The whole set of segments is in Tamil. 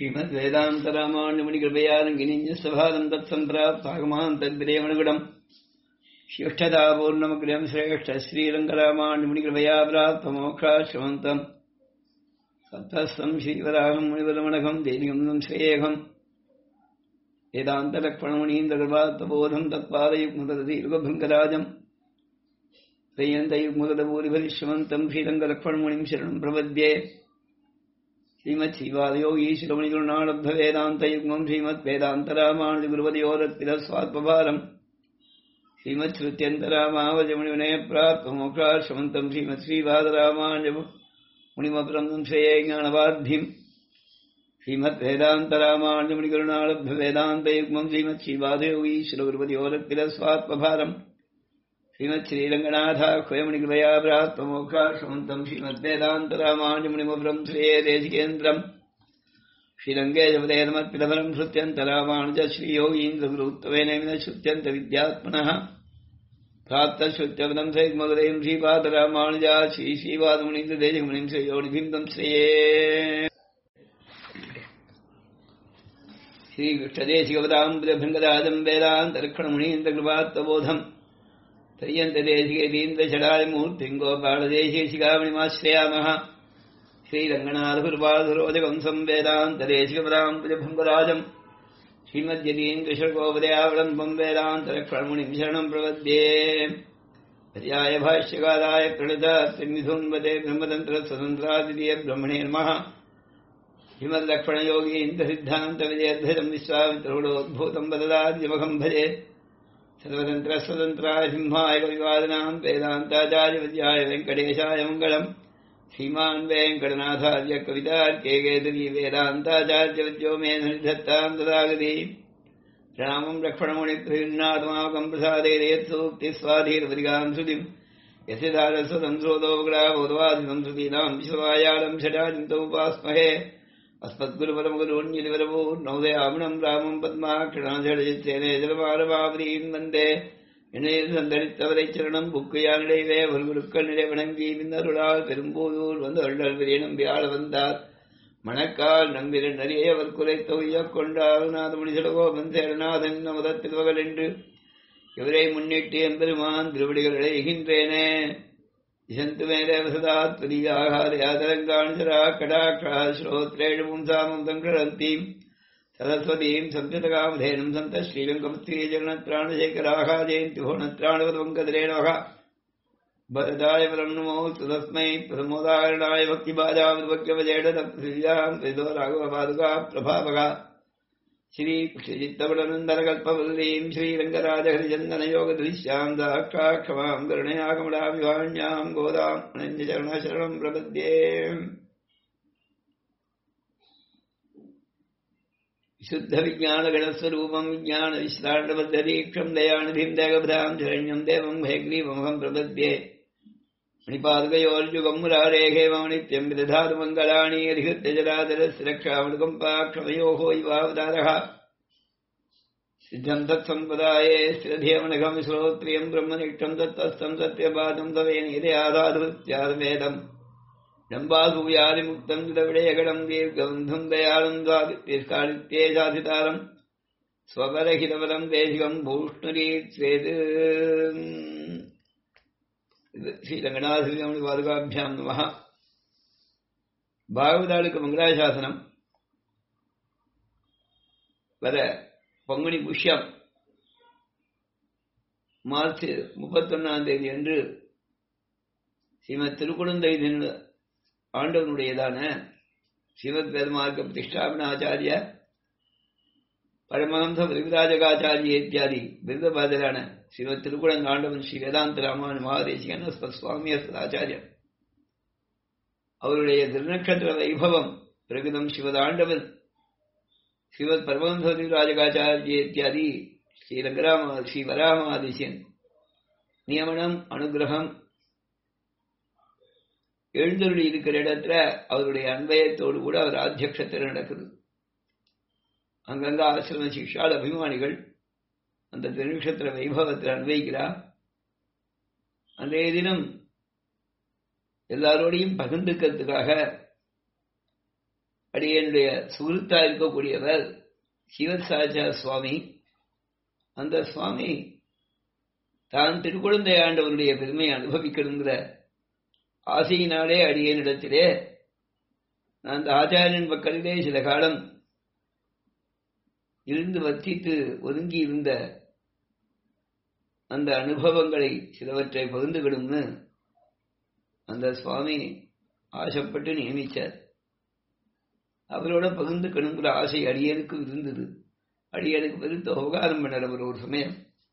श्रीमद् वेदान्तरामाण्यमणिकृपयारङ्गिनिञ्जसभारम् तत्सम्प्राप्तागमान् तद्विरेमणुगुणम् शिष्ठतापूर्णमग्र्यम् श्रेष्ठ श्रीरङ्गरामाण्यमणिकृपया प्राप्तमोक्षाश्रमन्तम् सप्तस्थम् श्रीवराहम् मुनिवरमणकम् देनिगम् श्रेयघम् वेदान्तलक्ष्मणमुनीन्द्रकृपात्तबोधम् तत्पादयुग्मदतीर्घभृङ्गराजम् त्रय्यन्तयुग्मगदपूरिभरिश्रमन्तम् श्रीरङ्गलक्ष्मणमुनिम् शरणम् प्रपद्ये श्रीमच्छीवादयोगीश्वरमणिगुरुणालब्धवेदान्तयुग्मम् श्रीमद्वेदान्तरामानुजगुरुपदयोरत्तिरस्वात्मभारम् श्रीमच्छ्रुत्यन्तरामावजमुनिविनयप्राप्तमोक्षाश्रमन्तम् श्रीमत्श्रीवादरामानुजमुनिमप्रन्दम् श्रेये ज्ञानवाद्धिम् श्रीमद्वेदान्तरामानुजमुनिगुरुणालब्धवेदान्तयुग्मम् श्रीमच्छीवादयोगीश्वरगुरुपदयोरत्तिरस्वात्मभारम् श्रीमच्छ्रीरङ्गनाथाह्वयमुनिकृपया प्राप्तमोक्षाश्रमन्तम् श्रीमद्वेदान्तरामानुजमुनिमप्रम् श्रेये देशिकेन्द्रम् श्रीरङ्गेशपदेदमर्पितफलम् श्रुत्यन्तरामानुज श्रीयोगीन्द्रगुरुत्तमेन श्रुत्यन्तविद्यात्मनः प्राप्तश्रुत्यपदम् सैग्मगदयम् श्रीपादरामानुजा श्रीश्रीवादमुनीन्द्रदेशमुनिम् श्रेयोनिभिन्दम् श्रेये श्रीकृष्णदेशिकपदाम्बुजभृङ्गराजम् वेदान्तरक्षणमुनीन्द्रकृपात्तबोधम् त्रय्यन्तदेशिकेतीन्द्रषडायमूर्तिम् गोपालदेशिशिखामणिमाश्रयामः श्रीरङ्गनाथगुरुपादुरोजकम् संवेदान्तदेशिकपदाम्बुजभृङ्गराजम् श्रीमद्यतीन्द्रशकोपदयावलम्बम् वेदान्तरक्षणमुनिम् शरणम् प्रपद्ये पर्याय भाष्यकाराय प्रणितात्रिमिधुन्वते ब्रह्मतन्त्रस्वतन्त्रादितीय ब्रह्मणे नमः श्रीमल्लक्ष्मणयोगीन्द्रसिद्धान्तविजयध्वजम् विश्वामित्रोडोद्भूतम् वददाद्यमघम् भजे सर्वतन्त्रस्वतन्त्राय सिंहाय कविवादनाम् वेदान्ताचार्यविद्याय वेङ्कटेशाय मङ्गलम् श्रीमान् वेङ्कटनाथार्य कवितार्के केतरी वेदान्ताचार्यविद्यो मे निधत्ताम् तदागति रामम् लक्ष्मणमुनिप्रयुन्नात्माकम् प्रसादेरेत्सूक्तिस्वाधीरपदिगाम् श्रुतिम् यस्य धारस्वतन्त्रोदोग्राबोधवादिनम् श्रुतीनाम् विश्ववायालम् षडाचिन्तमुपास्महे अस्मद्गुरुपरमगुरून्यलिवरपूर्णोदयामणम् रामम् पद्माक्षणाझडजित्सेने जलमारवावरीम् वन्दे இணையில் சந்தரித்தவரை சரணம் புக்கையானிடைவே ஒரு குருக்கள் நிலை வணங்கி மின்னருளால் பெரும்பூதூர் வந்து அருள் பெரிய நம்பியாள வந்தார் மணக்கால் நம்பிரன் நிறைய அவர் குலைத்த உய்யக் கொண்டார் நாதமுனி சிலகோபன் சேரநாதன் நமதத்தில் வகல் என்று இவரை முன்னிட்டு எம்பெருமான் திருவடிகள் இழைகின்றேனே இசந்து மேலே வசதாத்வதியாகாதயாதரங்காணிசரா கடாட்சா ஸ்ரோத்ரேழு பும்சாமம் தங்கரந்தீம் சரஸ்வதீம் சம்சிதகாமதேனும் சந்த ஸ்ரீரங்கமஸ்திரீஜகணத்ராணசேகராக ஜெயந்தி ஹோணத்ராணவதங்கதிரேணோக பரதாய பரம் நமோஸ்து தஸ்மை பிரமோதாரணாய பக்திபாஜாவிபக்யவஜேடதப்தியாம் பிரிதோ ராகவ பாதுகா பிரபாபகா ஸ்ரீ கிருஷ்ணஜித்தபடனந்தரகல்பவல்லீம் ஸ்ரீரங்கராஜஹரிச்சந்தனயோகதிரிஷ்யாம் தாட்சாட்சமாம் கருணயாகமடாபிவாண்யாம் கோதாம் அனஞ்சரணசரணம் பிரபத்யே शुद्धविज्ञानगणस्वरूपम् विज्ञानविश्राण्डबद्धदीक्षम् दयानिधिम् देवभ्राम् शरण्यम् देवम् हैग्रीवमहम् प्रपद्ये मणिपादकयोर्जुगम् मुरारेः मम नित्यम् विदधातु मङ्गलानि अधिकृत्य जरादरस्य रक्षामनुकम्पाक्षमयोः इवावतारः सिद्धम् तत्सम्पदाये स्थिरधियमनघम् श्रोत्रियम् ब्रह्मनिष्ठम् तत्तस्तम् सत्यपादम् तवेनीति आधातुत्यादवेदम् நம்பாசூயாதிமுக்தம் விடயகடம் தீர்க்கபந்தும் தயானந்தாதித்யேஷாதித்யே சாதிதாரம் ஸ்வபரஹிதபலம் தேசிகம் பூஷ்ணரீத்வேது இது ஸ்ரீரங்கநாதமணி பாதுகாபியாம் நம பாகவதாளுக்கு மங்களாசாசனம் வர பங்குனி புஷ்யம் மார்ச் முப்பத்தொன்னாம் தேதி அன்று ஸ்ரீமத் திருக்குழந்தை ஆண்டவனுடையதான சிவத் வேதமார்க்க பிரதிஷ்டாபன ஆச்சாரிய பரமஹம்ச விருகராஜகாச்சாரிய இத்தியாதி விருதபாதரான ஸ்ரீமத் திருக்குழந்தை ஆண்டவன் ஸ்ரீ வேதாந்த ராமான் மகாதேசிகன் சுவாமி ஆச்சாரியர் அவருடைய திருநட்சத்திர வைபவம் பிரகிதம் சிவதாண்டவன் ஸ்ரீமத் பரமஹம்ச விருகராஜகாச்சாரிய இத்தியாதி ஸ்ரீ ரங்கராம ஸ்ரீ வராமாதிசியன் நியமனம் அனுகிரகம் எழுந்தருளி இருக்கிற இடத்துல அவருடைய அன்பயத்தோடு கூட அவர் ஆத்தியக்ஷத்தில் நடக்குது அங்கங்க ஆசிரம சிக்ஷால் அபிமானிகள் அந்த திருநக்ஷத்திர வைபவத்தில் அன்வைக்கிறார் அன்றைய தினம் எல்லாரோடையும் பகிர்ந்துக்கிறதுக்காக அடியனுடைய சுகுருத்தா இருக்கக்கூடியவர் சிவசாச்சா சுவாமி அந்த சுவாமி தான் திருக்குழந்தை ஆண்டவருடைய பெருமையை அனுபவிக்கணுங்கிற ஆசையினாலே அடியனிடத்திலே நான் அந்த ஆச்சாரியன் பக்கத்திலே சில காலம் இருந்து வர்த்தித்து ஒதுங்கி இருந்த அந்த அனுபவங்களை சிலவற்றை பகிர்ந்துக்கணும்னு அந்த சுவாமி ஆசைப்பட்டு நியமிச்சார் அவரோட பகிர்ந்துக்கணுங்கிற ஆசை அடியனுக்கு இருந்தது அடியனுக்கு பெருத்த உபகாரம் பண்ணார் அவர் ஒரு சமயம்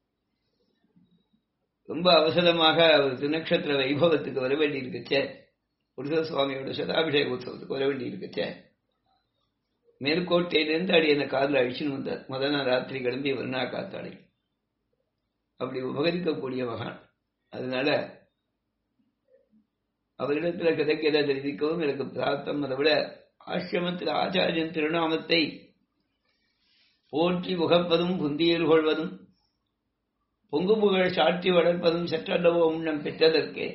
ரொம்ப அவசரமாக அவர் திருநக்ஷத்திர வைபவத்துக்கு வர வேண்டி இருக்கச்சே புருஷ சுவாமியோட சதாபிஷேக உற்சவத்துக்கு வர வேண்டி இருக்கச்சே மேற்கோட்டையிலிருந்து அடியனை காதில் அழிச்சுன்னு வந்தார் முத நாள் ராத்திரி கிளம்பி வருணா காத்தாடி அப்படி உபகரிக்கக்கூடிய மகான் அதனால அவரிடத்துல கிடைக்கிறத தெரிவிக்கவும் எனக்கு பிரார்த்தம் அதை விட ஆசிரமத்தில் ஆச்சாரியன் திருநாமத்தை போற்றி முகப்பதும் புந்தியல் கொள்வதும் பொங்கு புகழ் சாட்சி வளர்ப்பதும் சற்றல்லவோ உண்ணம் பெற்றதற்கே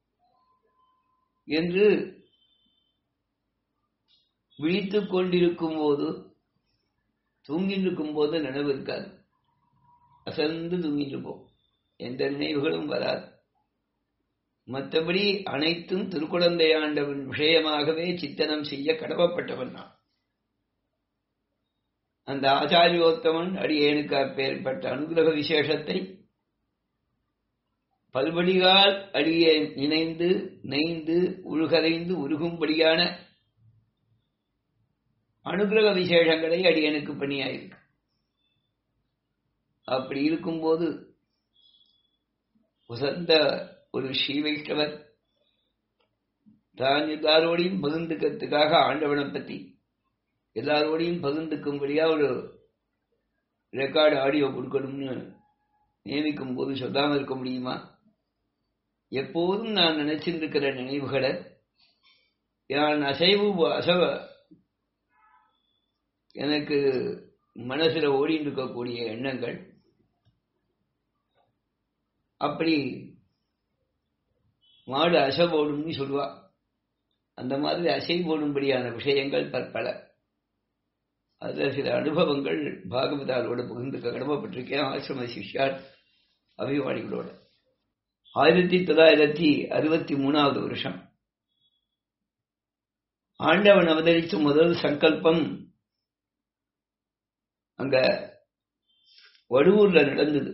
என்று விழித்துக் கொண்டிருக்கும் போது தூங்கின்றிருக்கும் போது நினைவு இருக்காது அசந்து தூங்கிட்டு எந்த நினைவுகளும் வராது மற்றபடி அனைத்தும் திருக்குழந்தை ஆண்டவன் விஷயமாகவே சித்தனம் செய்ய கடமைப்பட்டவன் நான் அந்த ஆச்சாரியோத்தமன் அடியேனுக்கு அப்பேற்பட்ட அனுகிரக விசேஷத்தை பல்வடிகால் அடியே நினைந்து நெய்ந்து உழுகரைந்து உருகும்படியான அனுகிரக விசேஷங்களை அடியனுக்கு பணியாயிருக்கு அப்படி இருக்கும்போது உசந்த ஒரு ஸ்ரீ வைஷ்ணவர் தான் எல்லாரோடையும் பகிர்ந்துக்கிறதுக்காக ஆண்டவனை பத்தி எல்லாரோடையும் பகிர்ந்துக்கும்படியா ஒரு ரெக்கார்டு ஆடியோ கொடுக்கணும்னு நியமிக்கும் போது சொல்லாம இருக்க முடியுமா எப்போதும் நான் நினைச்சிருக்கிற நினைவுகளை நான் அசைவு அசவ எனக்கு மனசுல ஓடிட்டு இருக்கக்கூடிய எண்ணங்கள் அப்படி மாடு அசை போடும்னு சொல்லுவா அந்த மாதிரி அசை போடும்படியான விஷயங்கள் பற்பல அதுல சில அனுபவங்கள் பாகவதாலோட பகிர்ந்துக்க கடமைப்பட்டிருக்கேன் ஆசிரம சிஷ்யார் அபிமானிகளோட ஆயிரத்தி தொள்ளாயிரத்தி அறுபத்தி மூணாவது வருஷம் ஆண்டவன் அவதரித்த முதல் சங்கல்பம் அங்க வடுவூர்ல நடந்தது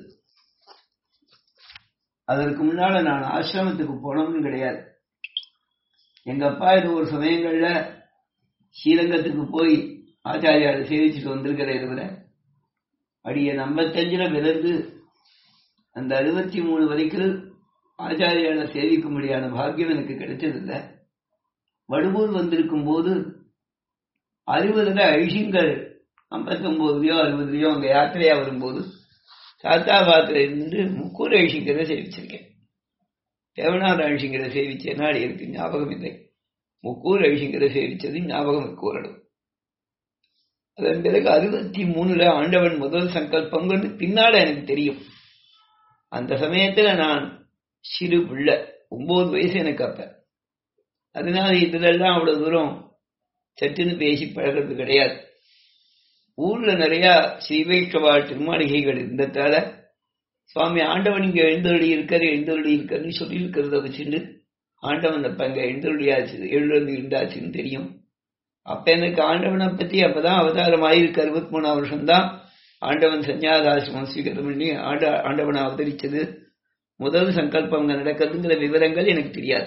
அதற்கு முன்னால நான் ஆசிரமத்துக்கு போனோம்னு கிடையாது எங்க அப்பா இது ஒரு சமயங்கள்ல ஸ்ரீரங்கத்துக்கு போய் ஆச்சாரியாரை சேவிச்சுட்டு வந்திருக்கிற இதுல அடிய ஐம்பத்தஞ்சுல பிறந்து அந்த அறுபத்தி மூணு வரைக்கும் ஆச்சாரியாரை சேவிக்கும்படியான பாக்கியம் எனக்கு கிடைச்சதில்லை வடுவூர் வந்திருக்கும் போது அறுபதுல ஐஷிங்கர் ஐம்பத்தி ஒன்பதுலயோ அறுபதுலயோ அங்க யாத்திரையா வரும்போது சாத்தாபாத்துல இருந்து முக்கூர் ஐஷிங்கரை சேவிச்சிருக்கேன் தேவநாத ஐஷிங்கரை சேவிச்சேன்னா எனக்கு ஞாபகம் இல்லை முக்கூர் ஐஷிங்கரை சேவிச்சது ஞாபகம் இருக்கு ஓரளவு அதன் பிறகு அறுபத்தி மூணுல ஆண்டவன் முதல் சங்கல்பங்கிறது பின்னால எனக்கு தெரியும் அந்த சமயத்துல நான் சிறு பிள்ளை ஒன்பது வயசு எனக்கு அப்ப அதனால இதெல்லாம் அவ்வளவு தூரம் சட்டுன்னு பேசி பழகிறது கிடையாது ஊர்ல நிறைய ஸ்ரீவைஷ்ணவா திருமாளிகைகள் இருந்ததால சுவாமி ஆண்டவன் இங்க எழுந்தருளி இருக்காரு எழுந்தருளி இருக்காருன்னு சொல்லி இருக்கிறத வச்சுட்டு ஆண்டவன் அப்ப அங்க எழுந்தருளியாச்சு எழுந்து இருந்தாச்சுன்னு தெரியும் அப்ப எனக்கு ஆண்டவனை பத்தி அப்பதான் அவதாரம் ஆயிருக்கு அறுபத்தி மூணாம் வருஷம் தான் ஆண்டவன் சன்னியாசாசிரமம் ஸ்வீகரம் பண்ணி ஆண்ட ஆண்டவனை அவதரிச்சது முதல் சங்கல்பம் அங்க நடக்கிறதுங்கிற விவரங்கள் எனக்கு தெரியாது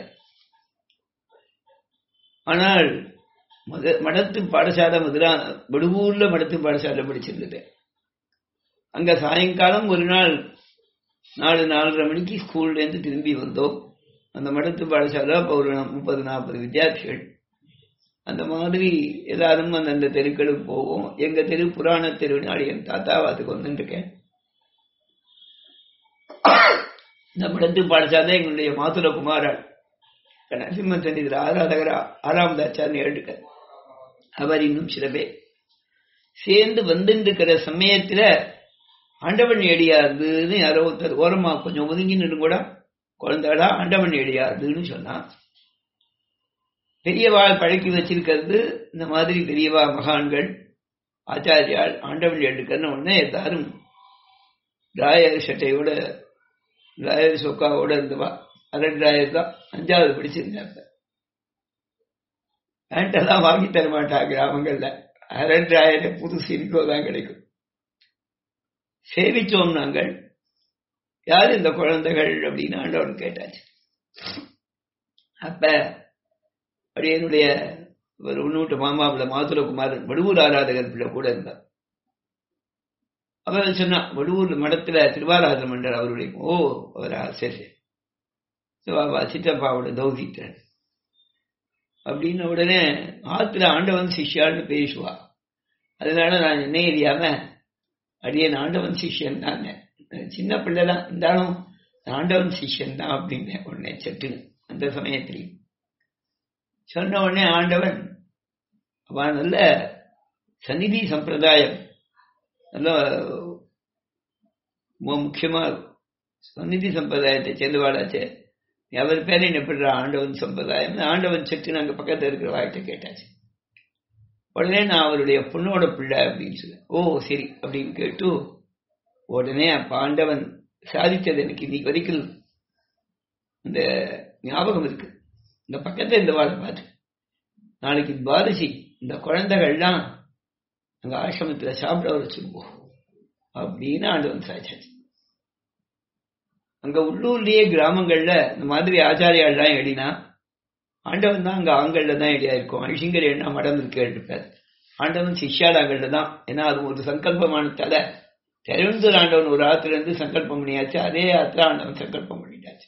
ஆனால் மத மடத்து பாடசாலை மதுரா வடுவூர்ல மடத்து பாடசாலை படிச்சிருந்தேன் அங்க சாயங்காலம் ஒரு நாள் நாலு நாலரை மணிக்கு ஸ்கூல்ல இருந்து திரும்பி வந்தோம் அந்த மடத்து பாடசாலை இப்போ ஒரு முப்பது நாற்பது வித்தியார்த்திகள் அந்த மாதிரி எல்லாரும் அந்தந்த தெருக்களுக்கு போவோம் எங்க தெரு புராண தெருவினாடி என் தாத்தாவாத்துக்கு வந்துருக்கேன் இந்த மடத்து பாடசாலை எங்களுடைய மாதுர குமாரன் நரசிம்மன் இதில் ஆராதகரா ஆறாம் தாச்சார்னு எழுதுக்க அவர் இன்னும் சில பேர் சேர்ந்து வந்துருக்கிற சமயத்துல ஆண்டவன் எடியாதுன்னு யாரோ ஒருத்தர் ஓரமா கொஞ்சம் ஒதுங்கி நின்று கூட குழந்தைடா ஆண்டவன் எடியாதுன்னு சொன்னான் பெரியவாள் பழக்கி வச்சிருக்கிறது இந்த மாதிரி பெரியவா மகான்கள் ஆச்சாரியால் ஆண்டவன் எடுக்கன்னு உடனே எல்லாரும் ராயர் சட்டையோட ராயர் சொக்காவோட இருந்தவா அரை ராயர் தான் அஞ்சாவது படிச்சிருந்தாங்க பேண்டெல்லாம் வாங்கி தர மாட்டாங்க கிராமங்கள்ல அரை ராயரை புது சிரிக்கோ தான் கிடைக்கும் சேவிச்சோம் நாங்கள் யார் இந்த குழந்தைகள் அப்படின்னு ஆண்டவன் கேட்டாச்சு அப்ப என்னுடைய ஒரு உன்னூட்டு மாமா பிள்ளை மாதுரகுமாரன் வடுவூர் ஆராதகர் பிள்ளை கூட இருந்தார் அவர் சொன்னா வடுவூர் மடத்துல திருவாராதன மண்டர் அவருடைய ஓ அவரா சரி சரி சித்தப்பாவோட தௌசித்தன் அப்படின்னு உடனே ஆத்துல ஆண்டவன் சிஷ்யான்னு பேசுவா அதனால நான் என்ன எரியாம அடியேன் ஆண்டவன் சிஷ்யன் தாங்க சின்ன பிள்ளை தான் இருந்தாலும் ஆண்டவன் சிஷ்யன் தான் அப்படின்னு உடனே சட்டுன்னு அந்த சமயத்திலையும் சொன்ன உடனே ஆண்டவன் அவன் நல்ல சந்நிதி சம்பிரதாயம் நல்ல முக்கியமா சந்நிதி சம்பிரதாயத்தை சேர்ந்தவாடாச்சே அவர் பேரை எப்படி ஆண்டவன் சம்பிரதாயம் ஆண்டவன் சட்டு நாங்க பக்கத்துல இருக்கிற வாய்ட்ட கேட்டாச்சு உடனே நான் அவருடைய பொண்ணோட பிள்ளை அப்படின்னு சொல்ல ஓ சரி அப்படின்னு கேட்டு உடனே அப்ப ஆண்டவன் சாதித்தது எனக்கு இன்னைக்கு வரைக்கும் இந்த ஞாபகம் இருக்கு இந்த பக்கத்துல இந்த வாழை பார்த்து நாளைக்கு துவாதசி இந்த குழந்தைகள்லாம் அங்க ஆசிரமத்துல சாப்பிட வர சொல்லுவோம் அப்படின்னு ஆண்டவன் சாய்ச்சாச்சு அங்க உள்ளூர்லயே கிராமங்கள்ல இந்த மாதிரி ஆச்சாரியாள்லாம் எடினா ஆண்டவன் தான் அங்க ஆண்கள்ல தான் எடியா இருக்கும் அழிசிங்கர் என்ன மடம் இருக்கு இருப்பார் ஆண்டவன் சிஷ்யாடாங்கள்ல தான் ஏன்னா அது ஒரு சங்கல்பமான தலை திருவனந்தூர் ஆண்டவன் ஒரு ஆத்துல இருந்து சங்கல்பம் பண்ணியாச்சு அதே ஆத்துல ஆண்டவன் சங்கல்பம் பண்ணிட்டாச்சு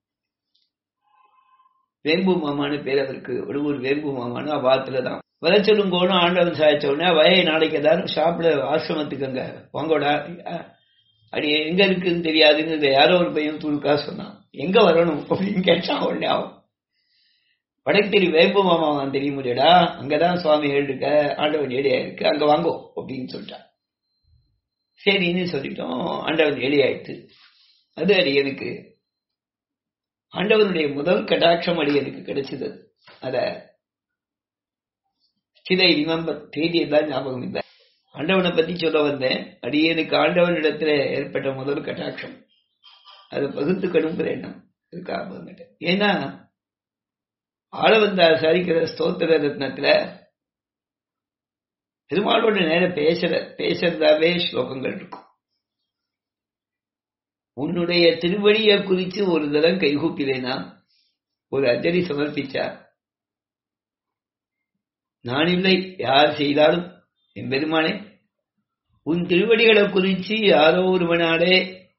வேம்பு மாமான்னு பேர் அவருக்கு ஒரு வேம்பு மாமான்னு அவ்வாத்துல தான் வதச்சலுங்கோனும் ஆண்டவன் சாய்ச்ச உடனே வய நாளைக்கு ஏதாவது சாப்பிட ஆசிரமத்துக்கு அங்க வாங்கோடா அடி எங்க இருக்குன்னு தெரியாதுன்னு யாரோ ஒரு பையன் துருக்கா சொன்னான் எங்க வரணும் அப்படின்னு கேட்டான் உடனே அவன் வடக்கு வேம்பு மாமாவான் தெரிய முடியடா அங்கதான் சுவாமிகள் இருக்க ஆண்டவன் ஏடியா இருக்கு அங்க வாங்கோ அப்படின்னு சொல்லிட்டான் சரின்னு சொல்லிட்டோம் ஆண்டவன் ஏடியாயிடுச்சு அது அடியனுக்கு ஆண்டவனுடைய முதல் கடாட்சம் அடியனுக்கு கிடைச்சது அத சிதை ரிமம்பர் தேதியெல்லாம் ஞாபகம் இல்லை ஆண்டவனை பத்தி சொல்ல வந்தேன் அடியனுக்கு ஆண்டவனிடத்துல ஏற்பட்ட முதல் கட்டாட்சம் அதை பகுத்து கடும்புற எண்ணம் இருக்காம ஏன்னா ஆளவந்தா சரிக்கிற ஸ்தோத்திர ரத்னத்துல பெருமாளோட நேரம் பேசுற பேசுறதாவே ஸ்லோகங்கள் இருக்கும் உன்னுடைய திருவடியை குறித்து ஒரு தரம் கைகூப்பிலேனா ஒரு அஞ்சலி சமர்ப்பிச்சா நான் இல்லை யார் செய்தாலும் என் பெருமானே உன் திருவடிகளை குறித்து யாரோ ஒருவனாலே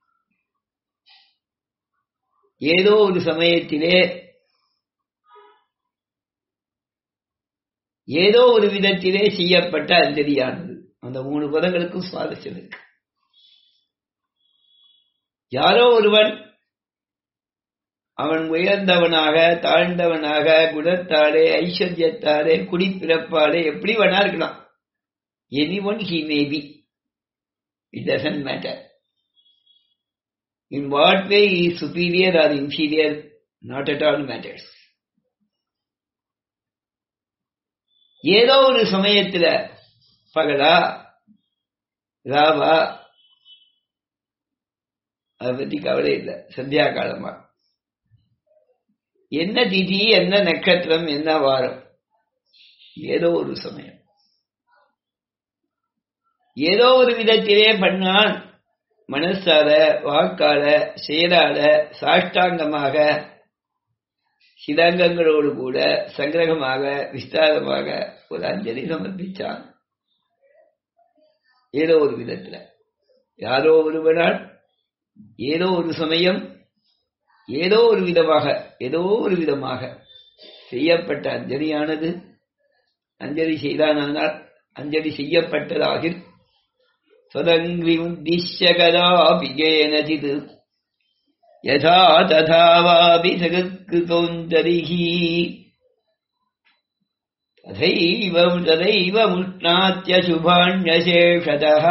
ஏதோ ஒரு சமயத்திலே ஏதோ ஒரு விதத்திலே செய்யப்பட்ட அஞ்சலியானது அந்த மூணு பதங்களுக்கும் சுவாரஸ்யம் இருக்கு யாரோ ஒருவன் அவன் உயர்ந்தவனாக தாழ்ந்தவனாக குணத்தாலே ஐஸ்வர்யத்தாலே குடிப்பிறப்பாலே எப்படி வேணா இருக்கலாம் any one he may be it doesn't matter in what way is superior or inferior not at all matters ஏதோ ஒரு சமயத்துல பகலா ராவா அதை பத்தி கவலை இல்லை சந்தியா காலமா என்ன திதி என்ன நட்சத்திரம் என்ன வாரம் ஏதோ ஒரு சமயம் ஏதோ ஒரு விதத்திலே பண்ணான் மனசால வாக்கால செயலால சாஷ்டாங்கமாக சிதாங்கங்களோடு கூட சங்கிரகமாக விஸ்தாரமாக ஒரு அஞ்சலி சமர்ப்பிச்சான் ஏதோ ஒரு விதத்துல யாரோ ஒருவனால் ஏதோ ஒரு சமயம் ஏதோ ஒரு விதமாக ஏதோ ஒரு விதமாக செய்யப்பட்ட அஞ்சலியானது அஞ்சலி செய்தானால் அஞ்சலி செய்யப்பட்டதாக சதங்கிரி உத்திஷ்ய கதாபிகேனஜித் யதா ததாவாபி சகத்கிருதோஞ்சலிஹி ததைவ ததைவ முஷ்ணாத்திய சுபாண்யசேஷதः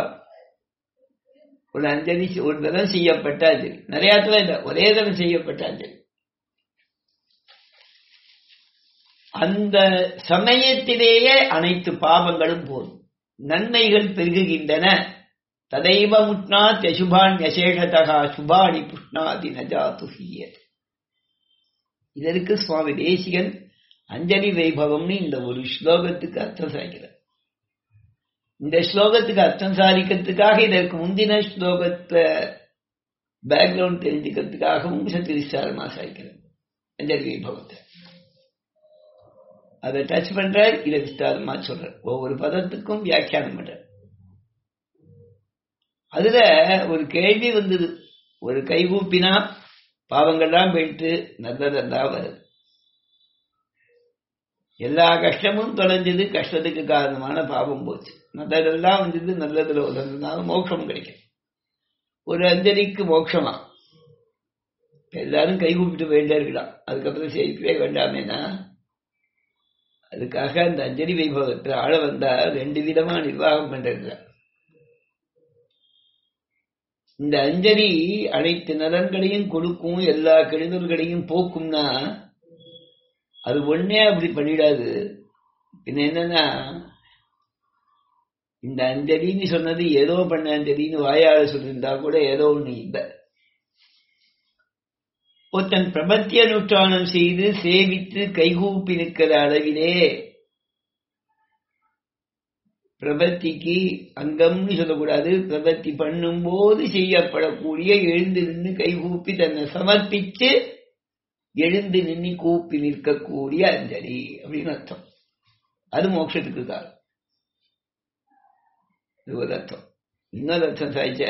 ஒரு அஞ்சலி ஒரு தரம் செய்யப்பட்ட அஞ்சலி நிறைய இடத்துல இல்லை ஒரே தரம் செய்யப்பட்ட அஞ்சலி அந்த சமயத்திலேயே அனைத்து பாவங்களும் போதும் நன்மைகள் பெருகுகின்றன ததைவ முட்னாத் யசுபான் யசேஷதகா சுபானி புஷ்ணாதி நஜாத்து ஹீயத் இதற்கு சுவாமி தேசிகன் அஞ்சலி வைபவம்னு இந்த ஒரு ஸ்லோகத்துக்கு அர்த்தம் சாய்க்கிறார் இந்த ஸ்லோகத்துக்கு அர்த்தம் சாதிக்கிறதுக்காக இதற்கு முந்தின ஸ்லோகத்தை பேக்ரவுண்ட் தெரிஞ்சுக்கிறதுக்காகவும் சற்று விசாரமா சாய்க்கிறார் அஞ்சலி வைபவத்தை அதை டச் பண்றார் இதை விஸ்தாரமா சொல்றார் ஒவ்வொரு பதத்துக்கும் வியாக்கியானம் பண்றார் அதுல ஒரு கேள்வி வந்தது ஒரு கைகூப்பினா பாவங்கள்லாம் போயிட்டு நல்லதெல்லாம் வருது எல்லா கஷ்டமும் தொலைஞ்சது கஷ்டத்துக்கு காரணமான பாவம் போச்சு நல்லதெல்லாம் வந்தது நல்லதுல உதறதுனால மோட்சம் கிடைக்கும் ஒரு அஞ்சலிக்கு மோட்சமா எல்லாரும் கை கூப்பிட்டு வேண்டே இருக்கலாம் அதுக்கப்புறம் சேர்க்கவே வேண்டாமேனா அதுக்காக அந்த அஞ்சலி வைபவத்தில் ஆள வந்தா ரெண்டு விதமா நிர்வாகம் பண்றது இந்த அஞ்சலி அனைத்து நலன்களையும் கொடுக்கும் எல்லா கெடுதல்களையும் போக்கும்னா அது ஒன்னே அப்படி பண்ணிடாது பின்ன என்னன்னா இந்த அஞ்சலின்னு சொன்னது ஏதோ பண்ண அஞ்சலின்னு வாயால சொல்லியிருந்தா கூட ஏதோ ஒண்ணு இல்லை ஒருத்தன் பிரபத்திய அனுஷ்டானம் செய்து சேவித்து கைகூப்பி நிற்கிற அளவிலே பிரபத்திக்கு அங்கம்னு சொல்லக்கூடாது பிரபத்தி பண்ணும்போது செய்யப்படக்கூடிய எழுந்து நின்று கைகூப்பி தன்னை சமர்ப்பிச்சு எழுந்து நின்று கூப்பி நிற்கக்கூடிய அஞ்சலி அப்படின்னு அர்த்தம் அது மோட்சத்துக்கு காரணம் இது ஒரு அர்த்தம் இன்னொரு அர்த்தம் சாய்ச்ச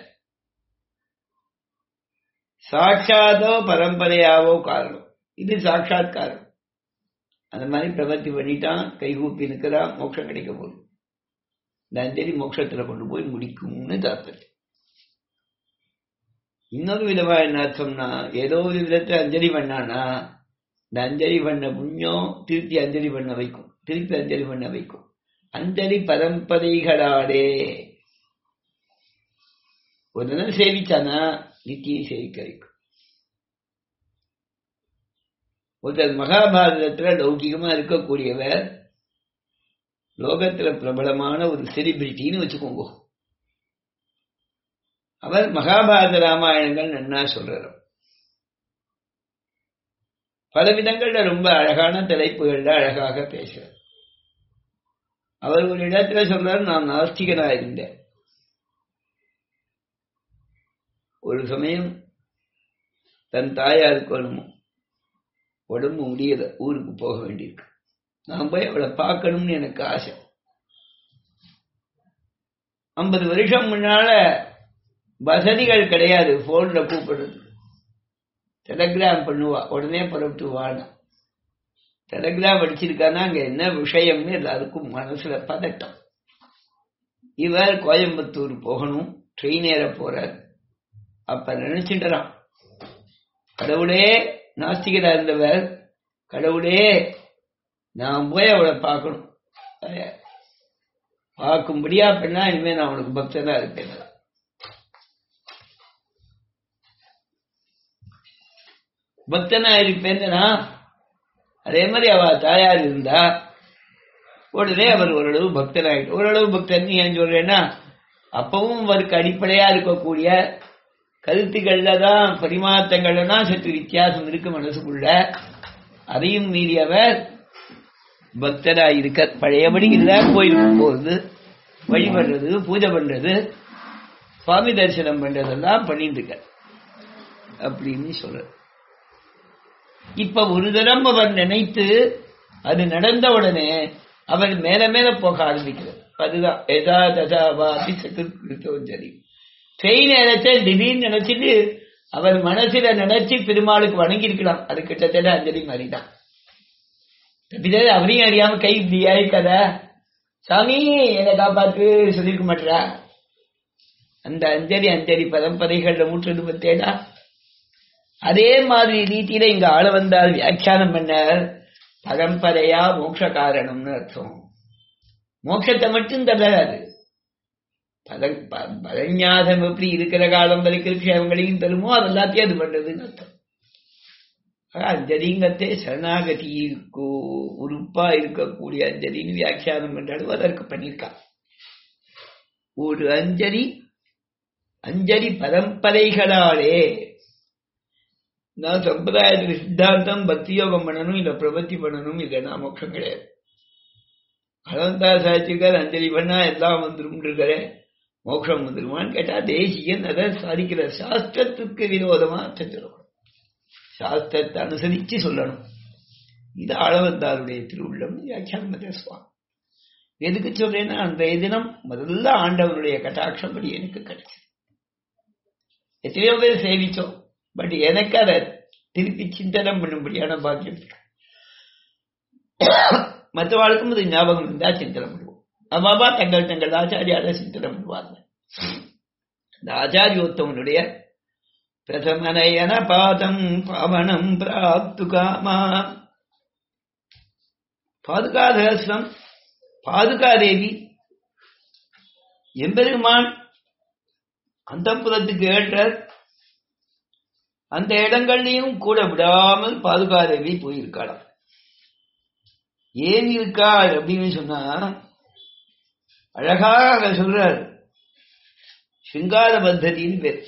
சாட்சாத்தோ பரம்பரையாவோ காரணம் இது சாட்சாத் காரணம் அந்த மாதிரி பிரவர்த்தி பண்ணிட்டான் கைகூப்பி நிற்கிறான் மோட்சம் கிடைக்க போகுது இந்த அஞ்சலி மோட்சத்துல கொண்டு போய் முடிக்கும்னு தாற்பயம் இன்னொரு விதமா என்ன அர்த்தம்னா ஏதோ ஒரு விதத்தை அஞ்சலி பண்ணானா இந்த அஞ்சலி பண்ண புண்ணியம் திருப்பி அஞ்சலி பண்ண வைக்கும் திருப்பி அஞ்சலி பண்ண வைக்கும் அஞ்சலி பரம்பரைகளாலே ஒரு தினம் சேவிச்சானா நித்தியம் சேவிக்க வைக்கும் ஒருத்தர் மகாபாரதத்துல லௌகிகமா இருக்கக்கூடியவர் லோகத்துல பிரபலமான ஒரு செலிபிரிட்டின்னு வச்சுக்கோங்க அவர் மகாபாரத ராமாயணங்கள் நன்னா சொல்றார் பல விதங்கள்ல ரொம்ப அழகான தலைப்புகள்ல அழகாக பேசுறார் அவர் ஒரு இடத்துல சொல்றார் நான் நாஸ்திகனா இருந்தேன் ஒரு சமயம் தன் தாயாருக்கு வேணுமோ உடம்பு முடியல ஊருக்கு போக வேண்டியிருக்கு நான் போய் அவளை பார்க்கணும்னு எனக்கு ஆசை ஐம்பது வருஷம் முன்னால வசதிகள் கிடையாது போன்ல கூப்பிடுறது டெலகிராம் பண்ணுவா உடனே புறப்பட்டு வானா டெலகிராம் அடிச்சிருக்கானா அங்க என்ன விஷயம்னு எல்லாருக்கும் மனசுல பதட்டம் இவர் கோயம்புத்தூர் போகணும் ட்ரெயின் ஏற போறார் அப்ப நினைச்சுட்டான் கடவுளே நாஸ்திகரா இருந்தவர் கடவுளே நான் போய் அவளை பார்க்கணும் பார்க்கும்படியா பண்ணா இனிமே நான் அவனுக்கு பக்தனா இருப்பேன் பக்தனா இருப்பேன்னா அதே மாதிரி அவ தாயார் இருந்தா உடனே அவர் ஓரளவு பக்தனாயிட்டு ஓரளவு பக்தன் ஏன் சொல்றேன்னா அப்பவும் அவருக்கு அடிப்படையா இருக்கக்கூடிய கருத்துக்கள்ல தான் பரிமாற்றங்கள்ல தான் சற்று வித்தியாசம் இருக்கு மனசுக்குள்ள அதையும் மீறியவர் பக்தரா இருக்க பழையபடி இல்ல கோயிலுக்கு போறது வழிபடுறது பூஜை பண்றது சுவாமி தரிசனம் பண்றதெல்லாம் பண்ணிட்டு இருக்க அப்படின்னு சொல்ற இப்ப ஒரு தரம் அவர் நினைத்து அது நடந்த உடனே அவர் மேல மேல போக ஆரம்பிக்கிறார் அதுதான் எதா ததா வாபி சத்துருத்தோம் சரி ட்ரெயின் நினைச்ச திடீர்னு நினைச்சிட்டு அவர் மனசுல நினைச்சு பெருமாளுக்கு வணங்கியிருக்கலாம் அது கிட்டத்தட்ட அஞ்சலி மாதிரிதான் தப்பிதே அவரையும் அறியாம கை இப்படி ஆயிக்காத சாமி என்னை காப்பாத்து சொல்லிருக்க மாட்டா அந்த அஞ்சலி அஞ்சலி பரம்பரைகள்ல மூற்றது பத்தேடா அதே மாதிரி ரீதியில இங்க ஆள வந்தால் வியாக்கியானம் பண்ண பரம்பரையா மோட்ச காரணம்னு அர்த்தம் மோட்சத்தை மட்டும் தராது பரஞாதம் எப்படி இருக்கிற காலம் வரைக்கும் விஷயங்களையும் தருமோ அது எல்லாத்தையும் அது பண்றதுன்னு அர்த்தம் அஞ்சலிங்கத்தை சரணாகதிக்கு உறுப்பா இருக்கக்கூடிய அஞ்சலின்னு வியாக்கியானம் என்றாலும் அதற்கு பண்ணியிருக்கான் ஒரு அஞ்சலி அஞ்சலி பரம்பரைகளாலே நான் சம்பிரதாயத்துக்கு சித்தாந்தம் பக்தி யோகம் பண்ணணும் இல்ல பிரபத்தி பண்ணணும் இல்லைன்னா மோட்சம் கிடையாது அனந்தா சாட்சிக்கார் அஞ்சலி பண்ணா எல்லாம் வந்துரும் இருக்கிற மோட்சம் வந்துருமான்னு கேட்டா தேசியன் அதை சாதிக்கிற சாஸ்திரத்துக்கு விரோதமா அர்த்தம் சொல்லணும் சாஸ்திரத்தை அனுசரிச்சு சொல்லணும் இது ஆளவந்தாருடைய திருவுள்ளம் வியாக்கியானம் பேசுவான் எதுக்கு சொல்றேன்னா அன்றைய தினம் முதல்ல ஆண்டவனுடைய கட்டாட்சம் படி எனக்கு கிடைச்சது எத்தனையோ பேர் சேவிச்சோம் பட் எனக்கு அதை திருப்பி சிந்தனம் பண்ணும்படியான பாக்கியம் மற்றவாளுக்கும் இது ஞாபகம் இருந்தா சிந்தனம் பண்ணுவோம் அம்மாவா தங்கள் தங்கள் ஆச்சாரியால சிந்தனம் பண்ணுவாங்க இந்த ஆச்சாரியோத்தவனுடைய பிரதமனயன பாதம் பாவனம் பிராப்து காமா பாதுகாதேசம் பாதுகாதேவி எம்பெருமான் அந்த புறத்துக்கு ஏற்ற அந்த இடங்கள்லையும் கூட விடாமல் பாதுகாதேவி போயிருக்காளாம் ஏன் இருக்காள் அப்படின்னு சொன்னா அழகாக சொல்றார் சிங்கார பத்ததின்னு பேர்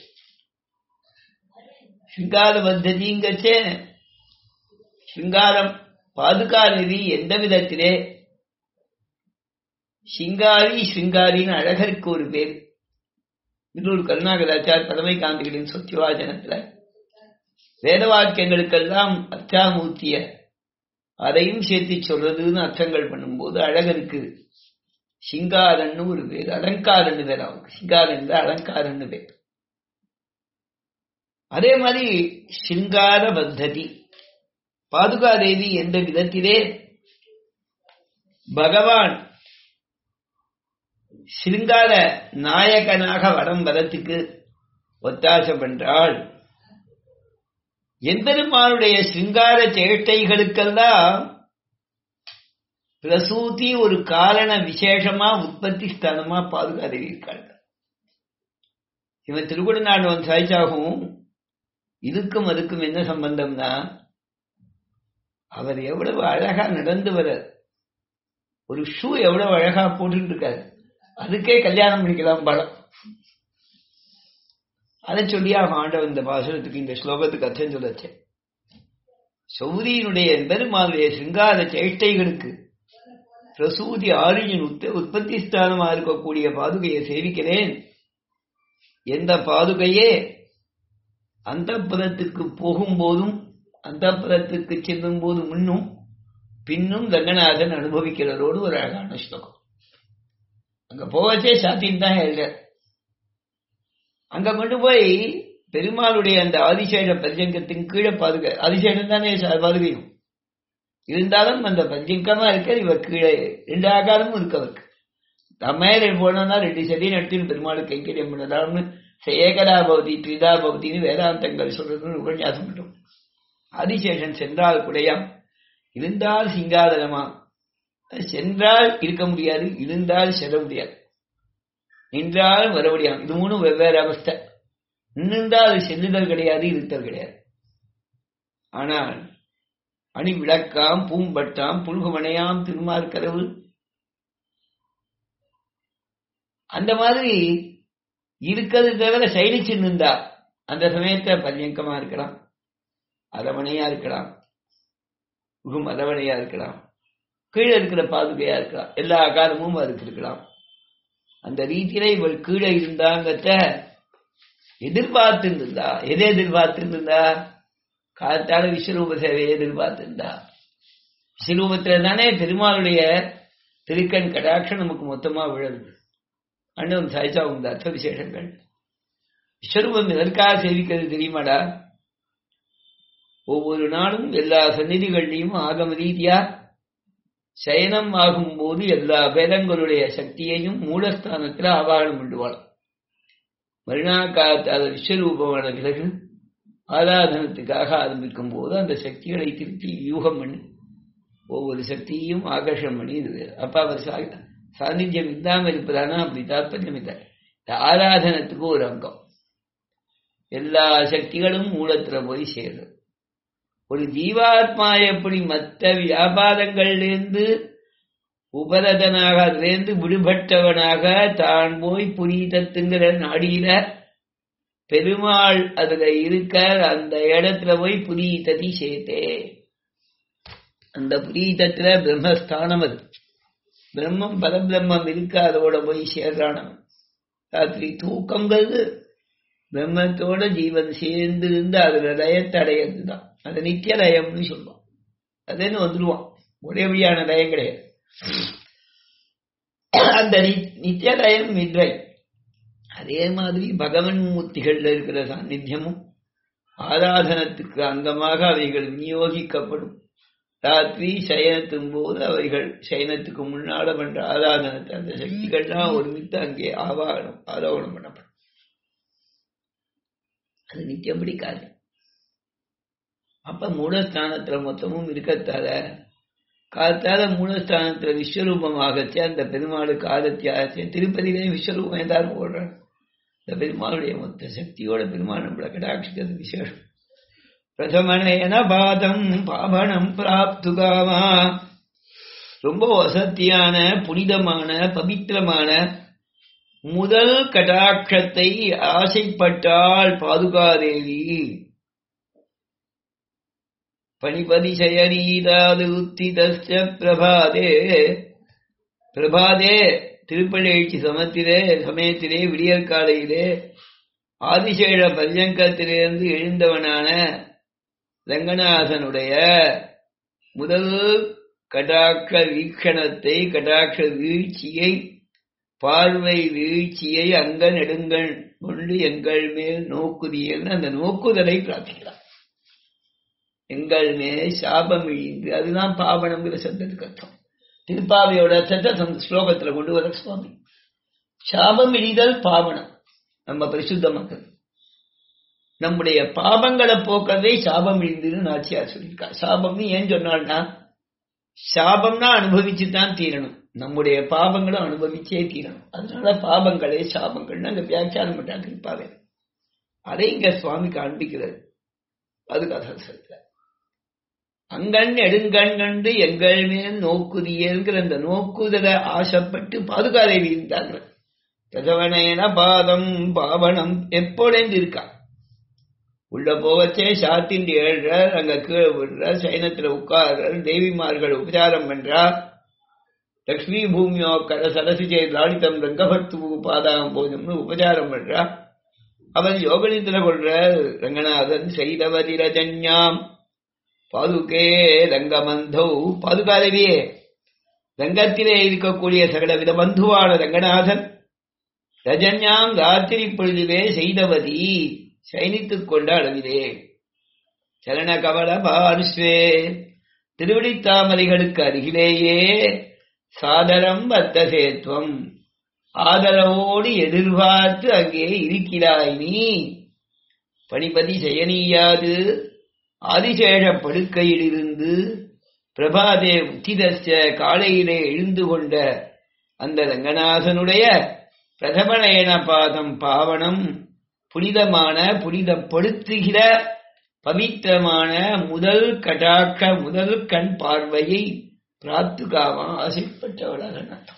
சிங்கார பத்ததிங்கச்சே சிங்காரம் பாதுகாதேவி எந்த விதத்திலே சிங்காரி சிங்காரின்னு அழகருக்கு ஒரு பேர் இன்னொரு கருணாகராச்சார் பதமை காந்திகளின் சொத்திவாச்சனத்துல வேத வாக்கியங்களுக்கெல்லாம் அர்த்தாமூர்த்திய அதையும் சேர்த்து சொல்றதுன்னு அர்த்தங்கள் பண்ணும்போது அழகருக்கு சிங்காரன்னு ஒரு பேர் அலங்காரன்னு பேர் அவருக்கு சிங்காரன் அலங்காரன்னு பேர் அதே மாதிரி சிங்கார பத்ததி பாதுகாதேவி எந்த விதத்திலே பகவான் சிங்கார நாயகனாக வரம் வரத்துக்கு ஒத்தாசம் பண்றாள் எம்பெருமானுடைய சிங்கார சேட்டைகளுக்கெல்லாம் பிரசூதி ஒரு காரண விசேஷமா உற்பத்தி ஸ்தானமா பாதுகாதேவி இருக்காள் இவன் திருக்குடநாடுவன் சாய்ச்சாகவும் இதுக்கும் அதுக்கும் என்ன சம்பந்தம்னா அவர் எவ்வளவு அழகா நடந்து வர ஒரு ஷூ எவ்வளவு அழகா போட்டுட்டு இருக்காரு அதுக்கே கல்யாணம் பண்ணிக்கலாம் படம் அதை சொல்லியா ஆண்டவன் இந்த பாசனத்துக்கு இந்த ஸ்லோகத்துக்கு அர்த்தம் சொல்லச்சு சௌரியினுடைய பெருமானுடைய சிங்கார சேஷ்டைகளுக்கு பிரசூதி ஆரியின் உற்பத்தி ஸ்தானமா இருக்கக்கூடிய பாதுகையை சேவிக்கிறேன் எந்த பாதுகையே அந்த புறத்துக்கு போகும்போதும் அந்த புறத்துக்கு செல்லும் போது முன்னும் பின்னும் ரங்கநாதன் அனுபவிக்கிறதோடு ஒரு அழகான ஸ்லோகம் அங்க போவச்சே சாத்தியம் தான் எழுத அங்க கொண்டு போய் பெருமாளுடைய அந்த ஆதிசேஷ பஞ்சங்கத்தின் கீழே பாதுகா ஆதிசேஷன் தானே பாதுகையும் இருந்தாலும் அந்த பஞ்சங்கமா இருக்க இவ கீழே ரெண்டு ஆகாரமும் இருக்கு அவருக்கு தம்மேல போனோம்னா ரெண்டு செடி நட்டின் பெருமாளுக்கு கைங்கரியம் பண்ணலாம்னு ஏகதா பவதி திரிதா பவதின்னு வேதாந்தங்கள் சொல்றதுன்னு உபன்யாசம் பண்ணும் ஆதிசேஷன் சென்றால் குடையாம் இருந்தால் சிங்காதனமா சென்றால் இருக்க முடியாது இருந்தால் செல்ல முடியாது நின்றால் வர முடியாது இது மூணும் வெவ்வேறு அவஸ்தை நின்றால் செல்லுதல் கிடையாது இருத்தல் கிடையாது ஆனால் அணி விளக்காம் பூம்பட்டாம் புல்குமனையாம் திருமார்கரவு அந்த மாதிரி இருக்கிறது தவிர சைலிச்சு நின்றா அந்த சமயத்தை பரியங்கமா இருக்கலாம் அரவணையா இருக்கலாம் உகும் அரவணையா இருக்கலாம் கீழே இருக்கிற பாதுகையா இருக்கலாம் எல்லா காலமும் அதுக்கு இருக்கலாம் அந்த ரீதியில இவள் கீழே இருந்தாங்கத்த எதிர்பார்த்து இருந்தா எதை எதிர்பார்த்து இருந்தா காத்தால விஸ்வரூப சேவையை எதிர்பார்த்து இருந்தா விஸ்வரூபத்துல தானே பெருமாளுடைய திருக்கண் கடாட்சம் நமக்கு மொத்தமா விழுது அண்ணன் சாய்ச்சா உங்க அர்த்த விசேஷங்கள் விஸ்வரூபம் எதற்காக சேவிக்கிறது தெரியுமாடா ஒவ்வொரு நாளும் எல்லா சந்நிதிகள்லையும் ஆகம ரீதியா சயனம் ஆகும்போது எல்லா வேதங்களுடைய சக்தியையும் மூலஸ்தானத்தில் ஆவாரணம் பண்ணுவாள் மறுநாள் காலத்தால் விஸ்வரூபமான பிறகு ஆராதனத்துக்காக ஆரம்பிக்கும் போது அந்த சக்திகளை திருப்பி யூகம் பண்ணி ஒவ்வொரு சக்தியையும் ஆகர்ஷம் பண்ணி இது அப்ப அவர் சாநித்தியம் இல்லாமல் இருப்பதானா அப்படி தாற்பயம் இல்லை இந்த ஆராதனத்துக்கு ஒரு அங்கம் எல்லா சக்திகளும் மூலத்துல போய் சேரும் ஒரு ஜீவாத்மா எப்படி மற்ற வியாபாரங்கள்லேருந்து உபரதனாக அதிலேருந்து விடுபட்டவனாக தான் போய் புரீதத்துங்கிற நாடியில பெருமாள் அதுல இருக்க அந்த இடத்துல போய் புரீததி சேர்த்தே அந்த புரீதத்துல பிரம்மஸ்தானம் அது பிரம்மம் பரபிரம்மம் இருக்கு அதோட போய் சேர்றானவன் ராத்திரி தூக்கங்கிறது பிரம்மத்தோட ஜீவன் சேர்ந்து இருந்து அதுல லயத்தை அடையிறது தான் அது நித்திய லயம்னு சொல்லுவோம் அதுன்னு வந்துடுவான் ஒரே வழியான லயம் கிடையாது அந்த நித்திய லயம் நித்ரை அதே மாதிரி பகவன் மூர்த்திகள்ல இருக்கிற சாநித்தியமும் ஆராதனத்துக்கு அங்கமாக அவைகள் விநியோகிக்கப்படும் ராத்திரி சயனத்தும் போது அவைகள் சயனத்துக்கு முன்னால பண்ற ஆராதனத்தை அந்த சக்திகள்லாம் ஒருமித்து அங்கே ஆவாகனம் ஆரோகணம் பண்ணப்படும் அது நித்தியம் பிடிக்காது அப்ப மூலஸ்தானத்துல மொத்தமும் இருக்கத்தால காத்தால மூலஸ்தானத்துல விஸ்வரூபமாகச்சு அந்த பெருமாளுக்கு ஆதத்தியாச்சு திருப்பதியிலே விஸ்வரூபம் ஏதாவது போடுறாங்க இந்த பெருமாளுடைய மொத்த சக்தியோட பெருமாள் நம்மளை கடாட்சிக்கிறது விசேஷம் பிரதமனேன பாதம் பாபனம் பிராப்துகாமா ரொம்ப வசத்தியான புனிதமான பவித்திரமான முதல் கடாட்சத்தை ஆசைப்பட்டாள் பாதுகாதேவி பணிபதி சயனீதாது உத்திதஸ்ய பிரபாதே பிரபாதே திருப்பள்ளி சமத்திலே சமயத்திலே விடியற் காலையிலே ஆதிசேஷ பர்யங்கத்திலிருந்து எழுந்தவனான ரங்கநாதனுடைய முதல் கடாட்ச வீக்ஷணத்தை கடாட்ச வீழ்ச்சியை பார்வை வீழ்ச்சியை அங்க நெடுங்கள் கொண்டு எங்கள் மேல் நோக்குதியல் அந்த நோக்குதலை பிரார்த்திக்கிறார் எங்கள் மேல் சாபம் இழிந்து அதுதான் பாவனம்ங்கிற சப்தத்துக்கு அர்த்தம் திருப்பாவையோட அர்த்தத்தை ஸ்லோகத்துல கொண்டு வர சுவாமி சாபம் இழிதல் பாவனம் நம்ம பரிசுத்த மக்கள் நம்முடைய பாபங்களை போக்கவே சாபம் இழிந்துன்னு நாச்சியார் சொல்லியிருக்கா சாபம்னு ஏன் சொன்னால்னா சாபம்னா அனுபவிச்சு தான் தீரணும் நம்முடைய பாவங்களும் அனுபவிச்சே தீரணும் அதனால பாபங்களே சாபங்கள்னு அங்க வியாக்கியானம் பண்ணாங்க திருப்பாவே அதை இங்க சுவாமி காண்பிக்கிறது அது கதாசத்துல அங்கண் எடுங்கண் கண்டு எங்கள் மேல் நோக்குதியங்கிற அந்த நோக்குதலை ஆசைப்பட்டு பாதுகாதேவி இருந்தாங்க பிரதவனேன பாதம் பாவனம் எப்பொழுது இருக்கா உள்ள போகச்சே சாத்தின் ஏழ்ற அங்க கீழே விடுற சைனத்துல உட்கார்ற தேவிமார்கள் உபச்சாரம் பண்றா லக்ஷ்மி பூமியோ கர சரசி ஜெய் லாடிதம் ரங்கபத்து பாதாகம் போதும்னு உபச்சாரம் பண்றா அவன் யோகனித்துல கொள்ற ரங்கநாதன் செய்தவதி ரஜன்யாம் பாதுகே ரங்கமந்தௌ பாதுகாதவியே ரங்கத்திலே இருக்கக்கூடிய சகலவித பந்துவான ரங்கநாதன் ரஜன்யாம் ராத்திரி பொழுதிலே செய்தவதி சைனித்துக் கொண்ட அளவிலே சரண கவல பார்ஸ்வே திருவிடித்தாமரைகளுக்கு அருகிலேயே சாதரம் வத்தசேத்வம் ஆதரவோடு எதிர்பார்த்து அங்கே இருக்கிறாய் நீ பணிபதி செயனியாது ஆதிசேஷ படுக்கையிலிருந்து பிரபாதே உத்திதஸ்ய காலையிலே எழுந்து கொண்ட அந்த ரங்கநாதனுடைய பிரதமநயன பாதம் பாவனம் புனிதமான புனிதப்படுத்துகிற பவித்திரமான முதல் கடாட்ச முதல் கண் பார்வையை பிராத்துகாமா ஆசைப்பட்டவளாக அர்த்தம்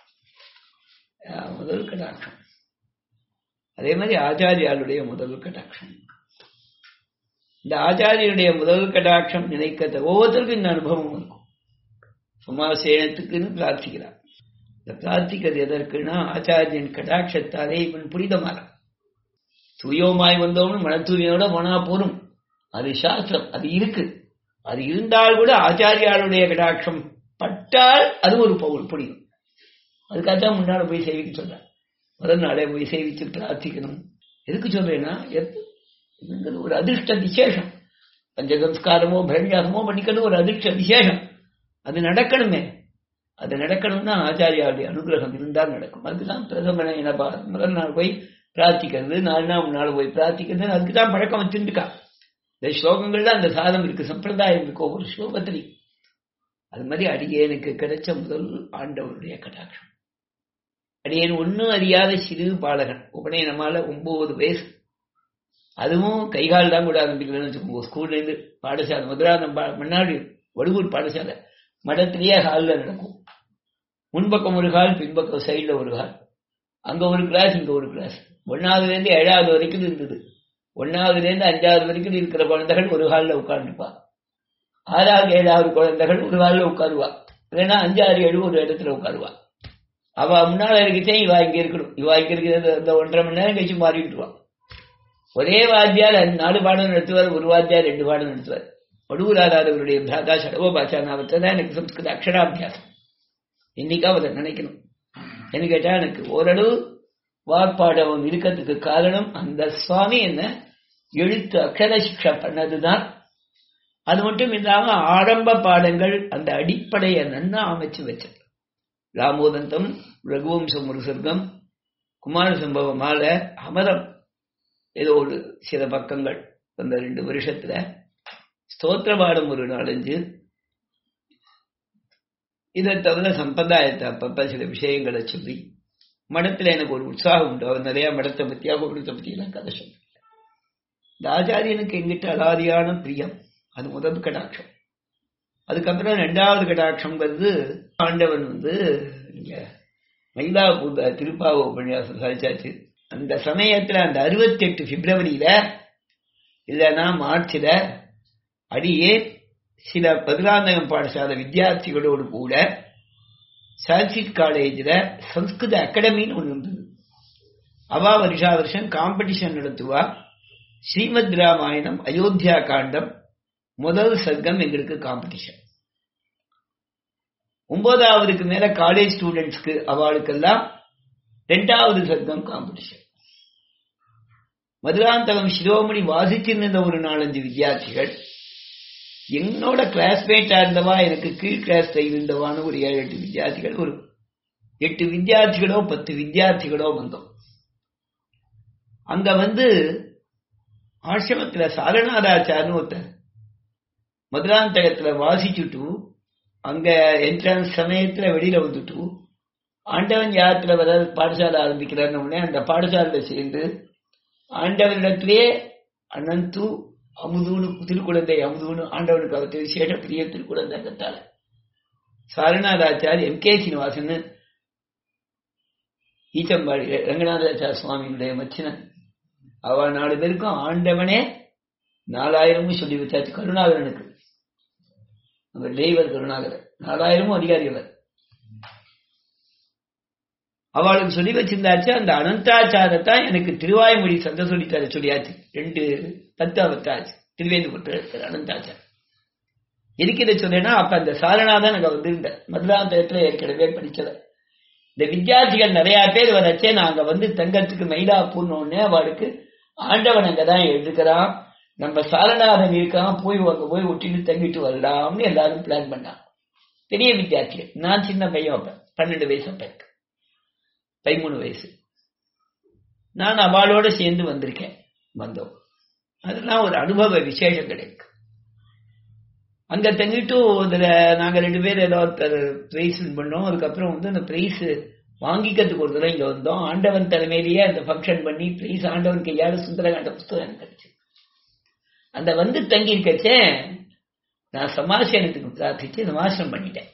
முதல் கடாட்சம் அதே மாதிரி ஆச்சாரியாளுடைய முதல் கடாட்சம் இந்த ஆச்சாரியனுடைய முதல் கடாட்சம் நினைக்கத்த ஒவ்வொருத்தருக்கும் இந்த அனுபவம் இருக்கும் சுமாசேனத்துக்குன்னு பிரார்த்திக்கிறார் இந்த பிரார்த்திக்கிறது எதற்குன்னா ஆச்சாரியன் கடாட்சத்தாலே இவன் புனிதமாறான் தூயோமாய் வந்தவனும் மன தூயோட போனா போரும் அது சாஸ்திரம் அது இருக்கு அது இருந்தால் கூட ஆச்சாரியாளுடைய கடாட்சம் பட்டால் அது ஒரு பவுல் புரியும் அதுக்காகத்தான் முன்னால போய் சேவிக்க சொல்றேன் முதல் நாளே போய் சேவிச்சு பிரார்த்திக்கணும் எதுக்கு சொல்றேன்னா ஒரு அதிர்ஷ்ட விசேஷம் பஞ்சசம்ஸ்காரமோ பிரண்யாசமோ பண்ணிக்கணும் ஒரு அதிர்ஷ்ட விசேஷம் அது நடக்கணுமே அது நடக்கணும்னா ஆச்சாரியாவுடைய அனுகிரகம் இருந்தால் நடக்கும் அதுக்குதான் பிரதமன என்ன முதல் நாள் போய் பிரார்த்திக்கிறது நாலு நாள் முன்னாள் போய் பிரார்த்திக்கிறது அதுக்கு தான் பழக்கம் வச்சுருக்கா இந்த ஸ்லோகங்கள்ல அந்த சாதம் இருக்கு சம்பிரதாயம் இருக்கு ஒவ்வொரு ஸ்லோகத்திலையும் அது மாதிரி அடியேனுக்கு கிடைச்ச முதல் ஆண்டவருடைய கடாட்சம் அடியேன் ஒன்னும் அறியாத சிறு பாலகன் உபநயனமால ஒன்பது வயசு அதுவும் கைகால் தான் கூட ஆரம்பிக்கலன்னு வச்சுக்கோங்க ஸ்கூல்ல இருந்து பாடசாலை மதுராந்தம் பா- முன்னாடி வடுவூர் பாடசாலை மடத்திலேயே ஹாலில் நடக்கும் முன்பக்கம் ஒரு ஹால் பின்பக்கம் சைடுல ஒரு ஹால் அங்க ஒரு கிளாஸ் இங்க ஒரு கிளாஸ் ஒன்னாவதுல இருந்து ஏழாவது வரைக்கும் இருந்தது ஒன்னாவதுல இருந்து அஞ்சாவது வரைக்கும் இருக்கிற குழந்தைகள் ஒரு ஹால்ல உட்கார்ந்துப்பா ஆறாவது ஏழாவது குழந்தைகள் ஒரு ஹால்ல உட்காருவா இல்லைன்னா அஞ்சாறு ஏழு ஒரு இடத்துல உட்காருவா அவ முன்னால இருக்கச்சே இவா இங்க இருக்கணும் இவா இங்க இருக்கிறது அந்த ஒன்றரை மணி நேரம் கழிச்சு மாறிட்டுருவா ஒரே வாத்தியார் ரெண்டு- நாலு பாடம் நடத்துவார் ஒரு வாத்தியார் ரெண்டு பாடம் நடத்துவார் வடுவூராதாரவருடைய பிராதா சடவோபாச்சானாவத்தை தான் எனக்கு சம்ஸ்கிருத அக்ஷராபியாசம் இன்னைக்கா அதை நினைக்கணும் என்ன கேட்டா எனக்கு ஓரளவு வார்ப்பாடவம் இருக்கிறதுக்கு காரணம் அந்த சுவாமி என்ன எழுத்து அக்ஷர சிக்ஷா பண்ணதுதான் அது மட்டும் இல்லாம ஆரம்ப பாடங்கள் அந்த அடிப்படையை நன்னா அமைச்சு வச்சது ராமோதந்தம் ரகுவம்சம் ஒரு சொர்க்கம் குமார சம்பவ மாலை அமரம் ஏதோ ஒரு சில பக்கங்கள் அந்த ரெண்டு வருஷத்துல ஸ்தோத்திர பாடம் ஒரு நாலஞ்சு இதை தவிர சம்பிரதாயத்தை அப்பப்ப சில விஷயங்களை சொல்லி மடத்துல எனக்கு ஒரு உற்சாகம் உண்டு அவர் நிறைய மடத்தை பத்தியா கோபுரத்தை பத்தி எல்லாம் கதை சொல்லி இந்த ஆச்சாரியனுக்கு எங்கிட்ட அலாதியான பிரியம் அது முதல் கடாட்சம் அதுக்கப்புறம் ரெண்டாவது கடாட்சம்ங்கிறது ஆண்டவன் வந்து இங்க மயிலாப்பூர் திருப்பாவ உபன்யாசம் சாதிச்சாச்சு அந்த சமயத்துல அந்த அறுபத்தி எட்டு பிப்ரவரியில இல்லைன்னா மார்ச்ல அடியே சில பதினாந்தகம் பாடசாலை வித்தியார்த்திகளோடு கூட சான்ஸ்கிரிட் காலேஜில் சம்ஸ்கிருத அகாடமின்னு ஒன்று இருந்தது அவா வருஷா வருஷம் காம்படிஷன் நடத்துவா ஸ்ரீமத் ராமாயணம் அயோத்தியா காண்டம் முதல் சர்க்கம் எங்களுக்கு காம்படிஷன் ஒன்பதாவதுக்கு மேல காலேஜ் ஸ்டூடெண்ட்ஸ்க்கு அவளுக்கெல்லாம் ரெண்டாவது சர்க்கம் காம்படிஷன் மதுராந்தகம் சிரோமணி வாசிச்சிருந்த ஒரு நாலஞ்சு வித்தியார்த்திகள் என்னோட கிளாஸ்மேட்டா இருந்தவா எனக்கு கீழ் கிளாஸ் இருந்தவான்னு ஒரு ஏழு எட்டு வித்தியார்த்திகள் ஒரு எட்டு வித்தியார்த்திகளோ பத்து வித்தியார்த்திகளோ வந்தோம் அங்க வந்து ஆசிரமத்துல சாரநாதாச்சார்னு ஒருத்தர் மதுராந்தகத்துல வாசிச்சுட்டு அங்க என்ட்ரன்ஸ் சமயத்துல வெளியில வந்துட்டு ஆண்டவன் யாத்திரை வர பாடசாலை ஆரம்பிக்கிறான்னு உடனே அந்த பாடசாலையில சேர்ந்து ஆண்டவனிடத்திலே அனந்து அமுதூனு திருக்குழந்தை அமுதூனு ஆண்டவனுக்கு அவருக்கு விசேஷ பிரிய திருக்குழந்தை கத்தால சாரநாதாச்சார் எம் கே சீனிவாசன் ஈச்சம்பாடி ரங்கநாதாச்சார சுவாமியுடைய மச்சினன் அவ நாலு பேருக்கும் ஆண்டவனே நாலாயிரமும் சொல்லி வச்சாச்சு கருணாகரனுக்கு அவர் தெய்வர் கருணாகரன் நாலாயிரமும் அதிகாரி அவர் அவளுக்கு சொல்லி வச்சிருந்தாச்சு அந்த அனந்தாச்சாரத்தான் எனக்கு திருவாய்மொழி சந்த சொல்லித்தார சொல்லியாச்சு ரெண்டு பத்து அவத்தாச்சு திருவேந்துபுரத்தில் இருக்கிற அனந்தாச்சார் எதுக்கு இதை சொன்னேன்னா அப்ப அந்த சாரனாதான் நாங்க வந்திருந்தேன் மதுராந்தகத்துல ஏற்கனவே படிச்சத இந்த வித்தியார்த்திகள் நிறைய பேர் வரச்சே நாங்க வந்து தங்கத்துக்கு மயிலாப்பூர்னு ஒண்ணு அவளுக்கு ஆண்டவன் அங்கதான் எழுதுக்கிறான் நம்ம சாரநாதன் இருக்கான் போய் அங்க போய் ஒட்டிட்டு தங்கிட்டு வரலாம்னு எல்லாரும் பிளான் பண்ணாங்க பெரிய வித்தியார்த்திகள் நான் சின்ன பையன் அப்ப பன்னெண்டு வயசு அப்ப இருக்கு பதிமூணு வயசு நான் அவளோட சேர்ந்து வந்திருக்கேன் வந்தோம் அதெல்லாம் ஒரு அனுபவ விசேஷம் கிடைக்கு அங்க தங்கிட்டு இதுல நாங்க ரெண்டு பேரும் ஏதோ பிரைஸ் பண்ணோம் அதுக்கப்புறம் வந்து அந்த பிரைஸ் வாங்கிக்கிறதுக்கு ஒரு தடவை இங்க வந்தோம் ஆண்டவன் தலைமையிலேயே அந்த ஃபங்க்ஷன் பண்ணி பிரைஸ் ஆண்டவன் கையாடு சுந்தரகாண்ட புஸ்தகம் எனக்கு கிடைச்சு அந்த வந்து தங்கி இருக்கச்சே நான் சமாசனத்துக்கு பிரார்த்திச்சு சமாசனம் பண்ணிட்டேன்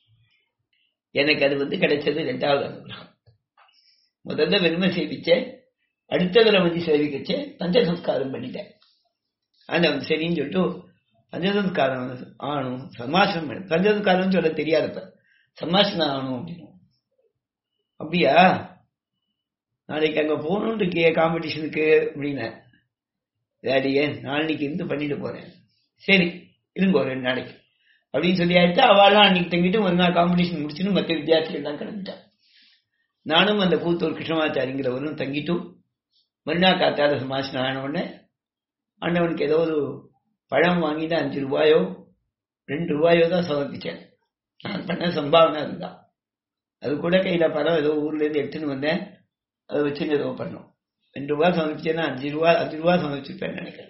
எனக்கு அது வந்து கிடைச்சது ரெண்டாவது அனுகிரகம் முதல்ல வெறுமை சேவிச்சேன் அடுத்த தடவை வந்து சேவிக்கச்சே பஞ்சசம்ஸ்காரம் பண்ணிட்டேன் ஆண்டவன் சரின்னு சொல்லிட்டு பஞ்சசம்ஸ்காரம் ஆகணும் சமாசனம் பண்ணு பஞ்சசம்ஸ்காரம் சொல்ல தெரியாதப்ப சமாசனம் ஆகணும் அப்படின்னு அப்படியா நாளைக்கு அங்க போகணும்னு இருக்கிய காம்படிஷனுக்கு அப்படின்னு டேடியே நாளைக்கு இருந்து பண்ணிட்டு போறேன் சரி இருங்க ஒரு ரெண்டு நாளைக்கு அப்படின்னு சொல்லி ஆயிடுச்சு அவள்லாம் அன்னைக்கு தங்கிட்டு ஒரு நாள் காம்படிஷன் முடிச்சுன்னு மற்ற வித்தியார்த்திகள் தான் கிளம்பிட்டான் நானும் அந்த கூத்தூர் கிருஷ்ணமாச்சாரிங்கிறவரும் தங்கிட்டும் மறுநாள் காத்தால சமாசனம் ஆன உடனே ஆண்டவனுக்கு ஏதோ ஒரு பழம் வாங்கி தான் அஞ்சு ரூபாயோ ரெண்டு ரூபாயோ தான் சமர்ப்பிச்சேன் நான் பண்ண சம்பாவனை அதுதான் அது கூட கையில பழம் ஏதோ ஊர்ல இருந்து எடுத்துன்னு வந்தேன் அதை வச்சு ஏதோ பண்ணோம் ரெண்டு ரூபா சமைச்சேன்னா அஞ்சு ரூபா அஞ்சு ரூபா சமைச்சிருப்பேன் நினைக்கிறேன்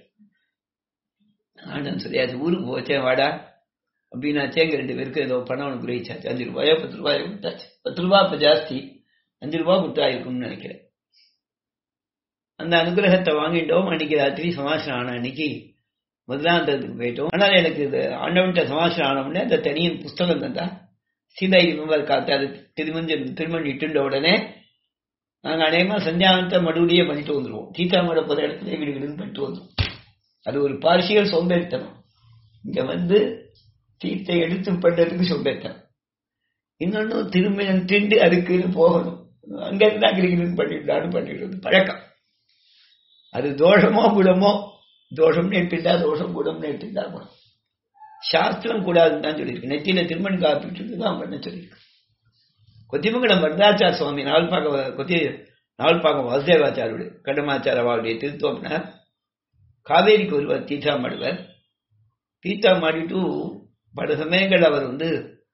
ஆண்டன் சொல்லியாச்சு ஊருக்கு போச்சேன் வாடா அப்படின்னாச்சே எங்க ரெண்டு பேருக்கும் ஏதோ பணம் உனக்கு குறைச்சாச்சு அஞ்சு ரூபாயோ பத்து ரூபாயோ கொடுத்தாச்சு பத்து ரூபா இப்ப ஜாஸ்தி அஞ்சு ரூபா கொடுத்தா இருக்கும்னு நினைக்கிறேன் அந்த அனுகிரகத்தை வாங்கிட்டோம் அன்னைக்கு ராத்திரி சமாசனம் ஆன அன்னைக்கு முதலாந்தத்துக்கு போயிட்டோம் ஆனால் எனக்கு இது ஆண்டவன்கிட்ட சமாசனம் ஆனவுடனே அந்த தனியின் புஸ்தகம் தந்தா சீதை விமவர் காத்து அது திருமஞ்ச திருமண் இட்டுண்ட உடனே நாங்க அநேகமா சஞ்சானத்தை மறுபடியே பண்ணிட்டு வந்துருவோம் சீதாமட போற இடத்துல வீடு வீடுன்னு பண்ணிட்டு வந்துருவோம் அது ஒரு பார்சியல் சோம்பேறித்தனம் இங்க வந்து தீர்த்தை எடுத்து பண்றதுக்கு சோம்பேறித்தனம் இன்னொன்னு திரும்ப திண்டு அதுக்குன்னு போகணும் அங்க இருந்தா கிரிக்கிறன்னு பண்ணிட்டு பண்ணிடுறது பழக்கம் அது தோஷமோ குணமோ தோஷம் நேற்றிருந்தா தோஷம் குணம் நேற்றிருந்தா குணம் சாஸ்திரம் கூடாதுன்னு தான் சொல்லியிருக்கு நெத்தியில திருமண் காப்பிட்டு தான் பண்ண சொல்லியிருக்கு கொத்திமங்கலம் வரதாச்சார சுவாமி நாவல்பாக்க கொத்தி நாவல்பாக்கம் வாசுதேவாச்சாருடைய கடமாச்சார அவருடைய திருத்தோப்பினார் காவேரிக்கு ஒருவர் தீட்டா மாடுவர் தீட்டா மாடிட்டு பல சமயங்கள் அவர் வந்து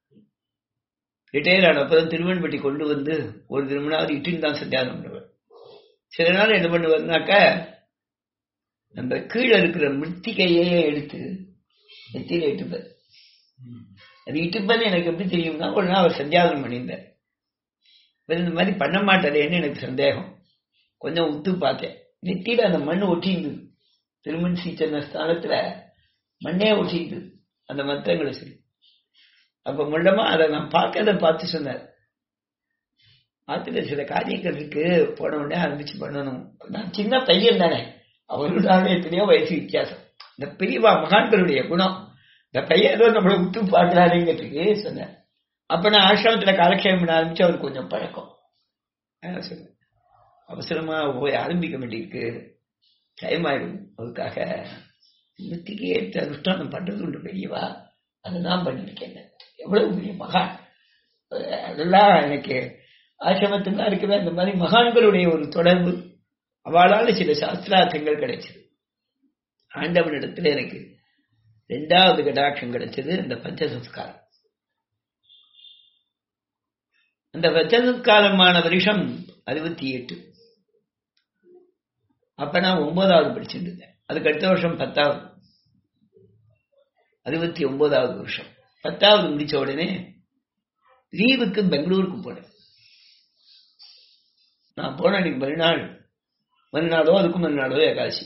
ரிட்டையர் ஆனப்பதான் திருவன்பட்டி கொண்டு வந்து ஒரு திருமணாவது இட்டின் தான் சத்தியானம் பண்ணுவார் சில நாள் என்ன பண்ணுவார்னாக்க நம்ம கீழே இருக்கிற மிருத்திகையே எடுத்து நெத்தியில இட்டுப்பார் அது இட்டுப்பது எனக்கு எப்படி தெரியும்னா ஒரு நாள் அவர் சந்தியாதனம் பண்ணியிருந்தார் இந்த மாதிரி பண்ண மாட்டாரேன்னு எனக்கு சந்தேகம் கொஞ்சம் உத்து பார்த்தேன் நெத்தியில அந்த மண் ஒட்டிங்குது திருமண் சீச்சன ஸ்தானத்துல மண்ணே ஒட்டிங்குது அந்த மத்தங்களை சரி அப்ப முள்ளமா அதை நான் பார்க்கறத பார்த்து சொன்னார் பார்த்துட்டு சில காரியங்கள் இருக்கு போன உடனே ஆரம்பிச்சு பண்ணணும் நான் சின்ன பையன் தானே அவரோட எத்தனையோ வயசு வித்தியாசம் இந்த பெரியவா மகான்களுடைய குணம் இந்த பையன் ஏதோ நம்மளை விட்டு பார்க்கறாருங்கிறதுக்கு சொன்னேன் அப்ப நான் ஆசிரமத்துல காலக்ஷேபம் பண்ண ஆரம்பிச்சு அவருக்கு கொஞ்சம் பழக்கம் சொன்னேன் அவசரமா போய் ஆரம்பிக்க வேண்டியிருக்கு டைம் ஆயிடும் அதுக்காக இன்னத்துக்கு ஏற்ற அனுஷ்டானம் பண்றது உண்டு பெரியவா அதுதான் பண்ணிருக்கேன் எவ்வளவு பெரிய மகான் அதெல்லாம் எனக்கு ஆசிரமத்துக்கு இருக்கவே அந்த மாதிரி மகான்களுடைய ஒரு தொடர்பு அவளால சில சாஸ்திரார்த்தங்கள் கிடைச்சது ஆண்டவனிடத்துல எனக்கு ரெண்டாவது கடாட்சம் கிடைச்சது அந்த பஞ்சசம்ஸ்காரம் அந்த பஞ்சசம்ஸ்காரமான வருஷம் அறுபத்தி எட்டு அப்ப நான் ஒன்பதாவது படிச்சுட்டு இருந்தேன் அதுக்கு அடுத்த வருஷம் பத்தாவது அறுபத்தி ஒன்பதாவது வருஷம் பத்தாவது முடிச்ச உடனே லீவுக்கு பெங்களூருக்கு போனேன் நான் போன அன்னைக்கு மறுநாள் மறுநாளோ அதுக்கு மறுநாளோ ஏகாசி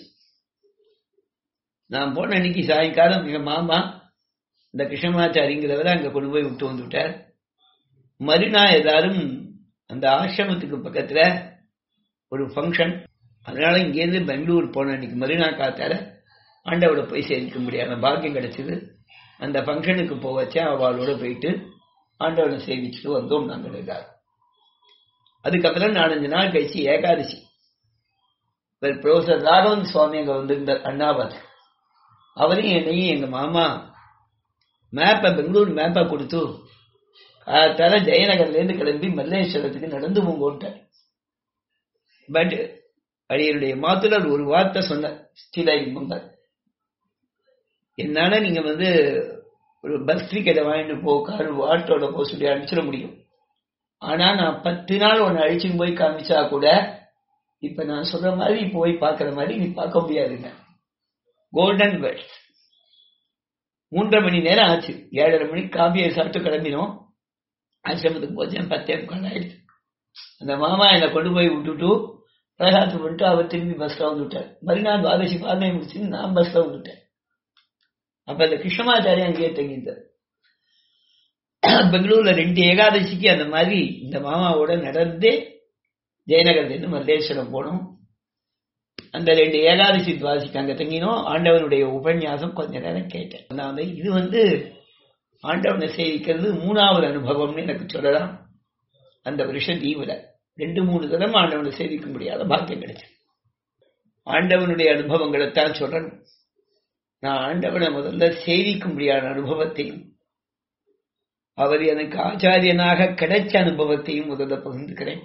நான் போன அன்னைக்கு சாயங்காலம் எங்க மாமா இந்த கிருஷ்ணமாச்சாரிங்கிறவரை அங்க கொண்டு போய் விட்டு வந்து விட்டார் மறுநாள் எல்லாரும் அந்த ஆசிரமத்துக்கு பக்கத்துல ஒரு ஃபங்க்ஷன் அதனால இங்கேருந்து பெங்களூர் போன அன்னைக்கு மறுநா காத்தால ஆண்டவோட போய் சேர்க்க முடியாத பாக்கியம் கிடைச்சது அந்த ஃபங்க்ஷனுக்கு போவச்சே அவளோட போயிட்டு ஆண்டவனை சேவிச்சுட்டு வந்தோம் நாங்கள் எல்லாரும் அதுக்கப்புறம் நாலஞ்சு நாள் கழிச்சு ஏகாதசி ப்ரொஃபசர் ராகவன் சுவாமி அங்க வந்திருந்தார் அண்ணாபாத் அவரையும் என்னையும் எங்க மாமா மேப்பை பெங்களூர் மேப்பை கொடுத்து தர ஜெயநகர்ல இருந்து கிளம்பி மல்லேஸ்வரத்துக்கு நடந்து போங்கோட்டார் பட் அடியனுடைய மாத்துலர் ஒரு வார்த்தை சொன்ன ஸ்ரீலாகி முந்தார் என்னால நீங்க வந்து ஒரு பஸ் டிக்கெட்டை வாங்கிட்டு போ கார் ஆட்டோட போக சொல்லி அனுப்பிச்சிட முடியும் ஆனா நான் பத்து நாள் ஒன்னு அழிச்சுன்னு போய் காமிச்சா கூட இப்ப நான் சொல்ற மாதிரி போய் பாக்குற மாதிரி நீ பார்க்க முடியாதுங்க கோல்டன் வேர்ட்ஸ் மூன்றரை மணி நேரம் ஆச்சு ஏழரை மணிக்கு காபியை சாப்பிட்டு கிளம்பினோம் ஆசிரமத்துக்கு போச்சேன் பத்தே முக்கால் ஆயிடுச்சு அந்த மாமா என்னை கொண்டு போய் விட்டுட்டு பிரகாசம் பண்ணிட்டு அவர் திரும்பி பஸ்ல வந்துட்டார் மறுநாள் துவாதசி பாதனை முடிச்சு நான் பஸ்ல வந்துட்டேன் அப்ப இந்த கிருஷ்ணமாச்சாரியா அங்கேயே தங்கிட்டார் பெங்களூர்ல ரெண்டு ஏகாதசிக்கு அந்த மாதிரி இந்த மாமாவோட நடந்தே ஜெயநகர்லேருந்து மல்லேஸ்வரம் போனோம் அந்த ரெண்டு ஏகாதசி துவாசிக்கு அங்க தங்கினோம் ஆண்டவனுடைய உபன்யாசம் கொஞ்ச நேரம் கேட்டேன் நான் வந்து இது வந்து ஆண்டவனை சேவிக்கிறது மூணாவது அனுபவம்னு எனக்கு சொல்லலாம் அந்த வருஷம் தீவுல ரெண்டு மூணு தரம் ஆண்டவனை சேவிக்க முடியாத பாக்கியம் கிடைச்சது ஆண்டவனுடைய அனுபவங்களைத்தான் சொல்லணும் நான் ஆண்டவனை முதல்ல சேவிக்க முடியாத அனுபவத்தையும் அவர் எனக்கு ஆச்சாரியனாக கிடைச்ச அனுபவத்தையும் முதல்ல பகிர்ந்துக்கிறேன்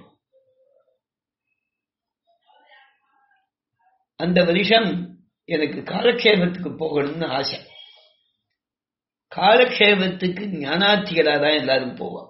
அந்த வருஷம் எனக்கு காலக்ஷேபத்துக்கு போகணும்னு ஆசை காலக்ஷேபத்துக்கு ஞானார்த்திகளா தான் எல்லாரும் போவான்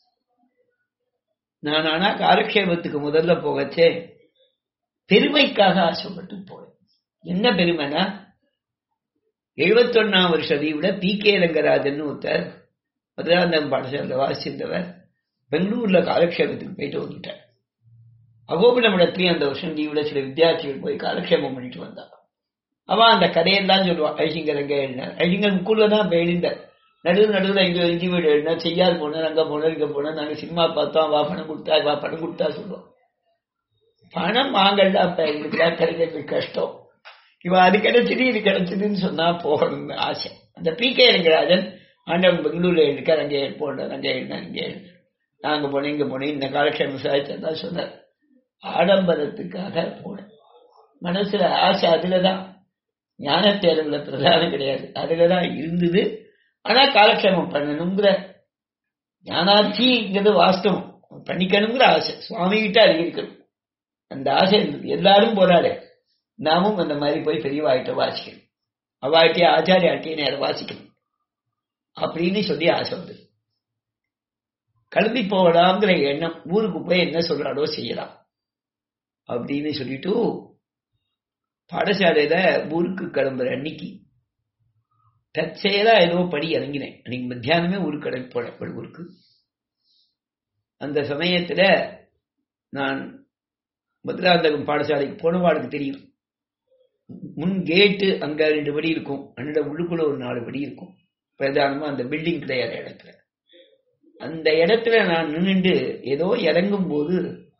நான் ஆனா காலக்ஷேபத்துக்கு முதல்ல போகச்சே பெருமைக்காக ஆசைப்பட்டு போனேன் என்ன பெருமைனா எழுபத்தொன்னாம் வருஷ லீவுல பி கே ரங்கராஜன் ஒருத்தர் மதுராந்தம் பாடசாலை வாசிச்சிருந்தவர் பெங்களூர்ல காலக்ஷேபத்துக்கு போயிட்டு வந்துட்டார் அகோபிலமிடத்திலையும் அந்த வருஷம் லீவுல சில வித்தியார்த்திகள் போய் காலக்ஷேபம் பண்ணிட்டு வந்தா அவன் அந்த கதையெல்லாம் சொல்லுவான் ஐசிங்கர் எங்க எழுதினார் ஐசிங்கர் முக்குள்ள தான் இப்ப எழுந்தார் நடுவு நடுவில் இங்க இஞ்சி வீடு எழுதினா செய்யாது போனேன் அங்க போனோம் இங்க போனோம் நாங்க சினிமா பார்த்தோம் வா பணம் கொடுத்தா வா பணம் கொடுத்தா சொல்லுவோம் பணம் வாங்கல அப்ப எங்களுக்குலாம் கிடைக்கிறது கஷ்டம் இவன் அது கிடைச்சது இது கிடைச்சதுன்னு சொன்னா போகணும்னு ஆசை அந்த பி கே ரங்கராஜன் ஆண்டவன் பெங்களூர்ல இருக்கார் அங்கே போனார் அங்கே எழுதினார் இங்கே எழுதினார் நாங்க போனேன் இங்க போனேன் இந்த காலக்ஷேம விசாரிச்சா சொன்னார் ஆடம்பரத்துக்காக போனேன் மனசுல ஆசை அதுலதான் ஞான தேர்வுல பிரதானம் கிடையாது அதுலதான் இருந்தது ஆனா காலக்ஷேமம் பண்ணணுங்கிற ஞானாட்சிங்கிறது வாஸ்தவம் பண்ணிக்கணுங்கிற ஆசை சுவாமி கிட்ட அது இருக்கணும் அந்த ஆசை இருந்தது எல்லாரும் போறாரு நாமும் அந்த மாதிரி போய் பெரியவாயிட்ட வாசிக்கணும் அவாட்டிய ஆச்சாரியாட்டிய நேரம் வாசிக்கணும் அப்படின்னு சொல்லி ஆசை வந்தது கிளம்பி போகலாங்கிற எண்ணம் ஊருக்கு போய் என்ன சொல்றாடோ செய்யலாம் அப்படின்னு சொல்லிட்டு பாடசாலையில ஊருக்கு கிளம்புற அன்னைக்கு தற்செயலா ஏதோ படி இறங்கினேன் அன்னைக்கு மத்தியானமே ஊருக்கு கிளம்பி போனேன் ஊருக்கு அந்த சமயத்துல நான் மதுராந்தகம் பாடசாலைக்கு போனவாளுக்கு தெரியும் முன் கேட்டு அங்க ரெண்டு படி இருக்கும் அன்னோட உள்ளுக்குள்ள ஒரு நாலு படி இருக்கும் பிரதானமா அந்த பில்டிங் கிடையாது இடத்துல அந்த இடத்துல நான் நின்றுண்டு ஏதோ இறங்கும் போது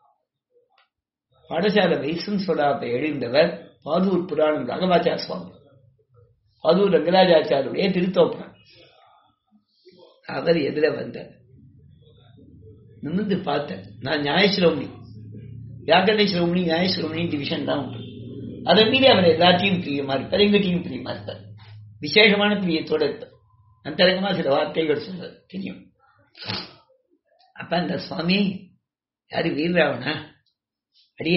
பாடசாலை வயசுன்னு சொல்லாப்ப எழுந்தவர் பாதூர் புராணம் ராகவாச்சார சுவாமி பாதூர் ரங்கராஜாச்சாருடைய திருத்தோப்பன் அவர் எதிர வந்தார் நிமிந்து பார்த்தேன் நான் நியாயசிரோமணி வியாக்கரண சிரோமணி நியாயசிரோமணி டிவிஷன் தான் உண்டு அதை மீறி அவர் எல்லாத்தையும் பிரியமா இருப்பார் எங்கிட்டையும் பிரியமா இருப்பார் விசேஷமான பிரியத்தோட இருப்பார் அந்தரங்கமா சில வார்த்தைகள் சொல்றார் தெரியும் அப்ப அந்த சுவாமி யாரு வீரராவனா அடியே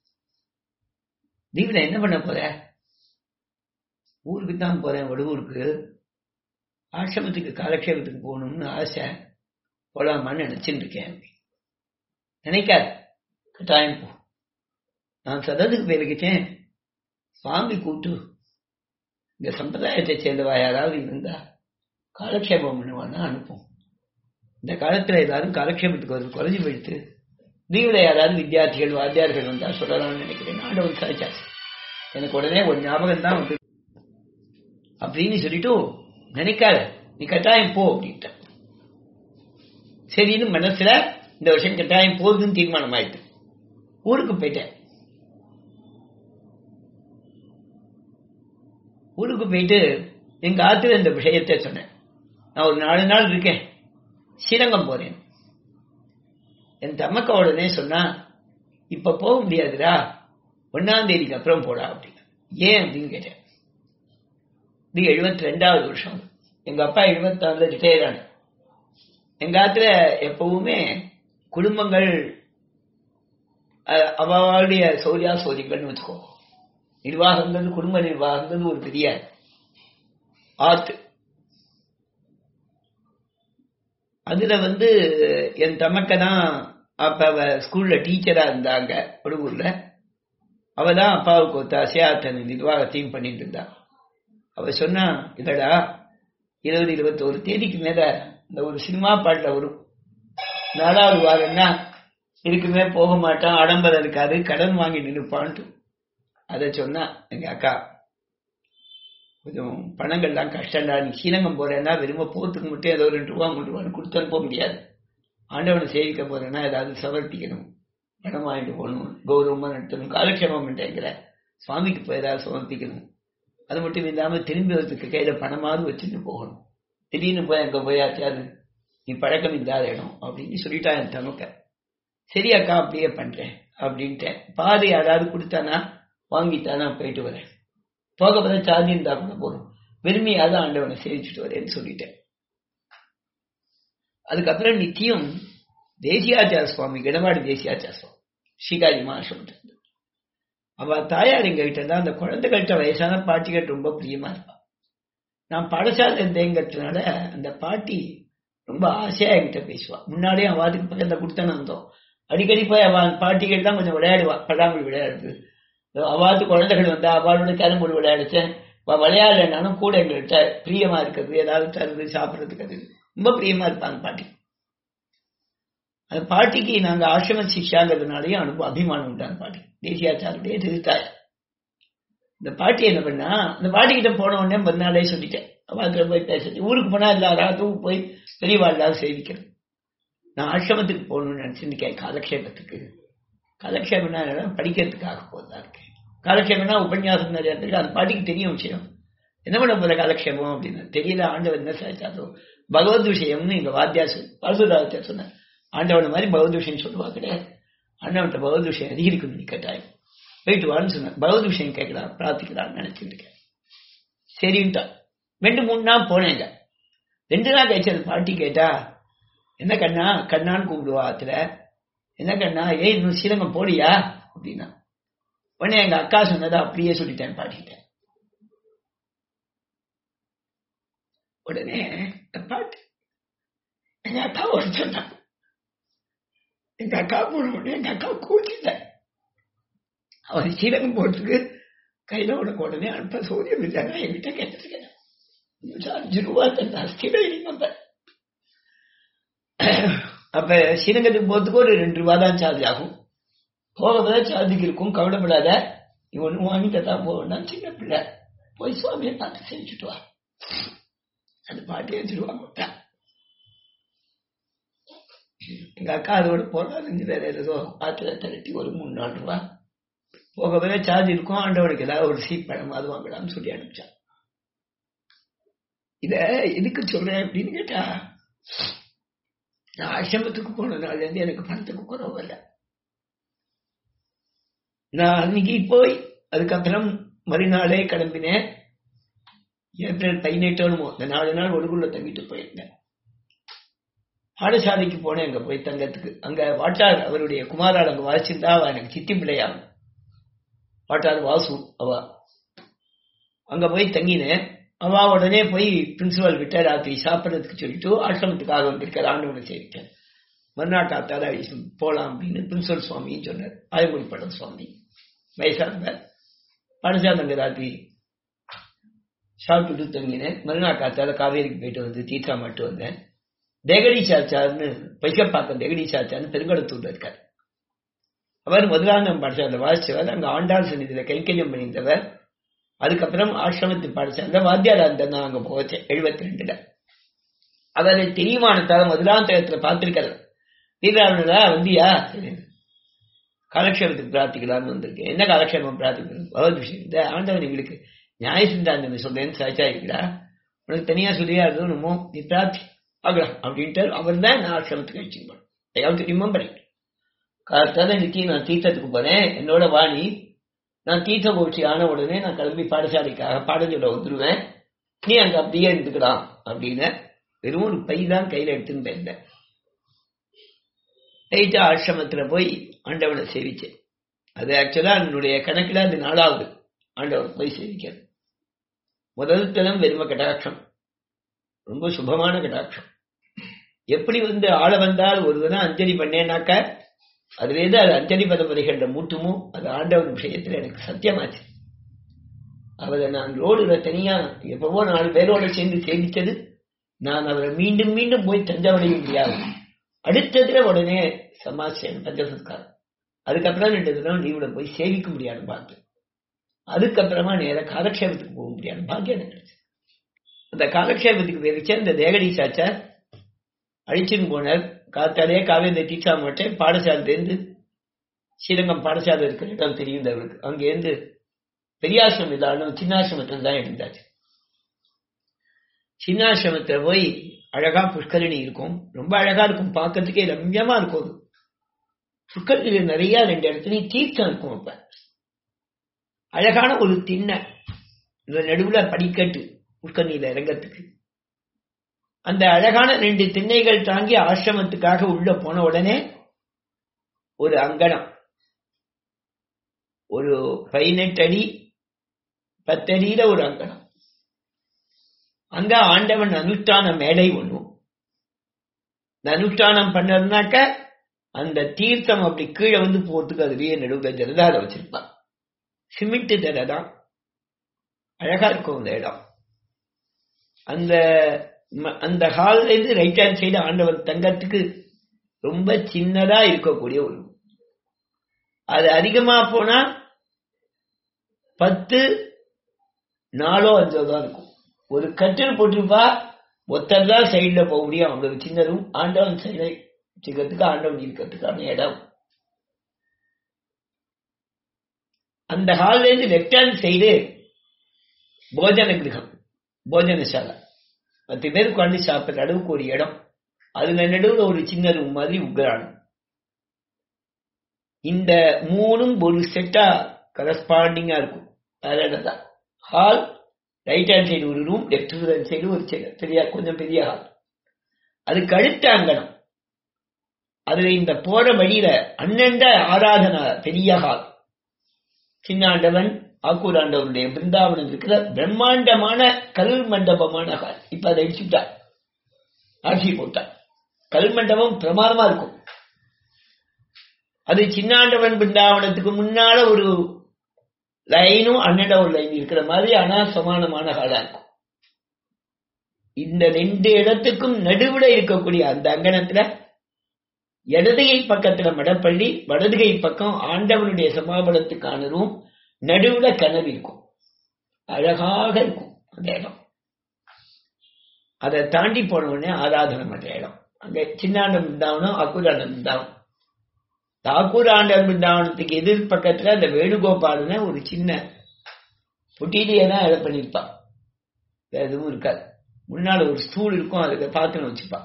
தீவில என்ன பண்ண போற ஊருக்கு தான் போறேன் வடுவூருக்கு ஆசிரமத்துக்கு காலக்ஷேபத்துக்கு போகணும்னு ஆசை போலாமான்னு நினைச்சுட்டு இருக்கேன் நினைக்காத கட்டாயம் போ நான் சதத்துக்கு போயிருக்கேன் சுவாமி கூட்டு இந்த சம்பிரதாயத்தை சேர்ந்தவா யாராவது இருந்தா காலக்ஷேபம் பண்ணுவான்னா அனுப்பும் இந்த காலத்துல எல்லாரும் காலக்ஷேபத்துக்கு வந்து குறைஞ்சு போயிடுத்து நீங்கள யாராவது வித்தியார்த்திகள் வாத்தியார்கள் வந்தா சொல்லலாம்னு நினைக்கிறேன் ஆண்டவன் சாய்ச்சாச்சு எனக்கு உடனே ஒரு ஞாபகம் தான் வந்து அப்படின்னு சொல்லிட்டு நினைக்காத நீ கட்டாயம் போ அப்படின்ட்ட சரின்னு மனசுல இந்த வருஷம் கட்டாயம் போகுதுன்னு தீர்மானம் ஆயிட்டு ஊருக்கு போயிட்டேன் ஊருக்கு போயிட்டு எங்க ஆத்துல இந்த விஷயத்தை சொன்னேன் நான் ஒரு நாலு நாள் இருக்கேன் ஸ்ரீரங்கம் போறேன் என் தமக்க உடனே சொன்னா இப்ப போக முடியாதுடா ஒன்னாம் தேதிக்கு அப்புறம் போடா அப்படின்னு ஏன் அப்படின்னு கேட்டேன் இது எழுபத்தி ரெண்டாவது வருஷம் எங்க அப்பா எழுபத்தாறுல ரிட்டையர் ஆன எங்க ஆத்துல எப்பவுமே குடும்பங்கள் அவளுடைய சௌரியா சோதிகள்னு வச்சுக்கோ நிர்வாகங்கிறது குடும்ப நிர்வாகங்கிறது ஒரு பெரிய ஆர்ட் அதுல வந்து என் தமக்க தான் அப்ப அவ ஸ்கூல்ல டீச்சரா இருந்தாங்க கொடுவூர்ல அவ தான் அப்பாவுக்கு ஒத்தாசையா தன் நிர்வாகத்தையும் பண்ணிட்டு இருந்தா அவ சொன்னா இதடா இருபது இருபத்தோரு தேதிக்கு மேல இந்த ஒரு சினிமா பாட்டுல வரும் நாலாவது வாரம்னா இதுக்குமே போக மாட்டான் ஆடம்பரம் இருக்காது கடன் வாங்கி நின்றுப்பான்ட்டு அதை சொன்னா எங்க அக்கா கொஞ்சம் பணங்கள்லாம் கஷ்டம்டா நீ ஸ்ரீரங்கம் போறேன்னா வெறும போத்துக்கு மட்டும் ஏதோ ரெண்டு ரூபா மூணு ரூபான்னு கொடுத்து அனுப்ப முடியாது ஆண்டவனை சேவிக்க போறேன்னா ஏதாவது சமர்ப்பிக்கணும் பணம் வாங்கிட்டு போகணும் கௌரவமா நடத்தணும் காலக்ஷேபம் பண்ணிட்டேங்கிற சுவாமிக்கு போய் ஏதாவது சமர்ப்பிக்கணும் அது மட்டும் இல்லாம திரும்பி வரதுக்கு கையில பணமாவது வச்சுட்டு போகணும் திடீர்னு போய் அங்க போயாச்சாது நீ பழக்கம் இல்லாத இடம் அப்படின்னு சொல்லிட்டா என் தமக்க சரி அக்கா அப்படியே பண்றேன் அப்படின்ட்டேன் பாதி யாராவது கொடுத்தானா வாங்கித்தானா போயிட்டு வரேன் போக போத சாதி இருந்தா கூட போதும் விரும்பியாவது ஆண்டவனை சேவிச்சுட்டு வரேன்னு சொல்லிட்டேன் அதுக்கப்புறம் நித்தியம் தேசியாச்சார சுவாமி கிடவாடி தேசியாச்சார சுவாமி ஸ்ரீகாரி மகாசிரமத்தில் அவ தாயார் எங்க கிட்ட தான் அந்த குழந்தைகள்கிட்ட வயசான பாட்டிகள் ரொம்ப பிரியமா இருப்பா நான் பாடசாலை இருந்தேங்கிறதுனால அந்த பாட்டி ரொம்ப ஆசையா என்கிட்ட பேசுவா முன்னாடியே அவாதுக்கு பக்கத்துல கொடுத்தேன்னு வந்தோம் அடிக்கடி போய் அவ பாட்டிகள் தான் கொஞ்சம் விளையாடுவா படாமல் விளையாடுறது அவாது குழந்தைகள் வந்தா அவளோட கரும்புடு விளையாடுச்சேன் விளையாடலனாலும் கூட எங்கள்கிட்ட பிரியமா இருக்கிறது ஏதாவது தருது சாப்பிட்றதுக்கு அது ரொம்ப பிரியமா இருப்பாங்க பாட்டி அந்த பாட்டிக்கு நாங்க ஆசிரம சிக்ஷாங்கிறதுனாலேயே அனுபவம் அபிமானம் உண்டு அந்த பாட்டி தேசியாச்சாருடைய திருத்தாய் இந்த பாட்டி என்ன பண்ணா அந்த பாட்டி கிட்ட போன உடனே மறுநாளே சொல்லிட்டேன் அவத்துல போய் பேசிட்டு ஊருக்கு போனா எல்லாரும் போய் பெரியவா எல்லாரும் சேவிக்கிறேன் நான் ஆசிரமத்துக்கு போகணும்னு நினைச்சிருக்கேன் காலக்ஷேபத்துக்கு காலக்ஷேபம்னா என்னன்னா படிக்கிறதுக்காக போதா இருக்கேன் காலக்ஷேபம்னா உபன்யாசம் நிறைய இருக்கு அந்த பாட்டிக்கு தெரியும் விஷயம் என்ன பண்ண போற காலக்ஷேபம் அப்படின்னு தெரியல ஆண்டவன் என்ன சாச்சோ பகவத் விஷயம்னு எங்க வாத்தியார் பரசுராஜர் சொன்னார் ஆண்டவனை மாதிரி பகவத் விஷயம் சொல்லுவா கிடையாது ஆண்டவன்ட்ட பகவத் விஷயம் அதிகரிக்கணும் நீ கேட்டாய் போயிட்டு வான்னு சொன்னேன் பகவத் விஷயம் கேட்கலாம் பிரார்த்திக்கலாம்னு நினைச்சிட்டு இருக்கேன் சரின்ட்டா ரெண்டு மூணு நாள் போனேங்க ரெண்டு நாள் கழிச்சு அந்த பாட்டி கேட்டா என்ன கண்ணா கண்ணான்னு கூப்பிடுவா ஆத்துல என்ன கண்ணா ஏய் இன்னும் ஸ்ரீரங்கம் போடியா அப்படின்னா உடனே எங்க அக்கா சொன்னதை அப்படியே சொல்லிட்டேன் பாட்டிட்டேன் உடனே பாட்டு எங்க அக்கா ஒரு சொன்னான் எங்க அக்கா போன உடனே எங்க அக்கா கூட்டிட்டேன் அவன் ஸ்ரீரங்கம் போறதுக்கு கையில உனக்கு உடனே அனுப்ப சௌரியம் இல்லைன்னா என்கிட்ட கேட்டிருக்கேன் அஞ்சு ரூபா தந்தா ஸ்ரீரங்கம் நம்பர் அப்ப ஸ்ரீரங்கத்துக்கு போறதுக்கு ஒரு ரெண்டு ரூபா தான் சார்ஜ் ஆகும் போக போத சார்ஜுக்கு இருக்கும் கவலைப்படாத நீ ஒண்ணு வாங்கிட்டு தான் போவேன் சின்ன பிள்ளை போய் சுவாமியை பார்த்து செஞ்சுட்டு வா அது பாட்டி வச்சிருவாங்க எங்க அக்கா அதோட போறாரு வேற ஏதோ ஆத்துல திரட்டி ஒரு மூணு நாலு ரூபா போக போத சார்ஜ் இருக்கும் ஆண்டவனுக்கு ஏதாவது ஒரு சீட் பழம் அது வாங்கலாம்னு சொல்லி அனுப்பிச்சான் இத எதுக்கு சொல்றேன் அப்படின்னு கேட்டா நான் ஆசிரமத்துக்கு போனதுனால இருந்து எனக்கு பணத்துக்கு குறவு இல்லை நான் அன்னைக்கு போய் அதுக்கப்புறம் மறுநாளே கிளம்பினேன் ஏப்ரல் பதினெட்டோனுமோ இந்த நாலு நாள் ஒடுக்குள்ள தங்கிட்டு போயிருந்தேன் பாடசாலைக்கு போனேன் அங்க போய் தங்கத்துக்கு அங்க வாட்டார் அவருடைய குமாரால் அங்க வாசிச்சிருந்தா அவ எனக்கு சித்தி பிள்ளையாம் வாட்டார் வாசு அவ அங்க போய் தங்கினேன் அவ உடனே போய் பிரின்சிபல் கிட்ட ராத்திரி சாப்பிட்றதுக்கு சொல்லிட்டு ஆசிரமத்துக்காக வந்திருக்கார் ஆண்டவனை சேர்த்தேன் மறுநாள் காத்தால போலாம் அப்படின்னு பிரின்சிபல் சுவாமின்னு சொன்னார் ஆயமொழி படம் சுவாமி வயசானவர் படசால் அங்க ராத்திரி சாப்பிட்டுட்டு தங்கினேன் மறுநாள் காத்தால காவேரிக்கு போயிட்டு வந்து தீர்த்தா மட்டும் வந்தேன் தேகடி சாச்சார்னு பைக்கப்பாக்கம் தேகடி சாச்சார்னு பெருங்கடத்தூர்ல இருக்கார் அவர் முதலாந்தம் பாடசாலை வாசிச்சவர் அங்க ஆண்டாள் சன்னிதியில கைக்கரியம் பண்ணியிருந்தவர் அதுக்கப்புறம் ஆசிரமத்து பாடசாலை வாத்தியாரா இருந்தா நான் அங்க போச்சேன் எழுபத்தி ரெண்டுல அவரை தெரியுமானத்தால முதலாந்தரத்துல பார்த்திருக்காரு வீராவணா வந்தியா காலக்ஷேபத்துக்கு பிரார்த்திக்கலாம்னு வந்திருக்கேன் என்ன காலக்ஷேபம் பிரார்த்திக்கணும் பகவத் விஷயம் இந்த ஆண்டவன் எங்களுக்கு நியாய சிந்தாந்தம் சொல்றேன்னு சாச்சா இருக்கிறா உனக்கு தனியா சொல்லியா இருக்கணுமோ நீ பிரார்த்தி ஆகலாம் அப்படின்ட்டு அவர் தான் நான் ஆசிரமத்துக்கு அழிச்சுக்கணும் I have to remember it காலத்தால இன்னைக்கு நான் தீர்த்தத்துக்கு போறேன் என்னோட வாணி நான் தீர்த்த கோஷ்டி ஆன உடனே நான் கிளம்பி பாடசாலைக்காக பாடஞ்சொல்ல வந்துருவேன் நீ அங்க அப்படியே இருந்துக்கலாம் அப்படின்னு வெறும் ஒரு பை தான் கையில எடுத்துன்னு போயிருந்தேன் போயிட்டு ஆசிரமத்துல போய் ஆண்டவனை சேவிச்சேன் அது ஆக்சுவலா என்னுடைய கணக்கில் அது நாலாவது ஆண்டவன் போய் சேவிக்கிறது முதல் தலம் வெறும கட்டாட்சம் ரொம்ப சுபமான கட்டாட்சம் எப்படி வந்து ஆள வந்தால் ஒரு தினம் அஞ்சலி பண்ணேனாக்க அதுலேருந்து அது அஞ்சலி பதமதிகண்ட மூட்டுமோ அது ஆண்டவன் விஷயத்துல எனக்கு சத்தியமாச்சு அவரை நான் ரோடுல தனியா எப்பவோ நாலு பேரோட சேர்ந்து சேவிச்சது நான் அவரை மீண்டும் மீண்டும் போய் தஞ்சமடைய முடியாது அடுத்ததுல உடனே சமாசேன் பஞ்சசம்ஸ்காரம் அதுக்கப்புறம் ரெண்டு தினம் லீவுல போய் சேவிக்க முடியாது பாக்கியம் அதுக்கப்புறமா நேர காலக்ஷேபத்துக்கு போக முடியாது பாக்கியம் எனக்கு கிடைச்சு அந்த காலக்ஷேபத்துக்கு பேரிச்ச இந்த தேகடி சாச்சார் அழிச்சுன்னு போனார் காத்தாலே காவேரி டீச்சா மாட்டேன் பாடசாலையிலேருந்து ஸ்ரீரங்கம் பாடசாலை இருக்கிற இடம் தெரியும் அவருக்கு அங்கேருந்து பெரியாசிரமம் இல்லாலும் சின்னாசிரமத்தில் தான் இருந்தாச்சு சின்னாசிரமத்துல போய் அழகா புஷ்கரணி இருக்கும் ரொம்ப அழகா இருக்கும் பார்க்கறதுக்கே ரம்யமா இருக்கும் அது புஷ்கரணியில நிறைய ரெண்டு இடத்துலயும் தீர்த்தம் இருக்கும் அப்ப அழகான ஒரு திண்ணை இந்த நடுவுல படிக்கட்டு புஷ்கரணியில இறங்கறதுக்கு அந்த அழகான ரெண்டு திண்ணைகள் தாங்கி ஆசிரமத்துக்காக உள்ள போன உடனே ஒரு அங்கனம் ஒரு பதினெட்டு அடி பத்தடியில ஒரு அங்கனம் அங்க ஆண்டவன் அனுஷ்டான மேடை ஒண்ணும் இந்த அனுஷ்டானம் பண்ணதுனாக்க அந்த தீர்த்தம் அப்படி கீழே வந்து போறதுக்கு அதுலயே நடுவுல ஜலதார வச்சிருப்பான் சிமெண்ட் தடை தான் அழகா இருக்கும் அந்த இடம் அந்த அந்த ஹால்ல இருந்து ரைட் ஹேண்ட் சைடு ஆண்டவன் தங்கத்துக்கு ரொம்ப சின்னதா இருக்கக்கூடிய ஒரு room. அது அதிகமா போனா பத்து நாலோ அஞ்சோ தான் இருக்கும் ஒரு கட்டில் போட்டிருப்பா ஒருத்தர் தான் சைடுல போக முடியும் அவங்க சின்ன ரூம் ஆண்டவன் சைடுல வச்சுக்கிறதுக்கு ஆண்டவன் இருக்கிறதுக்கான இடம் அந்த ஹால்ல இருந்து லெப்ட் ஹேண்ட் சைடு போஜன கிரகம் போஜனசாலை பத்து பேர் உட்காந்து சாப்பிட்ற அளவுக்கு ஒரு இடம் அதுல நடுவுல ஒரு சின்ன ரூம் மாதிரி உக்ரானம் இந்த மூணும் ஒரு செட்டா கரஸ்பாண்டிங்கா இருக்கும் தான் ஹால் ரைட் ஹேண்ட் சைடு ஒரு ரூம் லெஃப்ட் ஹேண்ட் சைடு ஒரு செ- பெரிய கொஞ்சம் பெரிய ஹால் அதுக்கு அடுத்த அங்கனம் அதுல இந்த போற வழியில அண்ணண்ட ஆராதனா பெரிய ஹால் சின்னாண்டவன் ஆக்கூராண்டவனுடைய பிருந்தாவனம் இருக்கிற பிரம்மாண்டமான கல் மண்டபமான ஹால் இப்ப அதை அடிச்சுட்டா ஆட்சி போட்டா கல் மண்டபம் பிரமாதமா இருக்கும் அது சின்னாண்டவன் பிருந்தாவனத்துக்கு முன்னால ஒரு லைனும் அண்ணட ஒரு லைன் இருக்கிற மாதிரி ஆனா சமானமான ஹாலா இருக்கும் இந்த ரெண்டு இடத்துக்கும் நடுவுல இருக்கக்கூடிய அந்த அங்கணத்துல இடதுகை பக்கத்துல மடப்பள்ளி வலதுகை பக்கம் ஆண்டவனுடைய சமாபலத்துக்கான ரூம் நடுவுல கனவு இருக்கும் அழகாக இருக்கும் அந்த இடம் அதை தாண்டி போன உடனே ஆராதனை பண்ற இடம் அங்க சின்னாண்ட பிருந்தாவனம் அக்குராண்ட பிருந்தாவனம் தாக்கூராண்ட பிருந்தாவனத்துக்கு எதிர் பக்கத்துல அந்த வேணுகோபாலனை ஒரு சின்ன புட்டிலேயே தான் இதை பண்ணிருப்பான் வேற எதுவும் இருக்காது முன்னால ஒரு ஸ்டூல் இருக்கும் அதுக்கு பாத்திரம் வச்சுப்பான்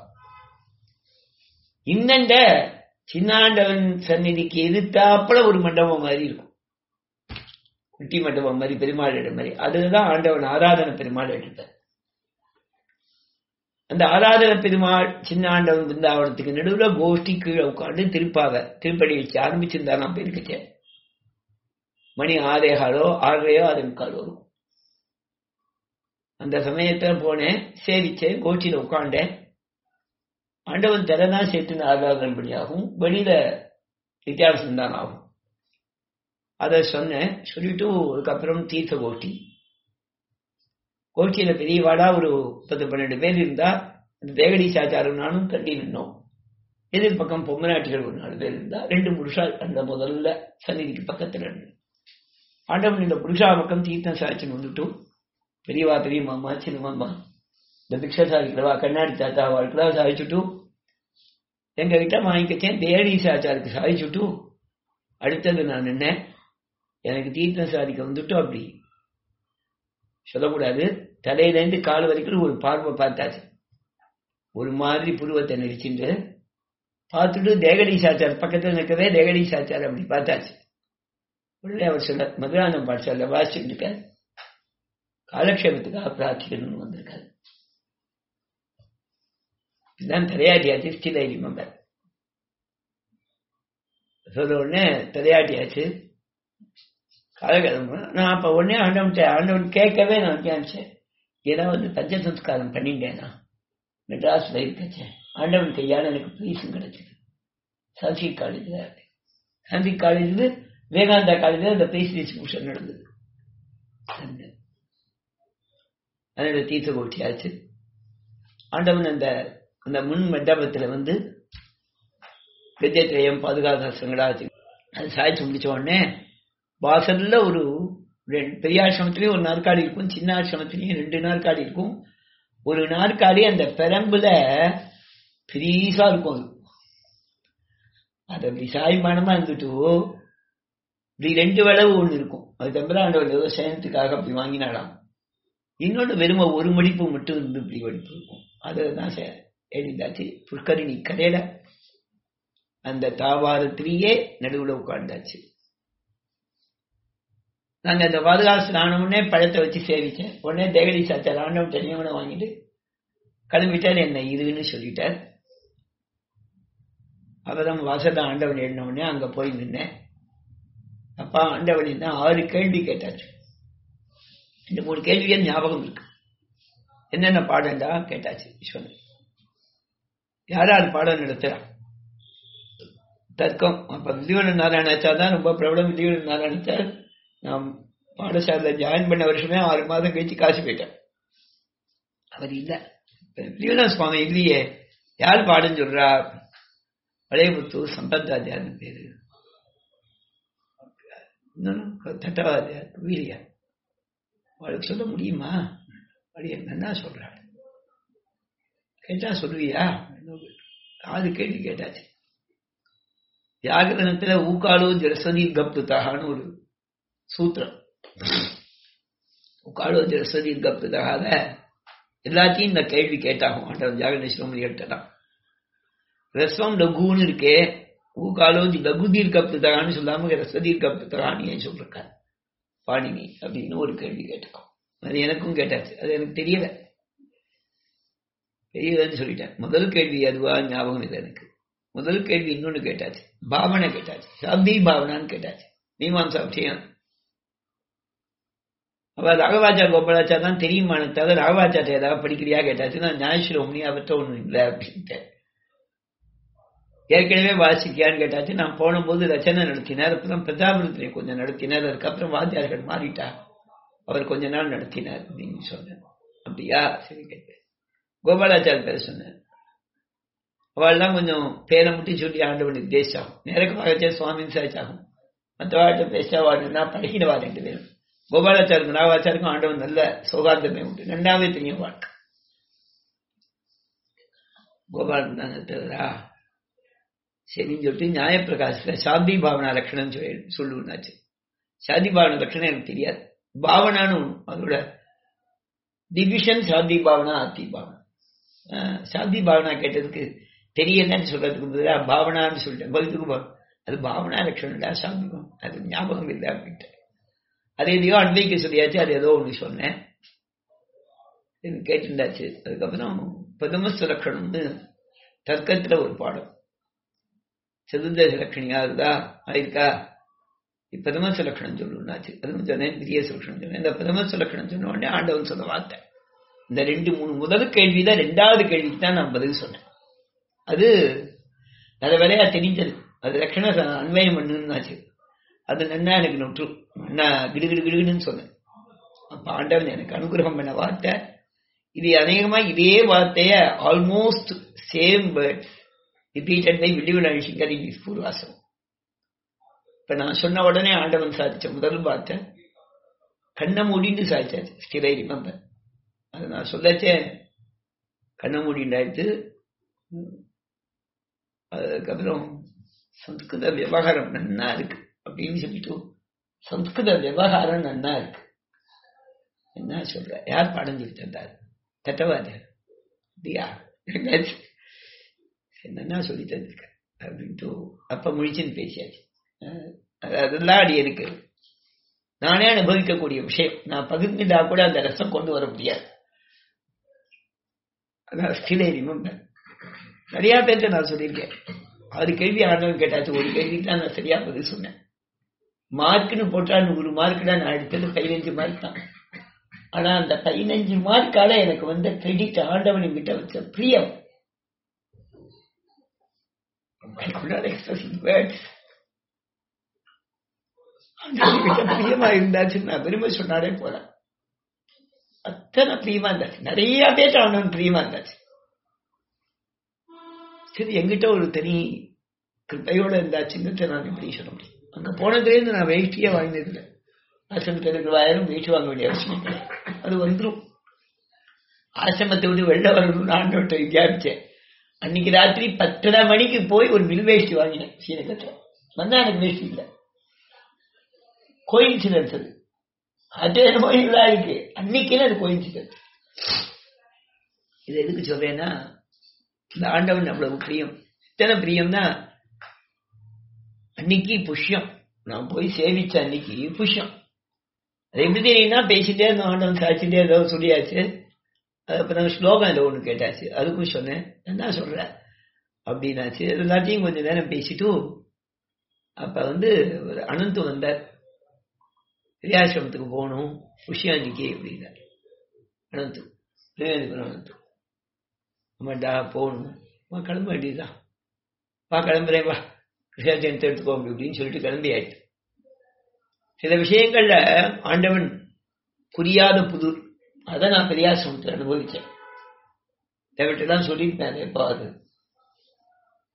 இன்னண்ட சின்னாண்டவன் சந்நிதிக்கு எதிர்த்தாப்புல ஒரு மண்டபம் மாதிரி இருக்கும் குட்டி மண்டபம் மாதிரி பெருமாள் இடம் மாதிரி அதுதான் ஆண்டவன் ஆராதனை பெருமாள் எடுத்தார் அந்த ஆராதன பெருமாள் சின்ன ஆண்டவன் பிருந்தாவனத்துக்கு நடுவுல கோஷ்டி கீழே உட்காந்து திருப்பாக திருப்படி வச்சு ஆரம்பிச்சிருந்தா நான் போயிருக்கச்சேன் மணி ஆறேகாலோ ஆறரையோ ஆறு முக்காலோ இருக்கும் அந்த சமயத்துல போனேன் சேவிச்சேன் கோஷ்டியில உட்காண்டேன் ஆண்டவன் தரதான் சேர்த்து ஆராதனைபடியாகும் வெளியில வித்தியாசம் தான் ஆகும் அதை சொன்னேன் சொல்லிட்டு அதுக்கப்புறம் தீர்த்த கோஷ்டி கோஷ்டியில பெரியவாடா ஒரு பத்து பன்னெண்டு பேர் இருந்தா அந்த தேகடி சாச்சாரம் நானும் தள்ளி நின்னோம் எதிர் பக்கம் பொம்மநாட்டிகள் ஒரு நாலு பேர் இருந்தா ரெண்டு புருஷா அந்த முதல்ல சந்நிதிக்கு பக்கத்துல இருந்து ஆண்டவன் இந்த புருஷா பக்கம் தீர்த்தம் சாய்ச்சின்னு வந்துட்டு பெரியவா பெரிய மாமா சின்ன மாமா இந்த பிக்ஷை சாதிக்கிறவா கண்ணாடி தாத்தா அவளுக்குலாம் சாதிச்சுட்டு எங்க கிட்ட வாங்கிக்கச்சேன் தேடி சாச்சாருக்கு சாதிச்சுட்டு அடுத்தது நான் நின்னேன் எனக்கு தீர்த்தம் சாதிக்க வந்துட்டு அப்படி சொல்லக்கூடாது தலையிலேருந்து கால் வரைக்கும் ஒரு பார்வை பார்த்தாச்சு ஒரு மாதிரி புருவத்தை நெரிச்சுட்டு பார்த்துட்டு தேகடி சாச்சார் பக்கத்தில் நிற்கவே தேகடி சாச்சார் அப்படி பார்த்தாச்சு உடனே அவர் சொல்ல மதுரானம் பாடசாலை வாசிச்சுட்டு இருக்கார் காலக்ஷேபத்துக்காக பிரார்த்திக்கணும்னு வந்திருக்காரு இதுதான் தலையாட்டியாச்சு ஸ்டில் ஐ ரிமெம்பர் சொல்ல உடனே தலையாட்டியாச்சு காலகிழமை நான் அப்ப உடனே ஆண்டவன் ஆண்டவன் கேட்கவே நான் கேமிச்சேன் ஏன்னா வந்து பஞ்ச சம்ஸ்காரம் பண்ணிட்டேனா மெட்ராஸ்ல இருக்கச்சேன் ஆண்டவன் கையால் எனக்கு ப்ளீஸும் கிடைச்சது சன்ஸ்கிரிட் காலேஜ்ல சன்ஸ்கிரிட் காலேஜ்ல விவேகானந்தா காலேஜ்ல அந்த ப்ளீஸ் டிஸ்ட்ரிபியூஷன் நடந்தது அதோட தீர்த்த கோட்டியாச்சு ஆண்டவன் அந்த அந்த முன் மண்டபத்துல வந்து வித்தியத்திரயம் பாதுகாப்பு அது சாய்ச்சி முடிச்ச உடனே வாசல்ல ஒரு ரெண்டு பெரிய ஆசிரமத்திலயும் ஒரு நாற்காலி இருக்கும் சின்ன ஆசிரமத்திலயும் ரெண்டு நாற்காலி இருக்கும் ஒரு நாற்காலி அந்த பெரம்புல பெரியசா இருக்கும் அது அது அப்படி சாய்மானமா இருந்துட்டு இப்படி ரெண்டு விளவு ஒண்ணு இருக்கும் அது தம்பராண்டவர் ஏதோ சேனத்துக்காக அப்படி வாங்கினாலாம் இன்னொன்று வெறும ஒரு மடிப்பு மட்டும் இருந்து இப்படி வடிப்பு இருக்கும் அதுதான் எழுந்தாச்சு புஷ்கரிணி கரையில அந்த தாவாரத்திலேயே நடுவுல உட்கார்ந்தாச்சு நாங்க அந்த பாதுகாப்பு ஆனவுடனே பழத்தை வச்சு சேவிச்சேன் உடனே தேகடி சாச்சார் ஆண்டவன் தெரியாம வாங்கிட்டு கிளம்பிட்டார் என்ன இதுன்னு சொல்லிட்டார் அவதான் வாசல ஆண்டவன் எழுந்த உடனே அங்க போய் நின்னேன் அப்பா ஆண்டவன் தான் ஆறு கேள்வி கேட்டாச்சு இந்த மூணு கேள்வியே ஞாபகம் இருக்கு என்னென்ன பாடண்டா கேட்டாச்சு ஈஸ்வரன் யாரால் பாடம் நடத்துறா தர்க்கம் அப்ப விதிவன நாராயணாச்சார் தான் ரொம்ப பிரபலம் விதிவன நாராயணாச்சார் நான் பாடசாலையில ஜாயின் பண்ண வருஷமே ஆறு மாதம் கழிச்சு காசு போயிட்டேன் அவர் இல்ல விதிவன சுவாமி இல்லையே யார் பாடம் சொல்றா பழையபுத்தூர் சம்பத்தாச்சாரின் பேரு இன்னொன்னு தட்டவாதியார் வீரியா அவளுக்கு சொல்ல முடியுமா அப்படி என்ன சொல்றாள் கேட்டா சொல்லுவியா அது கேள்வி கேட்டாச்சு வியாகரணத்துல ஊக்காலோ ஜலசதி கப்துதான்னு ஒரு சூத்திரம் ஊக்காலோ ஜலசதி கப்துதாக எல்லாத்தையும் இந்த கேள்வி கேட்டாகும் ஆண்டவன் ஜாகரணேஸ்வரம் கேட்டான் ரஸ்வம் லகுன்னு இருக்கே ஊகாலோஜி லகுதீர் கப்துதான்னு சொல்லாம ரசதீர் கப்துதான்னு ஏன் சொல்றாரு பாணினி அப்படின்னு ஒரு கேள்வி கேட்டுக்கோம் அது எனக்கும் கேட்டாச்சு அது எனக்கு தெரியல தெரியலன்னு சொல்லிட்டேன் முதல் கேள்வி அதுவா ஞாபகம் இல்லை எனக்கு முதல் கேள்வி இன்னொன்னு கேட்டாச்சு பாவனை கேட்டாச்சு சாப்தி பாவனான்னு கேட்டாச்சு மீமாம்சா விஷயம் அவ ராகவாச்சா கோபாலாச்சா தான் தெரியுமான தவிர ராகவாச்சாட்ட ஏதாவது படிக்கிறியா கேட்டாச்சு நான் ஞாயிற்றுரோமணி அவற்ற ஒண்ணும் இல்லை அப்படின்ட்டு ஏற்கனவே வாசிக்கியான்னு கேட்டாச்சு நான் போனபோது ரச்சனை நடத்தினார் அப்புறம் பிரதாபுரத்தினை கொஞ்சம் நடத்தினார் அதுக்கப்புறம் வாத்தியார்கள் மாறிட்டா அவர் கொஞ்ச நாள் நடத்தினார் அப்படின்னு சொன்னேன் அப்படியா சரி கேட்டேன் கோபாலாச்சார் பேர சொன்னேன் அவள்லாம் கொஞ்சம் பேரை முட்டி சொல்லி ஆண்டவன் உத்தேசாகும் நேரக்கு பார்க்கச்சே சுவாமி சாச்சாகும் மற்றவாழ்கிட்ட பேசாவாடுனா பழகிடுவா ரெண்டு பேரும் கோபாலாச்சாருக்கும் ராவாச்சாருக்கும் ஆண்டவன் நல்ல சௌகார்த்தமே உண்டு ரெண்டாவே தெரியும் வாழ்க்கை கோபாலன் தானே தவிரா சரின்னு சொல்லிட்டு நியாயப்பிரகாசத்துல சாந்தி பாவனா லட்சணம் சொல்லி சொல்லுனாச்சு சாந்தி பாவனா லட்சணம் எனக்கு தெரியாது பாவனான்னு அதோட டிவிஷன் சாந்தி பாவனா ஆத்தி பாவனா சாந்தி பாவனா கேட்டதுக்கு தெரியலன்னு சொல்றதுக்கு பதிலாக பாவனான்னு சொல்லிட்டேன் பதிலுக்கு அது பாவனா லட்சணம்டா சாந்தி பாவம் அது ஞாபகம் இல்லை அப்படின்ட்டு அது எதையோ அன்வைக்க சொல்லியாச்சு அது ஏதோ ஒன்று சொன்னேன் கேட்டுண்டாச்சு அதுக்கப்புறம் பிரதமஸ்து லட்சணம்னு தர்க்கத்துல ஒரு பாடம் சதுர்தச லட்சணியா இருந்தா ஆயிருக்கா பிரதம சுலட்சணம் சொல்லுனாச்சு அதுவும் சொன்னேன் பிரிய சுலட்சணம் சொன்னேன் இந்த பிரதம சுலட்சணம் சொன்ன உடனே ஆண்டவன் சொல்ல வார்த்தை இந்த ரெண்டு மூணு முதல் கேள்விதான் ரெண்டாவது கேள்விக்கு தான் நான் பதில் சொன்னேன் அது நல்ல வேலையா தெரிஞ்சது அது லட்சண அன்வயம் பண்ணுன்னாச்சு அது நன்னா எனக்கு நொற்று நன்னா கிடுகிடு கிடுகிடுன்னு சொன்னேன் அப்ப ஆண்டவன் எனக்கு அனுகிரகம் பண்ண வார்த்தை இது அநேகமா இதே வார்த்தைய almost same words repeated by வில்லிவன் அழிசிங்கர் இன் இஸ் பூர்வாசம் இப்ப நான் சொன்ன உடனே ஆண்டவன் சாதிச்ச முதல் பார்த்த கண்ணை மூடிண்டு சாதிச்சாச்சு ஸ்டிலை ரிமம்பர் அது நான் சொல்லச்சே கண்ணை மூடிண்டாயிட்டு அதுக்கப்புறம் சம்ஸ்கிருத விவகாரம் நன்னா இருக்கு அப்படின்னு சொல்லிட்டு சம்ஸ்கிருத விவகாரம் நன்னா இருக்கு என்ன சொல்ற யார் பாடம் சொல்லி தந்தார் தட்டவாதர் அப்படியா என்னன்னா சொல்லி தந்திருக்க அப்படின்ட்டு அப்ப முழிச்சுன்னு பேசியாச்சு அதெல்லாம் அடி எனக்கு நானே அனுபவிக்கக்கூடிய விஷயம் நான் பகிர்ந்துட்டா கூட அந்த ரசம் கொண்டு வர முடியாது அதான் ஸ்டிலே ரிமெம்பர் நிறைய பேர்த்த நான் சொல்லியிருக்கேன் ஆறு கேள்வி ஆண்டவன் கேட்டாச்சு ஒரு கேள்விக்கு தான் நான் சரியா பதில் சொன்னேன் மார்க்னு போட்டா நூறு மார்க்ல நான் எடுத்தது பதினஞ்சு மார்க் தான் ஆனா அந்த பதினஞ்சு மார்க்கால எனக்கு வந்த கிரெடிட் ஆண்டவன் கிட்ட வச்ச பிரியம் I could not express in words. பிரியமா இருந்தாச்சு நான் விரும்ப சொன்னாலே போல அத்தனை பிரியமா இருந்தாச்சு நிறைய பேர் அவனவன் பிரியமா இருந்தாச்சு சரி எங்கிட்ட ஒரு தனி கிருப்பையோட இருந்தாச்சுன்னு நான் எப்படி சொல்ல முடியும் அங்க போனதுலேருந்து நான் வேஷ்டியே வாங்கினதில்லை ஆசிரமத்தில் ரூபாயிரம் வேஷ்டி வாங்க வேண்டிய அவசியம் இல்லை அது வந்துடும் ஆசிரமத்தை விட்டு வெளில வரணும்னு ஆண்டோட்ட விசாரிச்சேன் அன்னைக்கு ராத்திரி பத்தரை மணிக்கு போய் ஒரு மில் வேஷ்டி வாங்கினேன் சீனகத்தில் வந்தா எனக்கு வேஷ்டி இல்லை கோயின்சிடன்ஸ் அது அது என்னமோ இதா இருக்கு அன்னைக்கே அது கோயின்சிடன்ஸ் இது எதுக்கு சொல்றேன்னா இந்த ஆண்டவன் அவ்வளவு பிரியம் இத்தனை பிரியம்னா அன்னைக்கு புஷ்யம் நான் போய் சேவிச்ச அன்னைக்கு புஷ்யம் அது எப்படி தெரியும்னா பேசிட்டே இருந்தோம் ஆண்டவன் சாய்ச்சிட்டே ஏதோ சொல்லியாச்சு அப்புறம் ஸ்லோகம் ஏதோ ஒன்று கேட்டாச்சு அதுக்கும் சொன்னேன் என்ன சொல்ற அப்படின்னாச்சு எல்லாத்தையும் கொஞ்சம் நேரம் பேசிட்டு அப்ப வந்து ஒரு அனந்து வந்தார் பெரியாசிரமத்துக்கு போகணும் புஷ்யாண்டிக்கு அப்படின்னார் அனந்து திருவேந்திபுரம் அனந்து ஆமாண்டா போகணும் கிளம்ப வேண்டியதுதான் வா கிளம்புறேன் வா கிருஷ்ணாஜெயந்தி எடுத்துக்கோ அப்படி அப்படின்னு சொல்லிட்டு கிளம்பி ஆயிட்டு சில விஷயங்கள்ல ஆண்டவன் புரியாத புது அதை நான் பெரியாசிரமத்தில் அனுபவிச்சேன் தேவட்டெல்லாம் சொல்லியிருப்பேன் எப்போ அது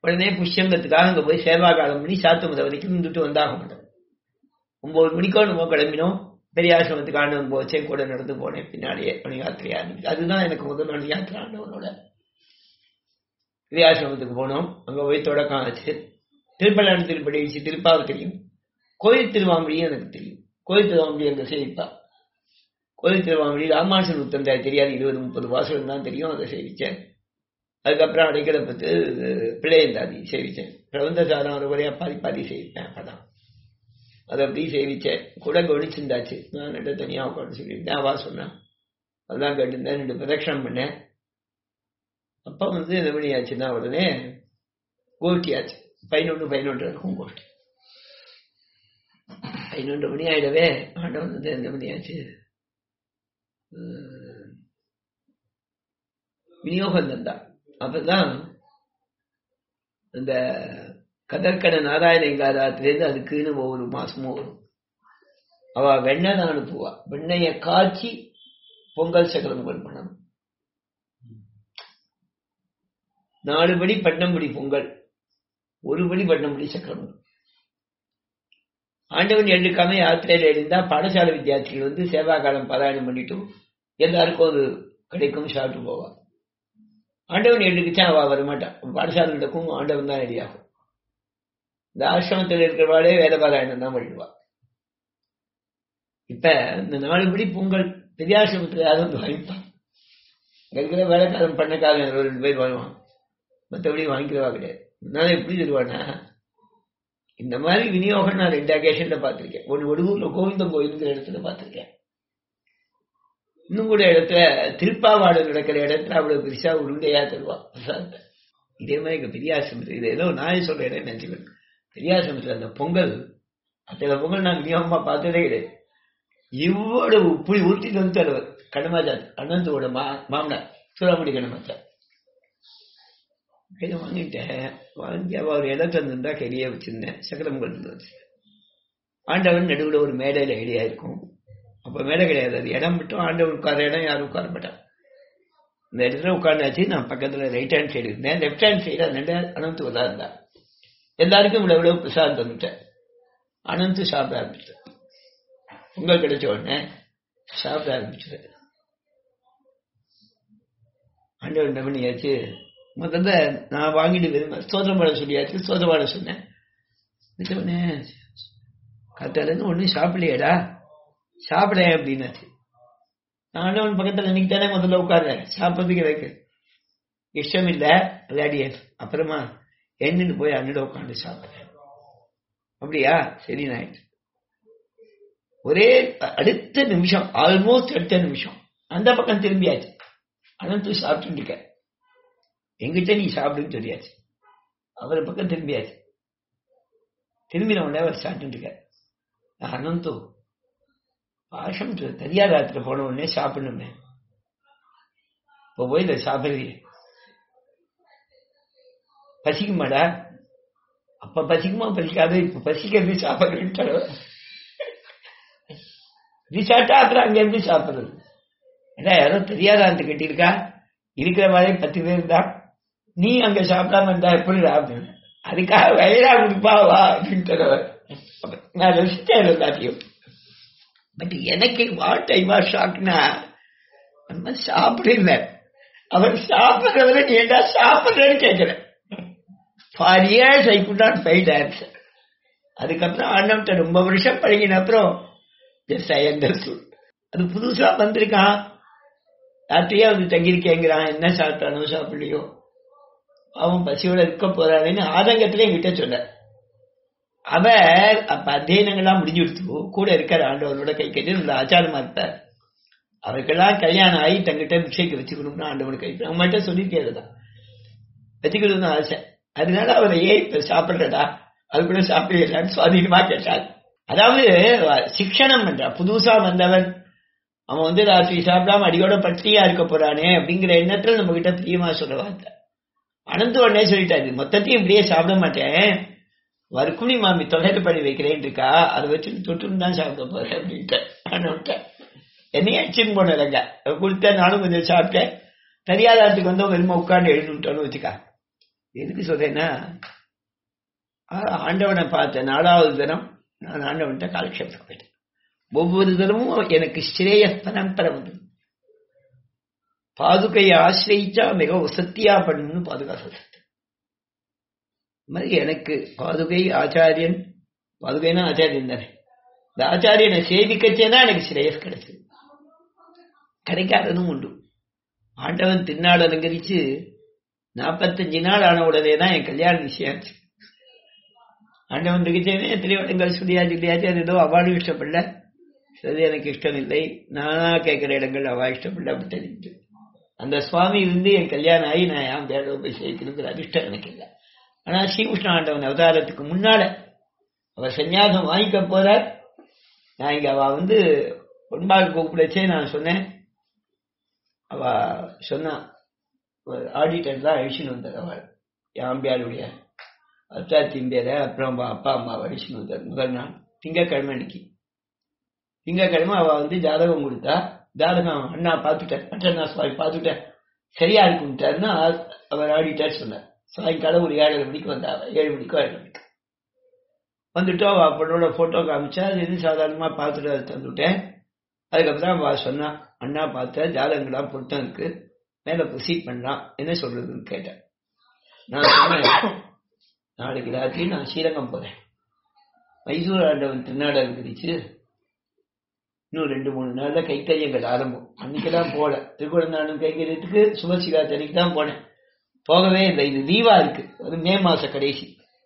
உடனே புஷ்யங்கத்துக்காக அங்க போய் சேவா காலம் பண்ணி சாத்துமத வரைக்கும் இருந்துட்டு வந்தாக மாட்டோம் ஒன்பது மணிக்கோ நம்ம கிளம்பினோம் பெரியாசிரமத்துக்கு ஆண்டவன் போச்சே கூட நடந்து போனேன் பின்னாடியே மணி யாத்திரையா இருந்துச்சு அதுதான் எனக்கு முதல் மணி யாத்திரை ஆண்டவனோட பெரியாசிரமத்துக்கு போனோம் அங்க போய் தொடக்கம் ஆச்சு திருப்பலாண்டு திருப்படி வச்சு திருப்பாவை தெரியும் கோயில் திருவாமொழியும் எனக்கு தெரியும் கோயில் திருவாமொழி அங்க சேவிப்பா கோயில் திருவாமொழி ராமானுஷன் உத்தந்தாய் தெரியாது இருபது முப்பது வாசகம் தான் தெரியும் அதை சேவிச்சேன் அதுக்கப்புறம் அடைக்கல பத்து பிள்ளையந்தாதி சேவிச்சேன் பிரபந்த சாரம் ஒரு வரையா பாதி பாதி சேவிப்பேன் அப்பதான் அதை அப்படி சேவிச்சேன் கூட கவனிச்சிருந்தாச்சு நான் ரெண்டு தனியாக உட்காந்து சொல்லியிருந்தேன் அவா சொன்னான் அதெல்லாம் கேட்டிருந்தேன் ரெண்டு பிரதட்சணம் பண்ணேன் அப்போ வந்து என்ன மணி ஆச்சுன்னா உடனே கோஷ்டி ஆச்சு பதினொன்று பதினொன்று இருக்கும் கோஷ்டி பதினொன்று மணி ஆயிடவே ஆண்டவன் வந்து எந்த மணி ஆச்சு விநியோகம் தந்தா அப்பதான் இந்த கதற்கட நாராயண எங்காதாத்திலேருந்து அதுக்குன்னு ஒவ்வொரு மாசமும் வரும் அவ வெண்ணெய் தான் அனுப்புவா வெண்ணெய காய்ச்சி பொங்கல் சக்கரம் பண்ணணும் நாலு படி பட்டம்படி பொங்கல் ஒரு படி பட்டம்படி சக்கரம் ஆண்டவன் எடுக்காம யாத்திரையில இருந்தா பாடசாலை வித்தியார்த்திகள் வந்து சேவா காலம் பாராயணம் பண்ணிட்டு எல்லாருக்கும் அது கிடைக்கும் சாப்பிட்டு போவா ஆண்டவன் எடுக்குச்சா அவ வரமாட்டான் பாடசாலை நடக்கும் ஆண்டவன் தான் ரெடியாகும் இந்த ஆசிரமத்தில் இருக்கிறவாளே வேத பாராயணம் தான் பண்ணிடுவா இப்ப இந்த நாலு படி பொங்கல் பெரியாசிரமத்தில் யாரும் வந்து வாங்கிப்பான் இருக்கிற வேலைக்காரன் பண்ணக்காரன் ஒரு ரெண்டு பேர் வாங்குவான் மற்றபடி வாங்கிக்கிறவா கிடையாது நான் எப்படி தருவானா இந்த மாதிரி விநியோகம் நான் ரெண்டு அகேஷன்ல பார்த்திருக்கேன் ஒன்று ஒடுகூர்ல கோவிந்தம் கோயிலுங்கிற இடத்துல பார்த்திருக்கேன் இன்னும் கூட இடத்துல திருப்பாவாடு நடக்கிற இடத்துல அவ்வளவு பெருசா உருண்டையா தருவா பிரசாதத்தை இதே மாதிரி இங்க பெரியாசிரமத்தில் இது ஏதோ நான் சொல்ற இடம் நினைச்சுக்கணும் பெரியாசிரமத்தில் அந்த பொங்கல் அத்தனை பொங்கல் நான் விநியோகமா பார்த்ததே கிடையாது இவ்வளவு புளி ஊற்றிட்டு வந்து தருவார் கடமாச்சார் அனந்தோட மா மாமனார் சூறாமணி கடமாச்சார் இதை வாங்கிட்டேன் வாங்கி அவ ஒரு இடம் தந்துருந்தா கையிலேயே வச்சிருந்தேன் சக்கரம் கொண்டு வச்சிருந்தேன் ஆண்டவன் நடுவில் ஒரு மேடையில் ஐடியா இருக்கும் அப்ப மேடை கிடையாது அது இடம் மட்டும் ஆண்டவன் உட்கார இடம் யாரும் உட்கார மாட்டான் இந்த இடத்துல உட்கார்ந்தாச்சு நான் பக்கத்துல ரைட் ஹேண்ட் சைடு இருந்தேன் லெஃப்ட் ஹேண்ட் சைடு அந்த அனந்து வதா இருந்தா எல்லாருக்கும் இவ்வளவு இவ்வளவு பிரசாதம் தந்துட்டேன் அனந்து சாப்பிட ஆரம்பிச்சேன் பொங்கல் கிடைச்ச உடனே சாப்பிட ஆரம்பிச்சது ஆண்டவன் என்ன பண்ணியாச்சு முதல்ல நான் வாங்கிட்டு விரும்ப ஸ்தோத்திரம் பாட சொல்லியாச்சு ஸ்தோத்திரம் பாட சொன்னேன் உடனே கத்தாலேருந்து ஒன்றும் சாப்பிடலையேடா சாப்பிட அப்படின்னாச்சு ஆண்டவன் பக்கத்தில் இன்னைக்கு தானே முதல்ல உட்கார்றேன் சாப்பிட்றதுக்கு எனக்கு இஷ்டம் இல்லை விளையாடியேன் அப்புறமா என்னன்னு போய் அண்ணட உட்காந்து சாப்பிட்றேன் அப்படியா சரி நாயிட்டு ஒரே அடுத்த நிமிஷம் ஆல்மோஸ்ட் அடுத்த நிமிஷம் அந்த பக்கம் திரும்பியாச்சு அனந்து சாப்பிட்டு இருக்க எங்கிட்ட நீ சாப்பிடுன்னு சொல்லியாச்சு அவர் பக்கம் திரும்பியாச்சு திரும்பின உடனே அவர் சாப்பிட்டு இருக்க அனந்தோ பாஷம் தரியாதாரத்துல போன உடனே சாப்பிடணுமே இப்போ போய் இதை சாப்பிடுறீங்க பசிக்குமாடா அப்ப பசிக்குமா பசிக்காத இப்ப பசிக்கிறது சாப்பிடுறேன் இது சாப்பிட்டா அப்புறம் அங்க இருந்து சாப்பிடுறது ஏன்னா யாரோ தெரியாதான்ட்டு கட்டியிருக்கா இருக்கிற மாதிரி பத்து பேர் தான் நீ அங்க சாப்பிடாம இருந்தா எப்படி அப்படின்னு அதுக்காக வயலா கொடுப்பா வா அப்படின்னு நான் ரசித்தேன் எல்லாத்தையும் பட் எனக்கு வாட் ஐ வாஸ் ஷாக்னா நம்ம சாப்பிடல அவர் சாப்பிடுறவரை நீ என்ன சாப்பிடுறேன்னு கேட்கிறேன் for years I could not find answer அதுக்கப்புறம் ஆண்டவன்ட்ட ரொம்ப வருஷம் பழகின அப்புறம் ஜஸ்ட் ஐ அண்டர்ஸ்டுட் அது புதுசா வந்திருக்கான் ராத்திரியா வந்து தங்கியிருக்கேங்கிறான் என்ன சாப்பிட்டானோ சாப்பிடலையோ அவன் பசியோட இருக்க போறானேன்னு ஆதங்கத்திலே என்கிட்ட சொன்ன அவர் அப்ப அத்தியனங்கள்லாம் முடிஞ்சு கொடுத்து கூட இருக்கார் ஆண்டவனோட கை கட்டி உள்ள ஆச்சாரமா இருப்பார் அவருக்கெல்லாம் கல்யாணம் ஆகி தங்கிட்ட பிக்ஷைக்கு வச்சுக்கணும்னு ஆண்டவனு கை அவங்கள்ட்ட சொல்லியிருக்கேன் வச்சுக்கணும்னு ஆசை அதனால அவரை ஏன் இப்ப சாப்பிடுறடா அது கூட சாப்பிடலான்னு சுவாதீனமா கேட்டார் அதாவது சிக்ஷணம் பண்றா புதுசா வந்தவன் அவன் வந்து ராத்திரி சாப்பிடாம அடியோட பட்டியா இருக்க போறானே அப்படிங்கிற எண்ணத்துல நம்ம கிட்ட பிரியமா சொல்ல வார்த்தை அனந்து உடனே சொல்லிட்டாரு மொத்தத்தையும் இப்படியே சாப்பிட மாட்டேன் வர்க்குனி மாமி தொலைட்டு பண்ணி வைக்கிறேன் இருக்கா அதை வச்சு தொட்டுன்னு தான் சாப்பிட போறேன் அப்படின்ட்டு என்னையும் அடிச்சுன்னு போன இல்லைங்க கொடுத்தேன் நானும் கொஞ்சம் சாப்பிட்டேன் தெரியாதத்துக்கு வந்து வெறுமை உட்காந்து எழுந்துட்டோன்னு வச்சுக்கா எதுக்கு சொல்றேன்னா ஆண்டவனை பார்த்த நாலாவது தினம் நான் ஆண்டவன்கிட்ட காலக்ஷேபத்துக்கு போயிட்டேன் ஒவ்வொரு தினமும் எனக்கு ஸ்ரேயஸ் பரம்பரை வந்தது பாதுகையை ஆசிரியிச்சா மிக வசத்தியா பண்ணணும்னு பாதுகா சொல்றது மாதிரி எனக்கு பாதுகை ஆச்சாரியன் பாதுகைனா ஆச்சாரியன் தானே இந்த ஆச்சாரியனை சேவிக்கச்சேதான் எனக்கு ஸ்ரேயஸ் கிடைச்சது கிடைக்காததும் உண்டு ஆண்டவன் திருநாள் அலங்கரிச்சு நாற்பத்தஞ்சு நாள் ஆன உடனே தான் என் கல்யாண விஷயம் ஆச்சு ஆண்டவன் இருக்கச்சேனே திரைவடங்கள் சொல்லியாச்சு இல்லையாச்சு அது ஏதோ அவார்டு இஷ்டப்படல சரி எனக்கு இஷ்டம் இல்லை நானா கேட்கிற இடங்கள் அவா இஷ்டப்படல அப்படி தெரிஞ்சு அந்த சுவாமி இருந்து என் கல்யாணம் ஆகி நான் என் பேரவை போய் சேர்க்கணுங்கிற அதிர்ஷ்டம் எனக்கு இல்லை ஆனா ஸ்ரீகிருஷ்ண ஆண்டவன் அவதாரத்துக்கு முன்னால அவர் சன்னியாசம் வாங்கிக்க போறார் நான் இங்க அவ வந்து பொன்பாக கூப்பிடச்சே நான் சொன்னேன் அவ சொன்னா ஆடிட்டர் தான் அழிச்சுன்னு வந்தார் அவள் யாம்பியாருடைய அத்தாத்தின் பேரை அப்புறம் அப்பா அம்மா அழிச்சுன்னு வந்தார் முதல் நாள் திங்கக்கிழமை அன்னைக்கு திங்கக்கிழமை அவ வந்து ஜாதகம் கொடுத்தா ஜாதகம் அண்ணா பார்த்துட்டேன் மற்றண்ணா சுவாமி பார்த்துட்டேன் சரியா இருக்குன்ட்டாருன்னா அவர் ஆடிட்டார் சொன்னார் சாயங்காலம் ஒரு ஏழரை மணிக்கு வந்தா ஏழு மணிக்கோ ஏழு மணிக்கு வந்துட்டோ அவ பொண்ணோட போட்டோ காமிச்சா அது எது சாதாரணமா பார்த்துட்டு அதை தந்துவிட்டேன் அதுக்கப்புறம் அவ சொன்னா அண்ணா பார்த்த ஜாதகங்களாம் பொருத்தம் இருக்கு மேல ப்ரொசீட் பண்ணலாம் என்ன சொல்றதுன்னு கேட்டேன் நான் சொன்னேன் நாளைக்கு ராத்திரி நான் ஸ்ரீரங்கம் போறேன் மைசூர் ஆண்டவன் திருநாடகம் பிரிச்சு இன்னும் ரெண்டு மூணு நாள்ல கைத்தறியங்கள் ஆரம்பம் அன்னைக்குதான் போல திருக்குழந்தாண்டம் கைங்கரியத்துக்கு சுபசிகாத்தனைக்கு தான் போனேன் போகவே இல்லை இது லீவா இருக்கு அது மே மாச கடைசி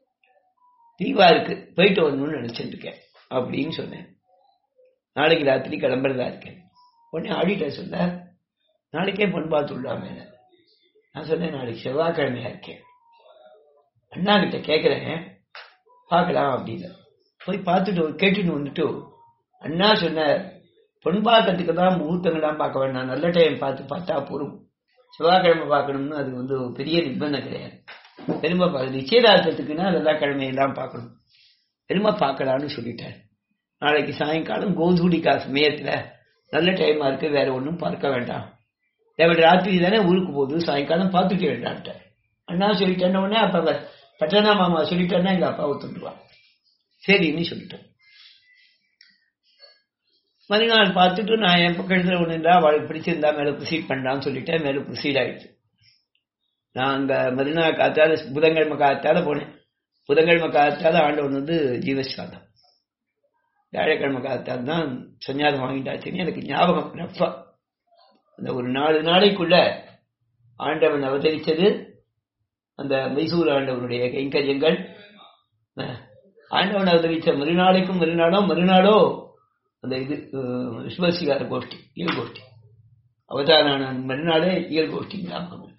லீவா இருக்கு போயிட்டு வரணும்னு நினைச்சிட்டு இருக்கேன் அப்படின்னு சொன்னேன் நாளைக்கு ராத்திரி கிளம்புறதா இருக்கேன் உடனே ஆடிட்டர் சொன்னார் நாளைக்கே பொன் பார்த்துள்ளாமே நான் சொன்னேன் நாளைக்கு செவ்வாய்க்கிழமையா இருக்கேன் அண்ணா கிட்ட கேட்கிறேன் பார்க்கலாம் அப்படின்னு போய் பார்த்துட்டு கேட்டுட்டு வந்துட்டு அண்ணா சொன்னார் பொன் பார்க்கறதுக்கு தான் முகூர்த்தங்கள்லாம் பார்க்க வேண்டாம் நல்ல டைம் பார்த்து பார்த்தா போரும் செவ்வாய்க்கிழமை பார்க்கணும்னு அது வந்து பெரிய நிர்பந்தம் கிடையாது பெருமை பார்க்க நிச்சயதார்த்தத்துக்குன்னா அதெல்லாம் கிழமையெல்லாம் பார்க்கணும் பெருமை பார்க்கலான்னு சொல்லிட்டார் நாளைக்கு சாயங்காலம் கோதூடிக்கா சமயத்துல நல்ல டைமா இருக்கு வேற ஒன்றும் பார்க்க வேண்டாம் தேவடி ராத்திரி தானே ஊருக்கு போகுது சாயங்காலம் பார்த்துக்க வேண்டான்ட்டார் அண்ணா சொல்லிட்டேன்ன உடனே அப்ப பட்டனா மாமா சொல்லிட்டேன்னா எங்க அப்பா ஒத்துட்டுவான் சரின்னு சொல்லிட்டேன் மறுநாள் பார்த்துட்டு நான் என் பக்கம் எழுதுற ஒன்று இருந்தா அவளுக்கு பிடிச்சிருந்தா மேல ப்ரொசீட் பண்ணலாம்னு சொல்லிட்டேன் மேல ப்ரொசீட் ஆயிடுச்சு நான் அங்க மறுநாள் காத்தால புதன்கிழமை காத்தால போனேன் புதன்கிழமை காத்தால ஆண்டவன் வந்து ஜீவஸ்வாதம் வியாழக்கிழமை காத்தால் தான் சன்னியாசம் வாங்கிட்டாச்சுன்னு எனக்கு ஞாபகம் ரஃபா அந்த ஒரு நாலு நாளைக்குள்ள ஆண்டவன் அவதரித்தது அந்த மைசூர் ஆண்டவனுடைய கைங்கரியங்கள் ஆண்டவன் அவதரித்த மறுநாளைக்கும் மறுநாளோ மறுநாளோ அந்த இது விஸ்வசிகார கோஷ்டி இயல் கோஷ்டி அவதாரான மறுநாளே இயல் கோஷ்டி ஞாபகம் இருக்கு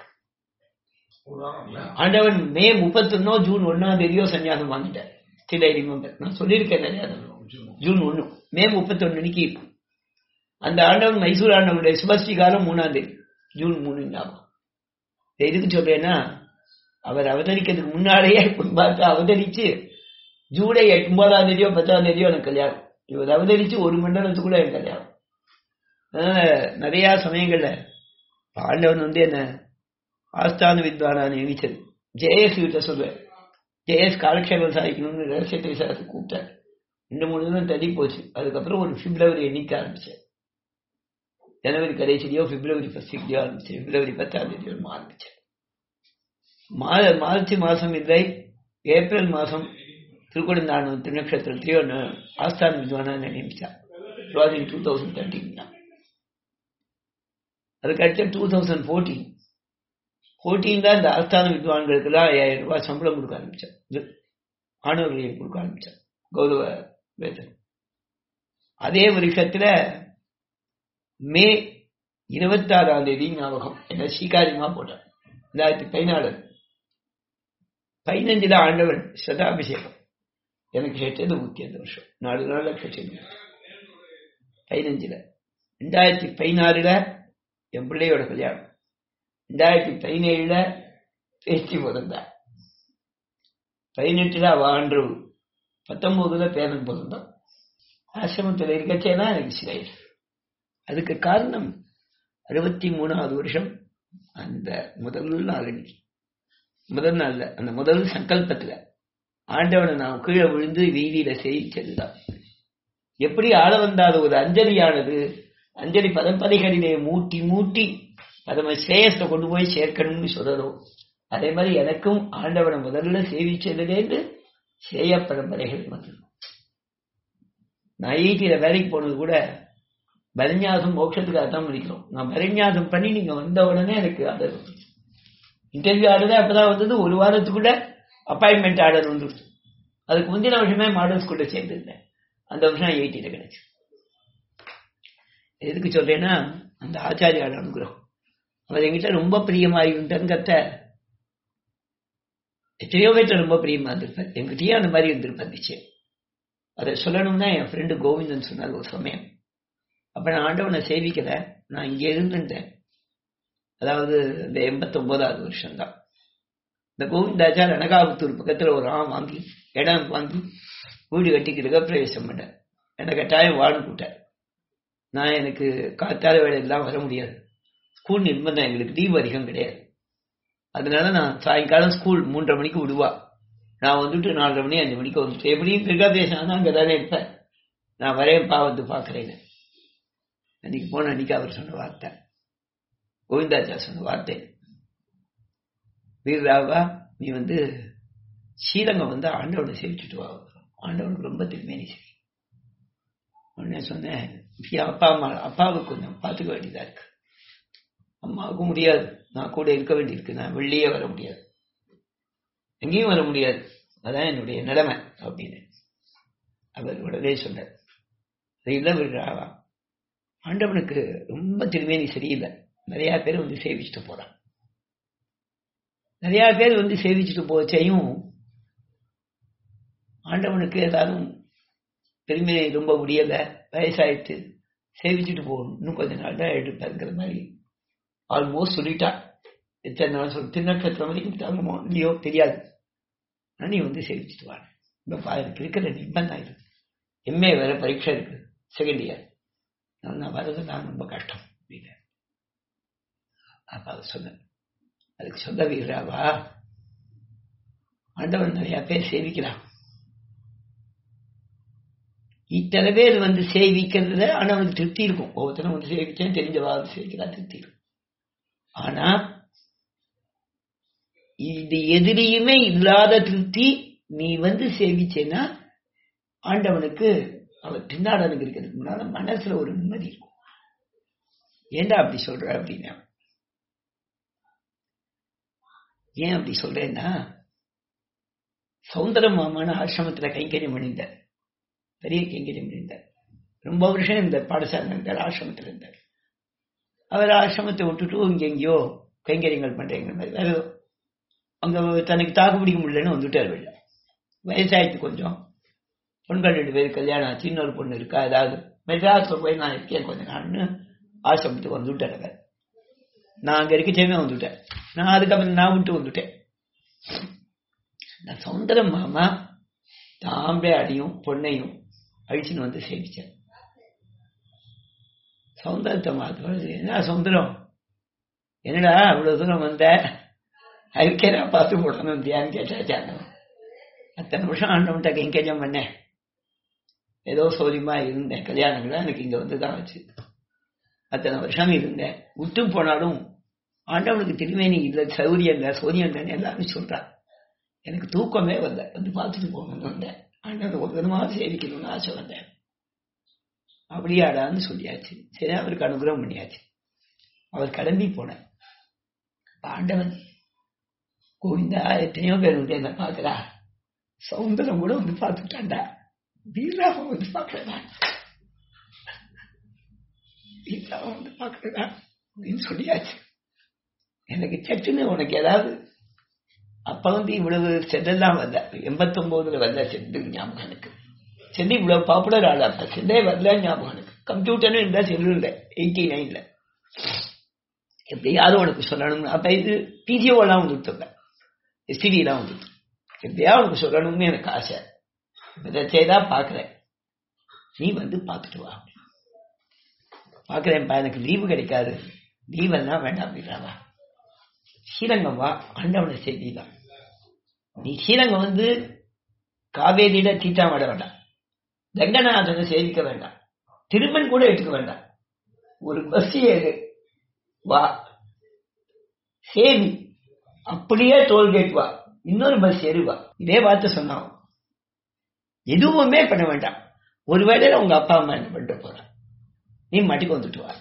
ஆண்டவன் மே முப்பத்தொன்னோ ஜூன் ஒன்னாம் தேதியோ சன்னியாசம் வாங்கிட்டார் ஸ்டில் ஐ ரிமெம்பர் நான் சொல்லியிருக்கேன் நிறைய ஜூன் ஒன்னு மே முப்பத்தொன்னு அன்னைக்கு அந்த ஆண்டவன் மைசூர் ஆண்டவனுடைய சுபஸ்ரீகாலம் மூணாம் தேதி ஜூன் மூணு ஞாபகம் எதுக்கு சொல்றேன்னா அவர் அவதரிக்கிறதுக்கு முன்னாலேயே பார்த்து அவதரிச்சு ஜூலை ஒன்பதாம் தேதியோ பத்தாம் தேதியோ எனக்கு கல்யாணம் இவர் அவதரிச்சு ஒரு மண்டலத்துக்குள்ள எனக்கு கல்யாணம் அதனால நிறைய சமயங்கள்ல ஆண்டவன் வந்து என்ன ஆஸ்தான வித்வானா நியமிச்சது ஜெயஸ் கிட்ட சொல்லுவேன் ஜெயஸ் காலக்ஷேபம் சாதிக்கணும்னு ரகசியத்தை விசாரத்தை கூப்பிட்டார் ரெண்டு மூணு தினம் தள்ளி போச்சு அதுக்கப்புறம் ஒரு பிப்ரவரி எண்ணிக்க ஆரம்பிச்சேன் ஜனவரி கடைசிலையோ பிப்ரவரி ஃபர்ஸ்ட்லையோ ஆரம்பிச்சேன் பிப்ரவரி பத்தாம் தேதியோ ஆரம்பிச்சேன் மா மார்ச் மாசம் இல்லை ஏப்ரல் மாசம் திருக்குடந்தானம் திருநக்ஷத்திரத்தையோ ஆஸ்தான் வித்வானா நியமிச்சார் டூ தௌசண்ட் தேர்ட்டீன் தான் அதுக்கு அடுத்த டூ தௌசண்ட் ஃபோர்டீன் ஃபோர்டீன் தான் இந்த ஆஸ்தான வித்வான்களுக்கெல்லாம் ஐயாயிரம் ரூபாய் சம்பளம் கொடுக்க ஆரம்பிச்சார் இது ஆணவர்களையும் கொடுக்க ஆரம்பிச்சார் கௌரவ வேதன் அதே வருஷத்துல மே இருபத்தாறாம் தேதி ஞாபகம் என்ன ஸ்ரீகாரியமா போட்டார் ரெண்டாயிரத்தி பதினாலு பதினஞ்சுல ஆண்டவன் சதாபிஷேகம் எனக்கு கேட்டது நூத்தி அஞ்சு வருஷம் நாலு நாள்ல கேட்டது பதினஞ்சுல ரெண்டாயிரத்தி பதினாறுல என் பிள்ளையோட கல்யாணம் ரெண்டாயிரத்தி பதினேழுல பேச்சு பிறந்தா பதினெட்டுல வாழ்ந்து பத்தொன்பதுல பேரன் பிறந்தான் ஆசிரமத்தில் இருக்கச்சேனா எனக்கு சிறையில் அதுக்கு காரணம் அறுபத்தி மூணாவது வருஷம் அந்த முதல் நாள் அன்னைக்கு முதல் நாள்ல அந்த முதல் சங்கல்பத்துல ஆண்டவனை நாம் கீழே விழுந்து வீதியில சேவிச்சதுதான் எப்படி ஆள வந்தாத ஒரு அஞ்சலியானது அஞ்சலி பதப்பதைகளிலே மூட்டி மூட்டி பதம சேயத்தை கொண்டு போய் சேர்க்கணும்னு சொல்லணும் அதே மாதிரி எனக்கும் ஆண்டவனை முதல்ல சேவிச்சதுலேருந்து சேய பரம்பரைகள் வந்தது நான் ஈட்டியில வேலைக்கு போனது கூட பரிஞாசம் மோட்சத்துக்காக தான் முடிக்கிறோம் நான் பரிஞாசம் பண்ணி நீங்க வந்த உடனே எனக்கு ஆர்டர் வந்துச்சு இன்டர்வியூ ஆர்டர் அப்பதான் வந்தது ஒரு வாரத்துக்குள்ள அப்பாயின்மெண்ட் ஆர்டர் வந்துருச்சு அதுக்கு முந்தின வருஷமே மாடல்ஸ் கூட சேர்ந்துருந்தேன் அந்த வருஷம் எயிட்டில கிடைச்சு எதுக்கு சொல்றேன்னா அந்த ஆச்சாரியோட அனுகிரகம் அவர் எங்கிட்ட ரொம்ப பிரியமா இருந்தாருங்கிறத எத்தனையோ பேர்ட்ட ரொம்ப பிரியமா இருந்திருப்பார் என்கிட்டயே அந்த மாதிரி இருந்திருப்பார் நிச்சயம் அதை சொல்லணும்னா என் ஃப்ரெண்டு கோவிந்தன் சொன்னார் ஒரு சமயம் அப்ப நான் ஆண்டவனை சேவிக்கல நான் இங்க இருந்துட்டேன் அதாவது இந்த எண்பத்தொன்பதாவது வருஷம் தான் இந்த கோவிந்தாச்சார் அனகாபுத்தூர் பக்கத்துல ஒரு ஆம் வாங்கி இடம் வாங்கி வீடு கட்டி கிரகப்பிரவேசம் பண்ணேன் என்னை கட்டாயம் வாழ கூட்டார் நான் எனக்கு காத்தால வேலையெல்லாம் வர முடியாது ஸ்கூல் நிர்பந்தம் எங்களுக்கு லீவ் அதிகம் கிடையாது அதனால நான் சாயங்காலம் ஸ்கூல் மூன்றரை மணிக்கு விடுவா நான் வந்துட்டு நாலரை மணி அஞ்சு மணிக்கு வந்துட்டு எப்படியும் கிரகப்பிரவேசம் ஆனால் அங்கே தானே இருப்பேன் நான் வரேன்ப்பா வந்து பார்க்குறேன்னு அன்னைக்கு போன அன்னைக்கு அவர் சொன்ன வார்த்தை கோவிந்தாச்சார் சொன்ன வார்த்தை வீரராவா நீ வந்து ஸ்ரீரங்கம் வந்து ஆண்டவனை சேவிச்சுட்டு வா ஆண்டவனுக்கு ரொம்ப திரும்பிய நீ சரி உடனே சொன்னேன் அப்பா அம்மா அப்பாவுக்கு கொஞ்சம் பார்த்துக்க வேண்டியதா இருக்கு அம்மாவுக்கு முடியாது நான் கூட இருக்க வேண்டியிருக்கு நான் வெளியே வர முடியாது எங்கேயும் வர முடியாது அதான் என்னுடைய நிலைமை அப்படின்னு அவர் உடனே சொன்னார் இல்லை விடுறாவா ஆண்டவனுக்கு ரொம்ப திருமேனி சரியில்லை நிறைய பேர் வந்து சேவிச்சுட்டு போறான் நிறைய பேர் வந்து சேவிச்சுட்டு போச்சையும் ஆண்டவனுக்கு ஏதாவது பெருமையை ரொம்ப முடியல வயசாயிட்டு சேவிச்சுட்டு போகணும் இன்னும் கொஞ்ச நாள் தான் எடுப்பாருங்கிற மாதிரி ஆல்மோஸ்ட் சொல்லிட்டா எத்தனை நாள் சொல் திருநட்சத்திரம் வரைக்கும் தாங்கமோ இல்லையோ தெரியாது ஆனால் நீ வந்து சேவிச்சுட்டு வாங்க இப்போ எனக்கு இருக்கிற நிர்பந்தம் இருக்கு எம்ஏ வேற பரீட்சை இருக்கு செகண்ட் இயர் நான் வர்றது நான் ரொம்ப கஷ்டம் அப்படின்னு அப்ப அவர் சொன்னேன் அதுக்கு சொல்ல வீராவா ஆண்டவன் நிறைய பேர் சேவிக்கிறான் இத்தனை பேர் வந்து சேவிக்கிறதுல ஆண்டவனுக்கு திருப்தி இருக்கும் ஒவ்வொருத்தரும் வந்து சேவிச்சேன் தெரிஞ்சவா சேவிக்கிறா திருப்தி இருக்கும் ஆனா இது எதிரியுமே இல்லாத திருப்தி நீ வந்து சேவிச்சேன்னா ஆண்டவனுக்கு அவர் திண்டாடனுக்கு இருக்கிறதுக்கு முன்னால மனசுல ஒரு நிம்மதி இருக்கும் ஏண்டா அப்படி சொல்ற அப்படின்னா ஏன் அப்படி சொல்றேன்னா சௌந்தர மாமான ஆசிரமத்துல கைங்கரியம் பண்ணியிருந்தார் பெரிய கைங்கரியம் பண்ணியிருந்தார் ரொம்ப வருஷம் இந்த பாடசாலை இருந்தார் ஆசிரமத்தில் இருந்தார் அவர் ஆசிரமத்தை விட்டுட்டு இங்க எங்கேயோ கைங்கரியங்கள் பண்றீங்க மாதிரி வேற அங்க தனக்கு தாக்கு பிடிக்க முடியலன்னு வந்துட்டார் வெளில வயசாயிடுச்சு கொஞ்சம் பொண்கள் ரெண்டு பேர் கல்யாணம் ஆச்சு இன்னொரு பொண்ணு இருக்கா ஏதாவது மெட்ராஸ்ல போய் நான் இருக்கேன் கொஞ்ச நாள்னு ஆசிரமத்துக்கு வந்துவிட்டார் அவர் நான் அங்க இருக்கச்சேமே வந்துட்டேன் நான் அதுக்கப்புறம் நான் விட்டு வந்துட்டேன் நான் சௌந்தரம் மாமா தாம்பே அடியும் பொண்ணையும் அழிச்சுன்னு வந்து சேவிச்சேன் சௌந்தரத்தை மாத்து என்ன சௌந்தரம் என்னடா அவ்வளவு தூரம் வந்த அதுக்கே நான் பார்த்து போடணும் தியானம் கேட்டாச்சாங்க அத்தனை வருஷம் ஆண்டவன்ட்ட கைங்கரியம் பண்ணேன் ஏதோ சௌரியமா இருந்தேன் கல்யாணங்கள எனக்கு இங்க வந்து தான் வச்சு அத்தனை வருஷம் இருந்தேன் விட்டு போனாலும் ஆண்டவனுக்கு திருமேனி இல்லை சௌரியம் இல்லை சௌரியம் இல்லைன்னு எல்லாரும் சொல்றான் எனக்கு தூக்கமே வரல வந்து பார்த்துட்டு போகணும்னு வந்தேன் ஆண்டவன் ஒரு விதமாக சேவிக்கணும்னு ஆசை வந்தேன் அப்படியாடான்னு சொல்லியாச்சு சரி அவருக்கு அனுகிரகம் பண்ணியாச்சு அவர் கிளம்பி போனேன் ஆண்டவன் கோவிந்தா எத்தனையோ பேர் வந்து என்ன பார்க்கிறா சௌந்தரம் கூட வந்து பார்த்துட்டாண்டா வீராவை வந்து பார்க்கறதா வீராவை வந்து பார்க்கறதா அப்படின்னு சொல்லியாச்சு எனக்கு சட்டுன்னு உனக்கு ஏதாவது அப்ப வந்து இவ்வளவு செல்லெல்லாம் வந்த எண்பத்தி ஒன்பதுல வந்த செட்டு ஞாபகம் எனக்கு செல்லு இவ்வளவு பாப்புலர் ஆள் அப்ப செல்லே வரல ஞாபகம் எனக்கு கம்ப்யூட்டர்னு இருந்தா செல்லு இல்லை எயிட்டி நைன்ல எப்படியாவது உனக்கு சொல்லணும்னு அப்ப இது பிஜிஓ எல்லாம் வந்துட்டு எஸ்டிடி எல்லாம் வந்துட்டு எப்படியா உனக்கு சொல்லணும்னு எனக்கு ஆசை இதை செய்தா பாக்குறேன் நீ வந்து பார்த்துட்டு வா பாக்குறேன்ப்பா எனக்கு லீவு கிடைக்காது லீவ் எல்லாம் வேண்டாம் அப்படின்றாவா ஸ்ரீரங்கம் வா ஆண்டவனை செய்திதான் நீ ஸ்ரீரங்கம் வந்து காவேரியில தீட்டாமட வேண்டாம் ரங்கநாதனை சேவிக்க வேண்டாம் திருமண் கூட எடுத்துக்க வேண்டாம் ஒரு பஸ் ஏறு வா சேவி அப்படியே டோல்கேட் வா இன்னொரு பஸ் ஏறு வா இதே வார்த்தை சொன்னான் எதுவுமே பண்ண வேண்டாம் ஒருவேளை உங்க அப்பா அம்மா என்ன பண்ணிட்டு போற நீ மாட்டிக்கு வந்துட்டு வா